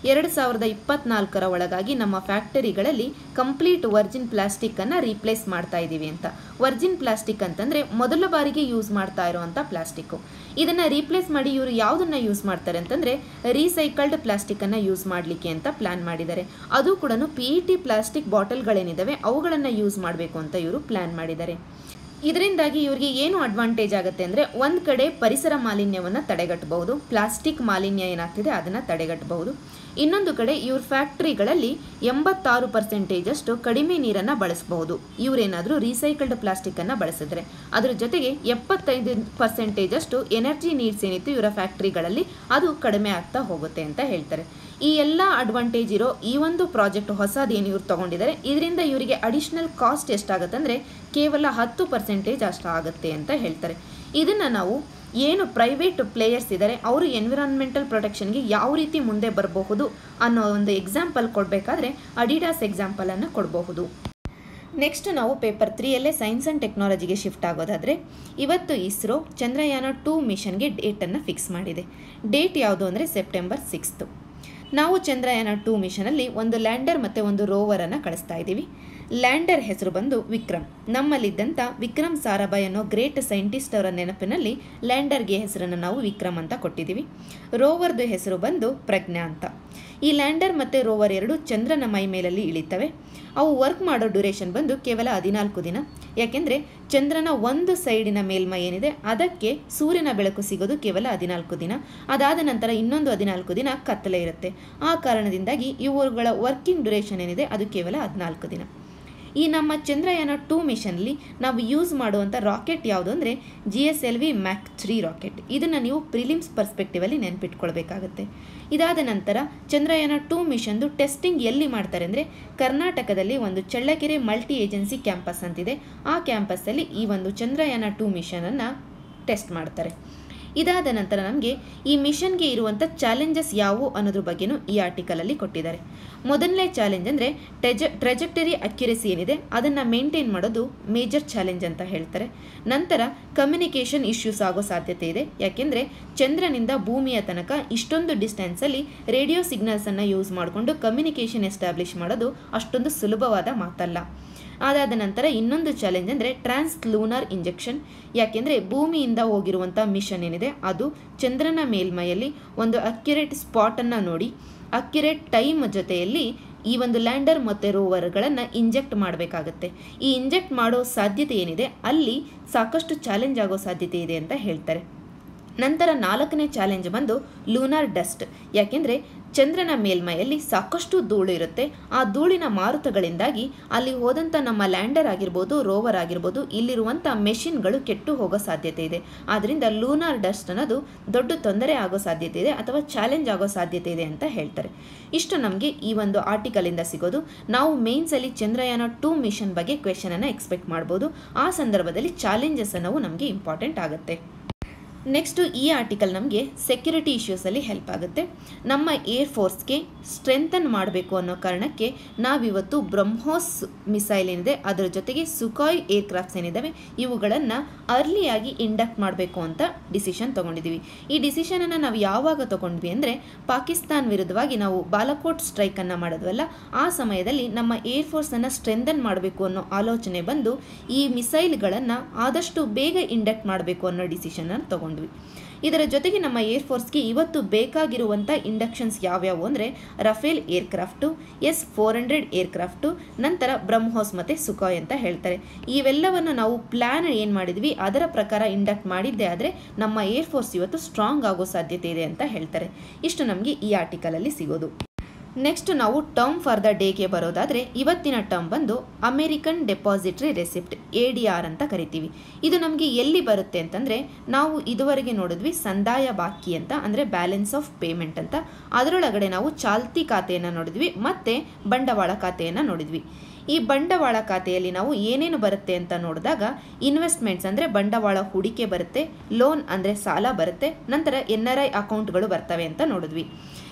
ಎರಡು ಸಾವಿರದ ಇಪ್ಪತ್ನಾಲ್ಕರ ಒಳಗಾಗಿ ನಮ್ಮ ಫ್ಯಾಕ್ಟರಿಗಳಲ್ಲಿ ಕಂಪ್ಲೀಟ್ ವರ್ಜಿನ್ ಪ್ಲಾಸ್ಟಿಕ್ಕನ್ನು ರೀಪ್ಲೇಸ್ ಮಾಡ್ತಾ ಇದ್ದೀವಿ ಅಂತ ವರ್ಜಿನ್ ಪ್ಲಾಸ್ಟಿಕ್ ಅಂತಂದರೆ ಮೊದಲ ಬಾರಿಗೆ ಯೂಸ್ ಮಾಡ್ತಾ ಇರುವಂಥ ಪ್ಲಾಸ್ಟಿಕ್ಕು ಇದನ್ನು ರೀಪ್ಲೇಸ್ ಮಾಡಿ ಇವರು ಯಾವುದನ್ನು ಯೂಸ್ ಮಾಡ್ತಾರೆ ಅಂತಂದರೆ ರೀಸೈಕಲ್ಡ್ ಪ್ಲಾಸ್ಟಿಕ್ಕನ್ನು ಯೂಸ್ ಮಾಡಲಿಕ್ಕೆ ಅಂತ ಪ್ಲ್ಯಾನ್ ಮಾಡಿದ್ದಾರೆ ಅದು ಕೂಡ ಪಿ ಇ ಟಿ ಪ್ಲಾಸ್ಟಿಕ್ ಬಾಟಲ್ಗಳೇನಿದ್ದಾವೆ ಅವುಗಳನ್ನು ಯೂಸ್ ಮಾಡಬೇಕು ಅಂತ ಇವರು ಪ್ಲ್ಯಾನ್ ಮಾಡಿದ್ದಾರೆ ಇದರಿಂದಾಗಿ ಇವರಿಗೆ ಏನು ಅಡ್ವಾಂಟೇಜ್ ಆಗುತ್ತೆ ಅಂದರೆ ಒಂದು ಕಡೆ ಪರಿಸರ ಮಾಲಿನ್ಯವನ್ನು ತಡೆಗಟ್ಟಬಹುದು ಪ್ಲಾಸ್ಟಿಕ್ ಮಾಲಿನ್ಯ ಏನಾಗ್ತಿದೆ ಅದನ್ನು ತಡೆಗಟ್ಟಬಹುದು ಇನ್ನೊಂದು ಕಡೆ ಇವ್ರ ಫ್ಯಾಕ್ಟ್ರಿಗಳಲ್ಲಿ ಎಂಬತ್ತಾರು ಪರ್ಸೆಂಟೇಜಷ್ಟು ಕಡಿಮೆ ನೀರನ್ನು ಬಳಸಬಹುದು ಇವರೇನಾದರೂ ರೀಸೈಕಲ್ಡ್ ಪ್ಲಾಸ್ಟಿಕ್ಕನ್ನು ಬಳಸಿದ್ರೆ ಅದ್ರ ಜೊತೆಗೆ ಎಪ್ಪತ್ತೈದು ಪರ್ಸೆಂಟೇಜಷ್ಟು ಎನರ್ಜಿ ನೀಡ್ಸ್ ಏನಿತ್ತು ಇವರ ಫ್ಯಾಕ್ಟ್ರಿಗಳಲ್ಲಿ ಅದು ಕಡಿಮೆ ಆಗ್ತಾ ಹೋಗುತ್ತೆ ಅಂತ ಹೇಳ್ತಾರೆ ಈ ಎಲ್ಲ ಅಡ್ವಾಂಟೇಜ್ ಇರೋ ಈ ಒಂದು ಪ್ರಾಜೆಕ್ಟ್ ಹೊಸದೇನು ಇವ್ರು ತೊಗೊಂಡಿದ್ದಾರೆ ಇದರಿಂದ ಇವರಿಗೆ ಅಡಿಷ್ನಲ್ ಕಾಸ್ಟ್ ಎಷ್ಟಾಗುತ್ತೆ ಅಂದರೆ ಕೇವಲ ಹತ್ತು ಪರ್ಸೆಂಟೇಜ್ ಅಷ್ಟು ಆಗುತ್ತೆ ಅಂತ ಹೇಳ್ತಾರೆ ಇದನ್ನು ನಾವು ಏನು ಪ್ರೈವೇಟ್ ಪ್ಲೇಯರ್ಸ್ ಇದ್ದಾರೆ ಅವರು ಎನ್ವಿರಾನ್ಮೆಂಟಲ್ ಪ್ರೊಟೆಕ್ಷನ್ಗೆ ಯಾವ ರೀತಿ ಮುಂದೆ ಬರಬಹುದು ಅನ್ನೋ ಒಂದು ಎಕ್ಸಾಂಪಲ್ ಕೊಡಬೇಕಾದ್ರೆ ಅಡಿಡಾಸ್ ಎಕ್ಸಾಂಪಲನ್ನು ಕೊಡಬಹುದು ನೆಕ್ಸ್ಟ್ ನಾವು ಪೇಪರ್ ತ್ರೀಯಲ್ಲೇ ಸೈನ್ಸ್ ಆ್ಯಂಡ್ ಟೆಕ್ನಾಲಜಿಗೆ ಶಿಫ್ಟ್ ಆಗೋದಾದರೆ ಇವತ್ತು ಇಸ್ರೋ ಚಂದ್ರಯಾನ ಟೂ ಮಿಷನ್ಗೆ ಡೇಟನ್ನು ಫಿಕ್ಸ್ ಮಾಡಿದೆ ಡೇಟ್ ಯಾವುದು ಅಂದರೆ ಸೆಪ್ಟೆಂಬರ್ ಸಿಕ್ಸ್ತು ನಾವು ಚಂದ್ರಯಾನ ಟೂ ಮಿಷನಲ್ಲಿ ಒಂದು ಲ್ಯಾಂಡರ್ ಮತ್ತು ಒಂದು ರೋವರನ್ನು ಕಳಿಸ್ತಾ ಇದ್ದೀವಿ ಲ್ಯಾಂಡರ್ ಹೆಸರು ಬಂದು ವಿಕ್ರಮ್ ನಮ್ಮಲ್ಲಿದ್ದಂಥ ವಿಕ್ರಮ್ ಸಾರಾಭಾಯ್ ಅನ್ನೋ ಗ್ರೇಟ್ ಸೈಂಟಿಸ್ಟ್ ಅವರ ನೆನಪಿನಲ್ಲಿ ಲ್ಯಾಂಡರ್ಗೆ ಹೆಸರನ್ನು ನಾವು ವಿಕ್ರಮ್ ಅಂತ ಕೊಟ್ಟಿದ್ದೀವಿ ರೋವರ್ದು ಹೆಸರು ಬಂದು ಪ್ರಜ್ಞಾ ಅಂತ ಈ ಲ್ಯಾಂಡರ್ ಮತ್ತು ರೋವರ್ ಎರಡು ಚಂದ್ರನ ಮೈ ಮೇಲಲ್ಲಿ ಇಳಿತವೆ ಅವು ವರ್ಕ್ ಮಾಡೋ ಡ್ಯೂರೇಷನ್ ಬಂದು ಕೇವಲ ಹದಿನಾಲ್ಕು ದಿನ ಯಾಕೆಂದರೆ ಚಂದ್ರನ ಒಂದು ಸೈಡಿನ ಮೇಲ್ಮೈ ಏನಿದೆ ಅದಕ್ಕೆ ಸೂರ್ಯನ ಬೆಳಕು ಸಿಗೋದು ಕೇವಲ ಹದಿನಾಲ್ಕು ದಿನ ಅದಾದ ನಂತರ ಇನ್ನೊಂದು ಹದಿನಾಲ್ಕು ದಿನ ಕತ್ತಲೆ ಇರುತ್ತೆ ಆ ಕಾರಣದಿಂದಾಗಿ ಇವುಗಳ ವರ್ಕಿಂಗ್ ಡ್ಯೂರೇಷನ್ ಏನಿದೆ ಅದು ಕೇವಲ ಹದಿನಾಲ್ಕು ದಿನ ಈ ನಮ್ಮ ಚಂದ್ರಯಾನ ಟೂ ಮಿಷನ್ಲಿ ನಾವು ಯೂಸ್ ಮಾಡುವಂಥ ರಾಕೆಟ್ ಯಾವುದು ಅಂದರೆ G S L V Mark three rocket ಇದನ್ನು ನೀವು ಪ್ರಿಲಿಮ್ಸ್ ಪರ್ಸ್ಪೆಕ್ಟಿವಲ್ಲಿ ನೆನ್ಪಿಟ್ಕೊಳ್ಬೇಕಾಗತ್ತೆ ಇದಾದ ನಂತರ ಚಂದ್ರಯಾನ ಟೂ ಮಿಷನ್ದು ಟೆಸ್ಟಿಂಗ್ ಎಲ್ಲಿ ಮಾಡ್ತಾರೆ ಅಂದರೆ ಕರ್ನಾಟಕದಲ್ಲಿ ಒಂದು ಚಳ್ಳಕೆರೆ ಮಲ್ಟಿ ಏಜೆನ್ಸಿ ಕ್ಯಾಂಪಸ್ ಅಂತಿದೆ ಆ ಕ್ಯಾಂಪಸ್ಸಲ್ಲಿ ಈ ಒಂದು ಚಂದ್ರಯಾನ ಟೂ ಮಿಷನನ್ನು ಟೆಸ್ಟ್ ಮಾಡ್ತಾರೆ ಇದಾದ ನಂತರ ನಮಗೆ ಈ ಮಿಷನ್ಗೆ ಇರುವಂಥ ಚಾಲೆಂಜಸ್ ಯಾವುವು ಅನ್ನೋದ್ರ ಬಗ್ಗೆನೂ ಈ ಆರ್ಟಿಕಲಲ್ಲಿ ಕೊಟ್ಟಿದ್ದಾರೆ ಮೊದಲನೇ ಚಾಲೆಂಜ್ ಅಂದರೆ ಟೆಜ ಟ್ರೆಜೆಕ್ಟರಿ ಅಕ್ಯುರೆಸಿ ಏನಿದೆ ಅದನ್ನು ಮೇಂಟೈನ್ ಮಾಡೋದು ಮೇಜರ್ ಚಾಲೆಂಜ್ ಅಂತ ಹೇಳ್ತಾರೆ ನಂತರ ಕಮ್ಯುನಿಕೇಷನ್ ಇಶ್ಯೂಸ್ ಆಗೋ ಸಾಧ್ಯತೆ ಇದೆ ಯಾಕೆಂದರೆ ಚಂದ್ರನಿಂದ ಭೂಮಿಯ ತನಕ ಇಷ್ಟೊಂದು ಡಿಸ್ಟೆನ್ಸಲ್ಲಿ ರೇಡಿಯೋ ಸಿಗ್ನಲ್ಸನ್ನು ಯೂಸ್ ಮಾಡಿಕೊಂಡು ಕಮ್ಯುನಿಕೇಷನ್ ಎಸ್ಟಾಬ್ಲಿಷ್ ಮಾಡೋದು ಅಷ್ಟೊಂದು ಸುಲಭವಾದ ಮಾತಲ್ಲ ಅದಾದ ನಂತರ ಇನ್ನೊಂದು ಚಾಲೆಂಜ್ ಅಂದರೆ ಟ್ರಾನ್ಸ್ ಲೂನಾರ್ ಇಂಜೆಕ್ಷನ್ ಯಾಕೆಂದರೆ ಭೂಮಿಯಿಂದ ಹೋಗಿರುವಂಥ ಮಿಷನ್ ಏನಿದೆ ಅದು ಚಂದ್ರನ ಮೇಲ್ಮೈಯಲ್ಲಿ ಒಂದು ಅಕ್ಯುರೇಟ್ ಸ್ಪಾಟನ್ನು ನೋಡಿ ಅಕ್ಯುರೇಟ್ ಟೈಮ್ ಜೊತೆಯಲ್ಲಿ ಈ ಒಂದು ಲ್ಯಾಂಡರ್ ಮತ್ತು ರೋವರ್ಗಳನ್ನು ಇಂಜೆಕ್ಟ್ ಮಾಡಬೇಕಾಗತ್ತೆ ಈ ಇಂಜೆಕ್ಟ್ ಮಾಡೋ ಸಾಧ್ಯತೆ ಏನಿದೆ ಅಲ್ಲಿ ಸಾಕಷ್ಟು ಚಾಲೆಂಜ್ ಆಗೋ ಸಾಧ್ಯತೆ ಇದೆ ಅಂತ ಹೇಳ್ತಾರೆ ನಂತರ ನಾಲ್ಕನೇ ಚಾಲೆಂಜ್ ಬಂದು ಲೂನಾರ್ ಡಸ್ಟ್ ಯಾಕೆಂದರೆ ಚಂದ್ರನ ಮೇಲ್ಮೈಯಲ್ಲಿ ಸಾಕಷ್ಟು ಧೂಳು ಇರುತ್ತೆ ಆ ಧೂಳಿನ ಮಾರುತಗಳಿಂದಾಗಿ ಅಲ್ಲಿ ಹೋದಂಥ ನಮ್ಮ ಲ್ಯಾಂಡರ್ ಆಗಿರ್ಬೋದು ರೋವರ್ ಆಗಿರ್ಬೋದು ಇಲ್ಲಿರುವಂಥ ಮೆಷಿನ್ಗಳು ಕೆಟ್ಟು ಹೋಗೋ ಸಾಧ್ಯತೆ ಇದೆ ಆದ್ದರಿಂದ ಲೂನಾರ್ ಡಸ್ಟ್ ಅನ್ನೋದು ದೊಡ್ಡ ತೊಂದರೆ ಆಗೋ ಸಾಧ್ಯತೆ ಇದೆ ಅಥವಾ ಚಾಲೆಂಜ್ ಆಗೋ ಸಾಧ್ಯತೆ ಇದೆ ಅಂತ ಹೇಳ್ತಾರೆ ಇಷ್ಟು ನಮಗೆ ಈ ಒಂದು ಆರ್ಟಿಕಲಿಂದ ಸಿಗೋದು ನಾವು ಮೇನ್ಸಲ್ಲಿ ಚಂದ್ರಯಾನ ಟೂ ಮಿಷನ್ ಬಗ್ಗೆ ಕ್ವೆಶನನ್ನು ಎಕ್ಸ್ಪೆಕ್ಟ್ ಮಾಡ್ಬೋದು ಆ ಸಂದರ್ಭದಲ್ಲಿ ಚಾಲೆಂಜಸ್ ಅನ್ನೋವು ನಮಗೆ ಇಂಪಾರ್ಟೆಂಟ್ ಆಗುತ್ತೆ ನೆಕ್ಸ್ಟು ಈ ಆರ್ಟಿಕಲ್ ನಮಗೆ ಸೆಕ್ಯುರಿಟಿ ಇಶ್ಯೂಸಲ್ಲಿ ಹೆಲ್ಪ್ ಆಗುತ್ತೆ ನಮ್ಮ ಏರ್ ಫೋರ್ಸ್ಗೆ ಸ್ಟ್ರೆಂಥನ್ ಮಾಡಬೇಕು ಅನ್ನೋ ಕಾರಣಕ್ಕೆ ನಾವಿವತ್ತು ಬ್ರಹ್ಮೋಸ್ ಮಿಸೈಲ್ ಏನಿದೆ ಅದರ ಜೊತೆಗೆ ಸುಕಾಯ್ ಏರ್ಕ್ರಾಫ್ಟ್ಸ್ ಏನಿದ್ದಾವೆ ಇವುಗಳನ್ನು ಅರ್ಲಿಯಾಗಿ ಇಂಡಕ್ಟ್ ಮಾಡಬೇಕು ಅಂತ ಡಿಸಿಷನ್ ತೊಗೊಂಡಿದ್ದೀವಿ ಈ ಡಿಸಿಷನನ್ನು ನಾವು ಯಾವಾಗ ತೊಗೊಂಡ್ವಿ ಅಂದರೆ ಪಾಕಿಸ್ತಾನ್ ವಿರುದ್ಧವಾಗಿ ನಾವು ಬಾಲಕೋಟ್ ಸ್ಟ್ರೈಕನ್ನು ಮಾಡಿದ್ವಲ್ಲ ಆ ಸಮಯದಲ್ಲಿ ನಮ್ಮ ಏರ್ ಫೋರ್ಸನ್ನು ಸ್ಟ್ರೆಂಥನ್ ಮಾಡಬೇಕು ಅನ್ನೋ ಆಲೋಚನೆ ಬಂದು ಈ ಮಿಸೈಲ್ಗಳನ್ನು ಆದಷ್ಟು ಬೇಗ ಇಂಡಕ್ಟ್ ಮಾಡಬೇಕು ಅನ್ನೋ ಡಿಸಿಷನನ್ನು ತೊಗೊಂಡ್ವಿ ಇದರ ಜೊತೆಗೆ ನಮ್ಮ ಏರ್ ಫೋರ್ಸ್ಗೆ ಇವತ್ತು ಬೇಕಾಗಿರುವಂಥ ಇಂಡಕ್ಷನ್ಸ್ ಯಾವ್ಯಾವು ಅಂದರೆ Rafale aircraft S four hundred aircraft ನಂತರ ಬ್ರಹ್ಮೋಸ್ ಮತ್ತು ಸುಖಾಯ್ ಅಂತ ಹೇಳ್ತಾರೆ ಇವೆಲ್ಲವನ್ನು ನಾವು ಪ್ಲ್ಯಾನ್ ಏನು ಮಾಡಿದ್ವಿ ಅದರ ಪ್ರಕಾರ ಇಂಡಕ್ಟ್ ಮಾಡಿದ್ದೇ ಆದರೆ ನಮ್ಮ ಏರ್ ಫೋರ್ಸ್ ಇವತ್ತು ಸ್ಟ್ರಾಂಗ್ ಆಗೋ ಸಾಧ್ಯತೆ ಇದೆ ಅಂತ ಹೇಳ್ತಾರೆ ಇಷ್ಟು ನಮಗೆ ಈ ಆರ್ಟಿಕಲಲ್ಲಿ ಸಿಗೋದು ನೆಕ್ಸ್ಟ್ ನಾವು ಟರ್ಮ್ ಫಾರ್ ದ ಡೇಗೆ ಬರೋದಾದರೆ ಇವತ್ತಿನ ಟರ್ಮ್ ಬಂದು American depository receipt A D R ಅಂತ ಕರಿತೀವಿ ಇದು ನಮಗೆ ಎಲ್ಲಿ ಬರುತ್ತೆ ಅಂತಂದರೆ ನಾವು ಇದುವರೆಗೆ ನೋಡಿದ್ವಿ ಸಂದಾಯ ಬಾಕಿ ಅಂತ ಅಂದರೆ ಬ್ಯಾಲೆನ್ಸ್ ಆಫ್ ಪೇಮೆಂಟ್ ಅಂತ ಅದರೊಳಗಡೆ ನಾವು ಚಾಲ್ತಿ ಖಾತೆಯನ್ನು ನೋಡಿದ್ವಿ ಮತ್ತು ಬಂಡವಾಳ ಖಾತೆಯನ್ನು ನೋಡಿದ್ವಿ ಈ ಬಂಡವಾಳ ಖಾತೆಯಲ್ಲಿ ನಾವು ಏನೇನು ಬರುತ್ತೆ ಅಂತ ನೋಡಿದಾಗ ಇನ್ವೆಸ್ಟ್ಮೆಂಟ್ಸ್ ಅಂದರೆ ಬಂಡವಾಳ ಹೂಡಿಕೆ ಬರುತ್ತೆ ಲೋನ್ ಅಂದರೆ ಸಾಲ ಬರುತ್ತೆ ನಂತರ ಎನ್ ಆರ್ ಐ ಅಕೌಂಟ್ಗಳು ಬರ್ತವೆ ಅಂತ ನೋಡಿದ್ವಿ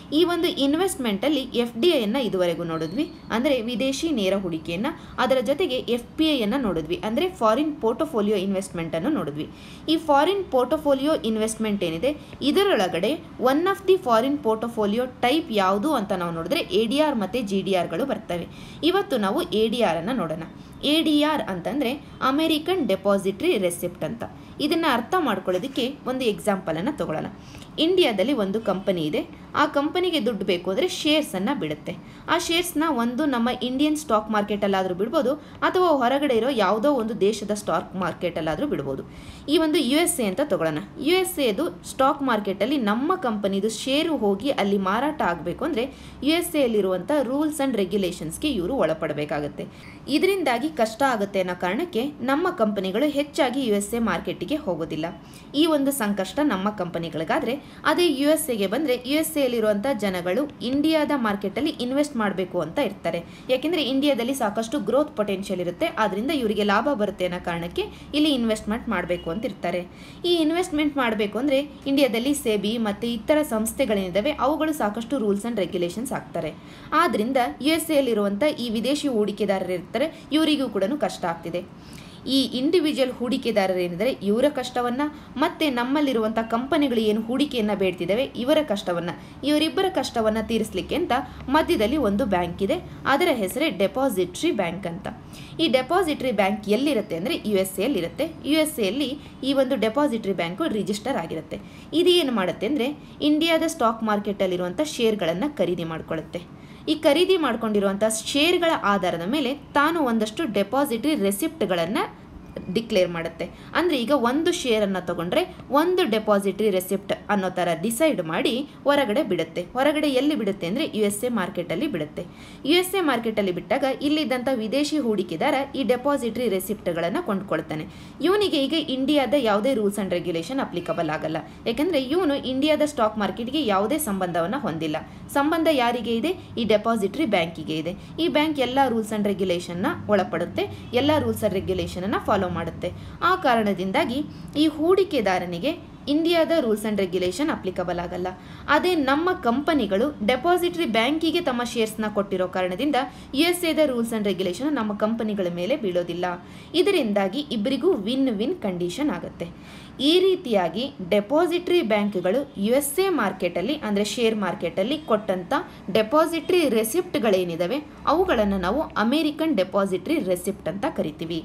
ಈ ಒಂದು ಇನ್ವೆಸ್ಟ್ಮೆಂಟಲ್ಲಿ ಎಫ್ ಡಿ ಐಯನ್ನು ಇದುವರೆಗೂ ನೋಡಿದ್ವಿ ಅಂದರೆ ವಿದೇಶಿ ನೇರ ಹೂಡಿಕೆಯನ್ನು ಅದರ ಜೊತೆಗೆ ಎಫ್ ಪಿ ಐಯನ್ನು ನೋಡಿದ್ವಿ ಅಂದರೆ ಫಾರಿನ್ ಪೋರ್ಟೋಫೋಲಿಯೋ ಇನ್ವೆಸ್ಟ್ಮೆಂಟನ್ನು ನೋಡಿದ್ವಿ ಈ ಫಾರಿನ್ ಪೋರ್ಟೋಫೋಲಿಯೋ ಇನ್ವೆಸ್ಟ್ಮೆಂಟ್ ಏನಿದೆ ಇದರೊಳಗಡೆ one of the foreign portfolio type ಯಾವುದು ಅಂತ ನಾವು ನೋಡಿದ್ರೆ ಎ ಡಿ ಆರ್ ಮತ್ತು ಜಿ ಡಿ ಆರ್ಗಳು ಬರ್ತವೆ ಇವತ್ತು ನಾವು ಎ ಡಿ ಆರನ್ನು ನೋಡೋಣ ಎ ಡಿ ಆರ್ ಅಂತಂದರೆ ಅಮೇರಿಕನ್ ಡೆಪಾಸಿಟ್ರಿ ರೆಸಿಪ್ಟ್ ಅಂತ ಇದನ್ನು ಅರ್ಥ ಮಾಡ್ಕೊಳ್ಳೋದಕ್ಕೆ ಒಂದು ಎಕ್ಸಾಂಪಲನ್ನು ತಗೊಳ್ಳೋಣ ಇಂಡಿಯಾದಲ್ಲಿ ಒಂದು ಕಂಪನಿ ಇದೆ ಆ ಕಂಪನಿಗೆ ದುಡ್ಡು ಬೇಕು ಅಂದರೆ ಶೇರ್ಸನ್ನು ಬಿಡುತ್ತೆ ಆ ಶೇರ್ಸ್ನ ಒಂದು ನಮ್ಮ ಇಂಡಿಯನ್ ಸ್ಟಾಕ್ ಮಾರ್ಕೆಟಲ್ಲಾದರೂ ಬಿಡ್ಬೋದು ಅಥವಾ ಹೊರಗಡೆ ಇರೋ ಯಾವುದೋ ಒಂದು ದೇಶದ ಸ್ಟಾಕ್ ಮಾರ್ಕೆಟಲ್ಲಾದರೂ ಬಿಡ್ಬೋದು ಈ ಒಂದು ಯು ಎಸ್ ಎ ಅಂತ ತಗೊಳ್ಳೋಣ ಯು ಎಸ್ ಎದು ಸ್ಟಾಕ್ ಮಾರ್ಕೆಟಲ್ಲಿ ನಮ್ಮ ಕಂಪನಿದು ಶೇರು ಹೋಗಿ ಅಲ್ಲಿ ಮಾರಾಟ ಆಗಬೇಕು ಅಂದರೆ ಯು ಎಸ್ ಎಲ್ಲಿರುವಂಥ ರೂಲ್ಸ್ ಆ್ಯಂಡ್ ರೆಗ್ಯುಲೇಷನ್ಸ್ಗೆ ಇವರು ಒಳಪಡಬೇಕಾಗತ್ತೆ ಇದರಿಂದಾಗಿ ಕಷ್ಟ ಆಗುತ್ತೆ ಅನ್ನೋ ಕಾರಣಕ್ಕೆ ನಮ್ಮ ಕಂಪನಿಗಳು ಹೆಚ್ಚಾಗಿ ಯು ಎಸ್ ಎ ಮಾರ್ಕೆಟಿಗೆ ಹೋಗೋದಿಲ್ಲ ಈ ಒಂದು ಸಂಕಷ್ಟ ನಮ್ಮ ಕಂಪನಿಗಳಿಗಾದರೆ ಅದೇ ಯು ಎಸ್ ಎಗೆ ಬಂದರೆ ಯು ಎಸ್ ಎಲ್ಲಿರುವಂಥ ಜನಗಳು ಇಂಡಿಯಾದ ಮಾರ್ಕೆಟಲ್ಲಿ ಇನ್ವೆಸ್ಟ್ ಮಾಡಬೇಕು ಅಂತ ಇರ್ತಾರೆ ಯಾಕೆಂದರೆ ಇಂಡಿಯಾದಲ್ಲಿ ಸಾಕಷ್ಟು ಗ್ರೋತ್ ಪೊಟೆನ್ಷಿಯಲ್ ಇರುತ್ತೆ ಆದ್ದರಿಂದ ಇವರಿಗೆ ಲಾಭ ಬರುತ್ತೆ ಅನ್ನೋ ಕಾರಣಕ್ಕೆ ಇಲ್ಲಿ ಇನ್ವೆಸ್ಟ್ಮೆಂಟ್ ಮಾಡಬೇಕು ಅಂತ ಇರ್ತಾರೆ ಈ ಇನ್ವೆಸ್ಟ್ಮೆಂಟ್ ಮಾಡಬೇಕು ಅಂದರೆ ಇಂಡಿಯಾದಲ್ಲಿ ಸೆಬಿ ಮತ್ತು ಇತರ ಸಂಸ್ಥೆಗಳೇನಿದ್ದಾವೆ ಅವುಗಳು ಸಾಕಷ್ಟು ರೂಲ್ಸ್ ಆ್ಯಂಡ್ ರೆಗ್ಯುಲೇಷನ್ಸ್ ಆಗ್ತಾರೆ ಆದ್ದರಿಂದ ಯು ಎಸ್ ಎಲ್ಲಿರುವಂಥ ಈ ವಿದೇಶಿ ಹೂಡಿಕೆದಾರರು ಇರ್ತಾರೆ ಇವರಿಗೂ ಕೂಡ ಕಷ್ಟ ಆಗ್ತಿದೆ ಈ ಇಂಡಿವಿಜುವಲ್ ಹೂಡಿಕೆದಾರರು ಏನಿದ್ದಾರೆ ಇವರ ಕಷ್ಟವನ್ನು ಮತ್ತು ನಮ್ಮಲ್ಲಿರುವಂಥ ಕಂಪನಿಗಳು ಏನು ಹೂಡಿಕೆಯನ್ನು ಬೇಡ್ತಿದ್ದಾವೆ ಇವರ ಕಷ್ಟವನ್ನು ಇವರಿಬ್ಬರ ಕಷ್ಟವನ್ನು ತೀರಿಸಲಿಕ್ಕೆ ಅಂತ ಮಧ್ಯದಲ್ಲಿ ಒಂದು ಬ್ಯಾಂಕ್ ಇದೆ ಅದರ ಹೆಸರೇ ಡೆಪಾಸಿಟ್ರಿ ಬ್ಯಾಂಕ್ ಅಂತ ಈ ಡೆಪಾಸಿಟ್ರಿ ಬ್ಯಾಂಕ್ ಎಲ್ಲಿರುತ್ತೆ ಅಂದರೆ ಯು ಎಸ್ ಎಲ್ಲಿರುತ್ತೆ ಯು ಎಸ್ ಎಲ್ಲಿ ಈ ಒಂದು ಡೆಪಾಸಿಟ್ರಿ ಬ್ಯಾಂಕು ರಿಜಿಸ್ಟರ್ ಆಗಿರುತ್ತೆ ಇದು ಏನು ಮಾಡುತ್ತೆ ಅಂದರೆ ಇಂಡಿಯಾದ ಸ್ಟಾಕ್ ಮಾರ್ಕೆಟಲ್ಲಿರುವಂಥ ಶೇರ್ಗಳನ್ನು ಖರೀದಿ ಮಾಡಿಕೊಳ್ಳುತ್ತೆ ಈ ಖರೀದಿ ಮಾಡ್ಕೊಂಡಿರುವಂಥ ಶೇರ್ಗಳ ಆಧಾರದ ಮೇಲೆ ತಾನು ಒಂದಷ್ಟು ಡೆಪಾಸಿಟ್ರಿ ರೆಸಿಪ್ಟ್ಗಳನ್ನು ಡಿಕ್ಲೇರ್ ಮಾಡುತ್ತೆ ಅಂದರೆ ಈಗ ಒಂದು ಶೇರನ್ನು ತಗೊಂಡ್ರೆ ಒಂದು ಡೆಪಾಸಿಟ್ರಿ ರೆಸಿಪ್ಟ್ ಅನ್ನೋ ಥರ ಡಿಸೈಡ್ ಮಾಡಿ ಹೊರಗಡೆ ಬಿಡುತ್ತೆ ಹೊರಗಡೆ ಎಲ್ಲಿ ಬಿಡುತ್ತೆ ಅಂದರೆ ಯು ಎಸ್ ಎ ಮಾರ್ಕೆಟಲ್ಲಿ ಬಿಡುತ್ತೆ ಯು ಎಸ್ ಎ ಮಾರ್ಕೆಟಲ್ಲಿ ಬಿಟ್ಟಾಗ ಇಲ್ಲಿದ್ದಂಥ ವಿದೇಶಿ ಹೂಡಿಕೆದಾರ ಈ ಡೆಪಾಸಿಟ್ರಿ ರೆಸಿಪ್ಟ್ಗಳನ್ನು ಕೊಂಡ್ಕೊಳ್ತಾನೆ ಇವನಿಗೆ ಈಗ ಇಂಡಿಯಾದ ಯಾವುದೇ ರೂಲ್ಸ್ ಆ್ಯಂಡ್ ರೆಗ್ಯುಲೇಷನ್ ಅಪ್ಲಿಕಬಲ್ ಆಗಲ್ಲ ಯಾಕೆಂದರೆ ಇವನು ಇಂಡಿಯಾದ ಸ್ಟಾಕ್ ಮಾರ್ಕೆಟ್ಗೆ ಯಾವುದೇ ಸಂಬಂಧವನ್ನು ಹೊಂದಿಲ್ಲ ಸಂಬಂಧ ಯಾರಿಗೆ ಇದೆ ಈ ಡೆಪಾಸಿಟ್ರಿ ಬ್ಯಾಂಕಿಗೆ ಇದೆ ಈ ಬ್ಯಾಂಕ್ ಎಲ್ಲ ರೂಲ್ಸ್ ಆ್ಯಂಡ್ ರೆಗ್ಯುಲೇಷನ್ನ ಒಳಪಡುತ್ತೆ ಎಲ್ಲ ರೂಲ್ಸ್ ಆ್ಯಂಡ್ ರೆಗ್ಯುಲೇಷನನ್ನು ಫಾಲೋ ಮಾಡುತ್ತೆ ಆ ಕಾರಣದಿಂದಾಗಿ ಈ ಹೂಡಿಕೆದಾರನಿಗೆ ಇಂಡಿಯಾದ ರೂಲ್ಸ್ ಆ್ಯಂಡ್ ರೆಗ್ಯುಲೇಷನ್ ಅಪ್ಲಿಕಬಲ್ ಆಗಲ್ಲ ಅದೇ ನಮ್ಮ ಕಂಪನಿಗಳು ಡೆಪಾಸಿಟ್ರಿ ಬ್ಯಾಂಕಿಗೆ ತಮ್ಮ ಶೇರ್ಸ್ನ ಕೊಟ್ಟಿರೋ ಕಾರಣದಿಂದ ಯು ಎಸ್ ಎದ ರೂಲ್ಸ್ ಆ್ಯಂಡ್ ರೆಗ್ಯುಲೇಷನ್ ನಮ್ಮ ಕಂಪನಿಗಳ ಮೇಲೆ ಬೀಳೋದಿಲ್ಲ ಇದರಿಂದಾಗಿ ಇಬ್ಬರಿಗೂ ವಿನ್ ವಿನ್ ಕಂಡೀಷನ್ ಆಗುತ್ತೆ ಈ ರೀತಿಯಾಗಿ ಡೆಪಾಸಿಟ್ರಿ ಬ್ಯಾಂಕ್ಗಳು ಯು ಎಸ್ ಎ ಮಾರ್ಕೆಟಲ್ಲಿ ಅಂದರೆ ಶೇರ್ ಮಾರ್ಕೆಟಲ್ಲಿ ಕೊಟ್ಟಂಥ ಡೆಪಾಸಿಟ್ರಿ ರೆಸಿಪ್ಟ್ಗಳೇನಿದ್ದಾವೆ ಅವುಗಳನ್ನು ನಾವು ಅಮೇರಿಕನ್ ಡೆಪಾಸಿಟ್ರಿ ರೆಸಿಪ್ಟ್ ಅಂತ ಕರಿತೀವಿ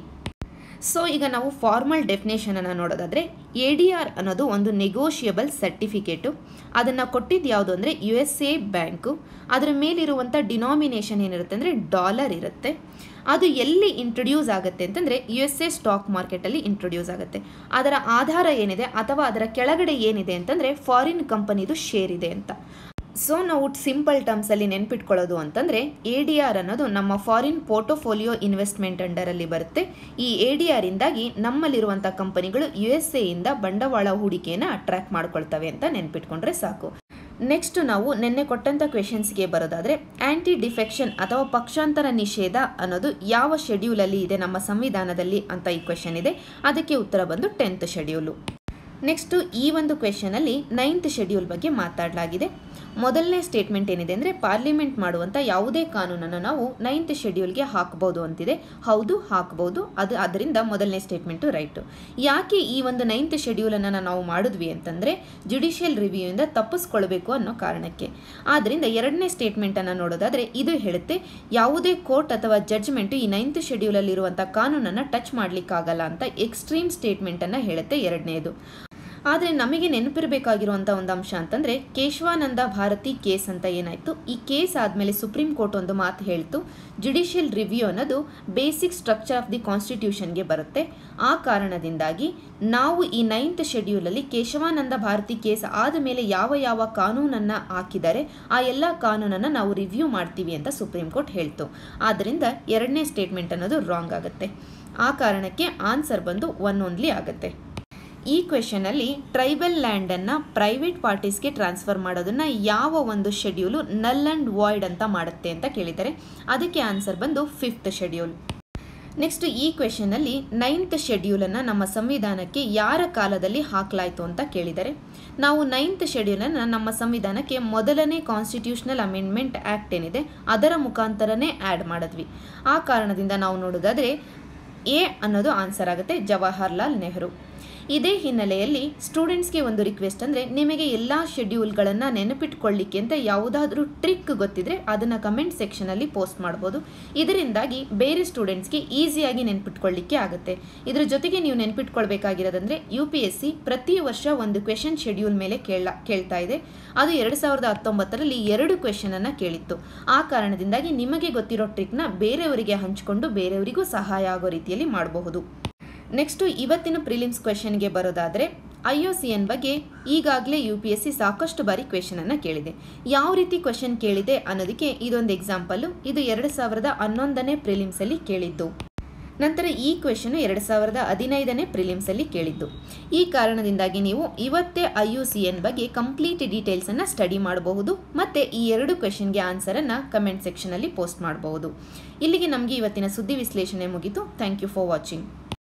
ಸೊ ಈಗ ನಾವು ಫಾರ್ಮಲ್ ಡೆಫಿನೇಷನನ್ನು ನೋಡೋದಾದರೆ ಎ ಡಿ ಆರ್ ಅನ್ನೋದು ಒಂದು ನೆಗೋಷಿಯಬಲ್ ಸರ್ಟಿಫಿಕೇಟು ಅದನ್ನು ಕೊಟ್ಟಿದ್ದು ಯಾವುದು ಅಂದರೆ ಯು ಎಸ್ ಎ ಬ್ಯಾಂಕು ಅದರ ಮೇಲಿರುವಂಥ ಡಿನಾಮಿನೇಷನ್ ಏನಿರುತ್ತೆ ಅಂದರೆ ಡಾಲರ್ ಇರುತ್ತೆ ಅದು ಎಲ್ಲಿ ಇಂಟ್ರೊಡ್ಯೂಸ್ ಆಗುತ್ತೆ ಅಂತಂದರೆ ಯು ಎಸ್ ಎ ಸ್ಟಾಕ್ ಮಾರ್ಕೆಟಲ್ಲಿ ಇಂಟ್ರೊಡ್ಯೂಸ್ ಆಗುತ್ತೆ ಅದರ ಆಧಾರ ಏನಿದೆ ಅಥವಾ ಅದರ ಕೆಳಗಡೆ ಏನಿದೆ ಅಂತಂದರೆ ಫಾರಿನ್ ಕಂಪನಿದು ಶೇರ್ ಇದೆ ಅಂತ ಸೊ ನಾವು ಸಿಂಪಲ್ ಟರ್ಮ್ಸಲ್ಲಿ ನೆನ್ಪಿಟ್ಕೊಳ್ಳೋದು ಅಂತಂದರೆ ಎ ಡಿ ಆರ್ ಅನ್ನೋದು ನಮ್ಮ ಫಾರಿನ್ ಪೋರ್ಟೋಫೋಲಿಯೋ ಇನ್ವೆಸ್ಟ್ಮೆಂಟ್ ಅಂಡರಲ್ಲಿ ಬರುತ್ತೆ ಈ ಎ ಡಿ ಆರಿಂದಾಗಿ ನಮ್ಮಲ್ಲಿರುವಂಥ ಕಂಪನಿಗಳು ಯು ಎಸ್ ಎಯಿಂದ ಬಂಡವಾಳ ಹೂಡಿಕೆಯನ್ನು ಅಟ್ರಾಕ್ಟ್ ಮಾಡ್ಕೊಳ್ತವೆ ಅಂತ ನೆನ್ಪಿಟ್ಕೊಂಡ್ರೆ ಸಾಕು ನೆಕ್ಸ್ಟ್ ನಾವು ನಿನ್ನೆ ಕೊಟ್ಟಂಥ ಕ್ವೆಶನ್ಸ್ಗೆ ಬರೋದಾದರೆ ಆ್ಯಂಟಿ ಡಿಫೆಕ್ಷನ್ ಅಥವಾ ಪಕ್ಷಾಂತರ ನಿಷೇಧ ಅನ್ನೋದು ಯಾವ ಶೆಡ್ಯೂಲಲ್ಲಿ ಇದೆ ನಮ್ಮ ಸಂವಿಧಾನದಲ್ಲಿ ಅಂತ ಈ ಕ್ವೆಶನ್ ಇದೆ ಅದಕ್ಕೆ ಉತ್ತರ ಬಂದು ಟೆಂತ್ ಶೆಡ್ಯೂಲು ನೆಕ್ಸ್ಟು ಈ ಒಂದು ಕ್ವೆಶನಲ್ಲಿ ನೈನ್ತ್ ಶೆಡ್ಯೂಲ್ ಬಗ್ಗೆ ಮಾತಾಡಲಾಗಿದೆ ಮೊದಲನೇ ಸ್ಟೇಟ್ಮೆಂಟ್ ಏನಿದೆ ಅಂದರೆ ಪಾರ್ಲಿಮೆಂಟ್ ಮಾಡುವಂಥ ಯಾವುದೇ ಕಾನೂನನ್ನು ನಾವು ನೈನ್ತ್ ಶೆಡ್ಯೂಲ್ಗೆ ಹಾಕ್ಬೋದು ಅಂತಿದೆ ಹೌದು ಹಾಕ್ಬೋದು ಅದು ಅದರಿಂದ ಮೊದಲನೇ ಸ್ಟೇಟ್ಮೆಂಟು ರೈಟು ಯಾಕೆ ಈ ಒಂದು ನೈನ್ತ್ ಶೆಡ್ಯೂಲನ್ನು ನಾವು ಮಾಡಿದ್ವಿ ಅಂತಂದರೆ ಜುಡಿಷಿಯಲ್ ರಿವ್ಯೂಯಿಂದ ತಪ್ಪಿಸ್ಕೊಳ್ಬೇಕು ಅನ್ನೋ ಕಾರಣಕ್ಕೆ ಆದ್ದರಿಂದ ಎರಡನೇ ಸ್ಟೇಟ್ಮೆಂಟನ್ನು ನೋಡೋದಾದರೆ ಇದು ಹೇಳುತ್ತೆ ಯಾವುದೇ ಕೋರ್ಟ್ ಅಥವಾ ಜಡ್ಜ್ಮೆಂಟು ಈ ನೈನ್ತ್ ಶೆಡ್ಯೂಲಲ್ಲಿರುವಂಥ ಕಾನೂನನ್ನು ಟಚ್ ಮಾಡಲಿಕ್ಕಾಗಲ್ಲ ಅಂತ ಎಕ್ಸ್ಟ್ರೀಮ್ ಸ್ಟೇಟ್ಮೆಂಟನ್ನು ಹೇಳುತ್ತೆ ಎರಡನೇದು ಆದರೆ ನಮಗೆ ನೆನಪಿರಬೇಕಾಗಿರುವಂಥ ಒಂದು ಅಂಶ ಅಂತಂದರೆ ಕೇಶವಾನಂದ ಭಾರತಿ ಕೇಸ್ ಅಂತ ಏನಾಯಿತು ಈ ಕೇಸ್ ಆದಮೇಲೆ ಸುಪ್ರೀಂ ಕೋರ್ಟ್ ಒಂದು ಮಾತು ಹೇಳ್ತು ಜುಡಿಷಿಯಲ್ ರಿವ್ಯೂ ಅನ್ನೋದು ಬೇಸಿಕ್ ಸ್ಟ್ರಕ್ಚರ್ ಆಫ್ ದಿ ಕಾನ್ಸ್ಟಿಟ್ಯೂಷನ್ಗೆ ಬರುತ್ತೆ ಆ ಕಾರಣದಿಂದಾಗಿ ನಾವು ಈ ನೈನ್ತ್ ಶೆಡ್ಯೂಲಲ್ಲಿ ಕೇಶವಾನಂದ ಭಾರತಿ ಕೇಸ್ ಆದ ಮೇಲೆ ಯಾವ ಯಾವ ಕಾನೂನನ್ನು ಹಾಕಿದ್ದಾರೆ ಆ ಎಲ್ಲ ಕಾನೂನನ್ನು ನಾವು ರಿವ್ಯೂ ಮಾಡ್ತೀವಿ ಅಂತ ಸುಪ್ರೀಂ ಕೋರ್ಟ್ ಹೇಳ್ತು ಆದ್ದರಿಂದ ಎರಡನೇ ಸ್ಟೇಟ್ಮೆಂಟ್ ಅನ್ನೋದು ರಾಂಗ್ ಆಗುತ್ತೆ ಆ ಕಾರಣಕ್ಕೆ ಆನ್ಸರ್ ಬಂದು ಒನ್ ಓನ್ಲಿ ಆಗುತ್ತೆ ಈ ಕ್ವೆಶನಲ್ಲಿ ಟ್ರೈಬಲ್ ಲ್ಯಾಂಡನ್ನು ಪ್ರೈವೇಟ್ ಪಾರ್ಟೀಸ್ಗೆ ಟ್ರಾನ್ಸ್ಫರ್ ಮಾಡೋದನ್ನು ಯಾವ ಒಂದು ಶೆಡ್ಯೂಲು ನಲ್ ಆ್ಯಂಡ್ ವಾಯ್ಡ್ ಅಂತ ಮಾಡುತ್ತೆ ಅಂತ ಕೇಳಿದ್ದಾರೆ ಅದಕ್ಕೆ ಆನ್ಸರ್ ಬಂದು ಫಿಫ್ತ್ ಶೆಡ್ಯೂಲ್ ನೆಕ್ಸ್ಟ್ ಈ ಕ್ವೆಶನಲ್ಲಿ ನೈನ್ತ್ ಶೆಡ್ಯೂಲನ್ನು ನಮ್ಮ ಸಂವಿಧಾನಕ್ಕೆ ಯಾರ ಕಾಲದಲ್ಲಿ ಹಾಕಲಾಯಿತು ಅಂತ ಕೇಳಿದರೆ ನಾವು ನೈನ್ತ್ ಶೆಡ್ಯೂಲನ್ನು ನಮ್ಮ ಸಂವಿಧಾನಕ್ಕೆ ಮೊದಲನೇ ಕಾನ್ಸ್ಟಿಟ್ಯೂಷನಲ್ ಅಮೆಂಡ್ಮೆಂಟ್ ಆ್ಯಕ್ಟ್ ಏನಿದೆ ಅದರ ಮುಖಾಂತರನೇ ಆ್ಯಡ್ ಮಾಡಿದ್ವಿ ಆ ಕಾರಣದಿಂದ ನಾವು ನೋಡೋದಾದರೆ ಎ ಅನ್ನೋದು ಆನ್ಸರ್ ಆಗುತ್ತೆ ಜವಾಹರ್ಲಾಲ್ ನೆಹರು ಇದೇ ಹಿನ್ನೆಲೆಯಲ್ಲಿ ಸ್ಟೂಡೆಂಟ್ಸ್ಗೆ ಒಂದು ರಿಕ್ವೆಸ್ಟ್ ಅಂದರೆ ನಿಮಗೆ ಎಲ್ಲ ಶೆಡ್ಯೂಲ್ಗಳನ್ನು ನೆನಪಿಟ್ಕೊಳ್ಳಿಕ್ಕೆ ಅಂತ ಯಾವುದಾದ್ರೂ ಟ್ರಿಕ್ ಗೊತ್ತಿದ್ರೆ ಅದನ್ನು ಕಮೆಂಟ್ ಸೆಕ್ಷನಲ್ಲಿ ಪೋಸ್ಟ್ ಮಾಡ್ಬೋದು ಇದರಿಂದಾಗಿ ಬೇರೆ ಸ್ಟೂಡೆಂಟ್ಸ್ಗೆ ಈಸಿಯಾಗಿ ನೆನ್ಪಿಟ್ಕೊಳ್ಳಿಕ್ಕೆ ಆಗುತ್ತೆ ಇದ್ರ ಜೊತೆಗೆ ನೀವು ನೆನ್ಪಿಟ್ಕೊಳ್ಬೇಕಾಗಿರೋದಂದರೆ ಯು ಪಿ ಎಸ್ ಸಿ ಪ್ರತಿ ವರ್ಷ ಒಂದು ಕ್ವೆಶನ್ ಶೆಡ್ಯೂಲ್ ಮೇಲೆ ಕೇಳ ಕೇಳ್ತಾ ಇದೆ ಅದು ಎರಡು ಸಾವಿರದ ಹತ್ತೊಂಬತ್ತರಲ್ಲಿ ಎರಡು ಕ್ವೆಶನನ್ನು ಕೇಳಿತ್ತು ಆ ಕಾರಣದಿಂದಾಗಿ ನಿಮಗೆ ಗೊತ್ತಿರೋ ಟ್ರಿಕ್ನ ಬೇರೆಯವರಿಗೆ ಹಂಚಿಕೊಂಡು ಬೇರೆಯವರಿಗೂ ಸಹಾಯ ಆಗೋ ರೀತಿಯಲ್ಲಿ ಮಾಡಬಹುದು ನೆಕ್ಸ್ಟು ಇವತ್ತಿನ ಪ್ರಿಲಿಮ್ಸ್ ಕ್ವೆಶನ್ಗೆ ಬರೋದಾದರೆ ಐ ಒ ಸಿ ಎನ್ ಬಗ್ಗೆ ಈಗಾಗಲೇ ಯು ಪಿ ಎಸ್ ಸಿ ಸಾಕಷ್ಟು ಬಾರಿ ಕ್ವೆಶನನ್ನು ಕೇಳಿದೆ ಯಾವ ರೀತಿ ಕ್ವೆಶನ್ ಕೇಳಿದೆ ಅನ್ನೋದಕ್ಕೆ ಇದೊಂದು ಎಕ್ಸಾಂಪಲ್ಲು ಇದು ಎರಡು ಸಾವಿರದ ಹನ್ನೊಂದನೇ ಪ್ರಿಲಿಮ್ಸಲ್ಲಿ ಕೇಳಿದ್ದು ನಂತರ ಈ ಕ್ವೆಶನು ಎರಡು ಸಾವಿರದ ಹದಿನೈದನೇ ಪ್ರಿಲಿಮ್ಸಲ್ಲಿ ಕೇಳಿದ್ದು ಈ ಕಾರಣದಿಂದಾಗಿ ನೀವು ಇವತ್ತೇ ಐ ಯು ಸಿ ಎನ್ ಬಗ್ಗೆ ಕಂಪ್ಲೀಟ್ ಡೀಟೇಲ್ಸನ್ನು ಸ್ಟಡಿ ಮಾಡಬಹುದು ಮತ್ತು ಈ ಎರಡು ಕ್ವೆಶನ್ಗೆ ಆನ್ಸರನ್ನು ಕಮೆಂಟ್ ಸೆಕ್ಷನಲ್ಲಿ ಪೋಸ್ಟ್ ಮಾಡಬಹುದು ಇಲ್ಲಿಗೆ ನಮಗೆ ಇವತ್ತಿನ ಸುದ್ದಿ ವಿಶ್ಲೇಷಣೆ ಮುಗಿತು ಥ್ಯಾಂಕ್ ಯು ಫಾರ್ ವಾಚಿಂಗ್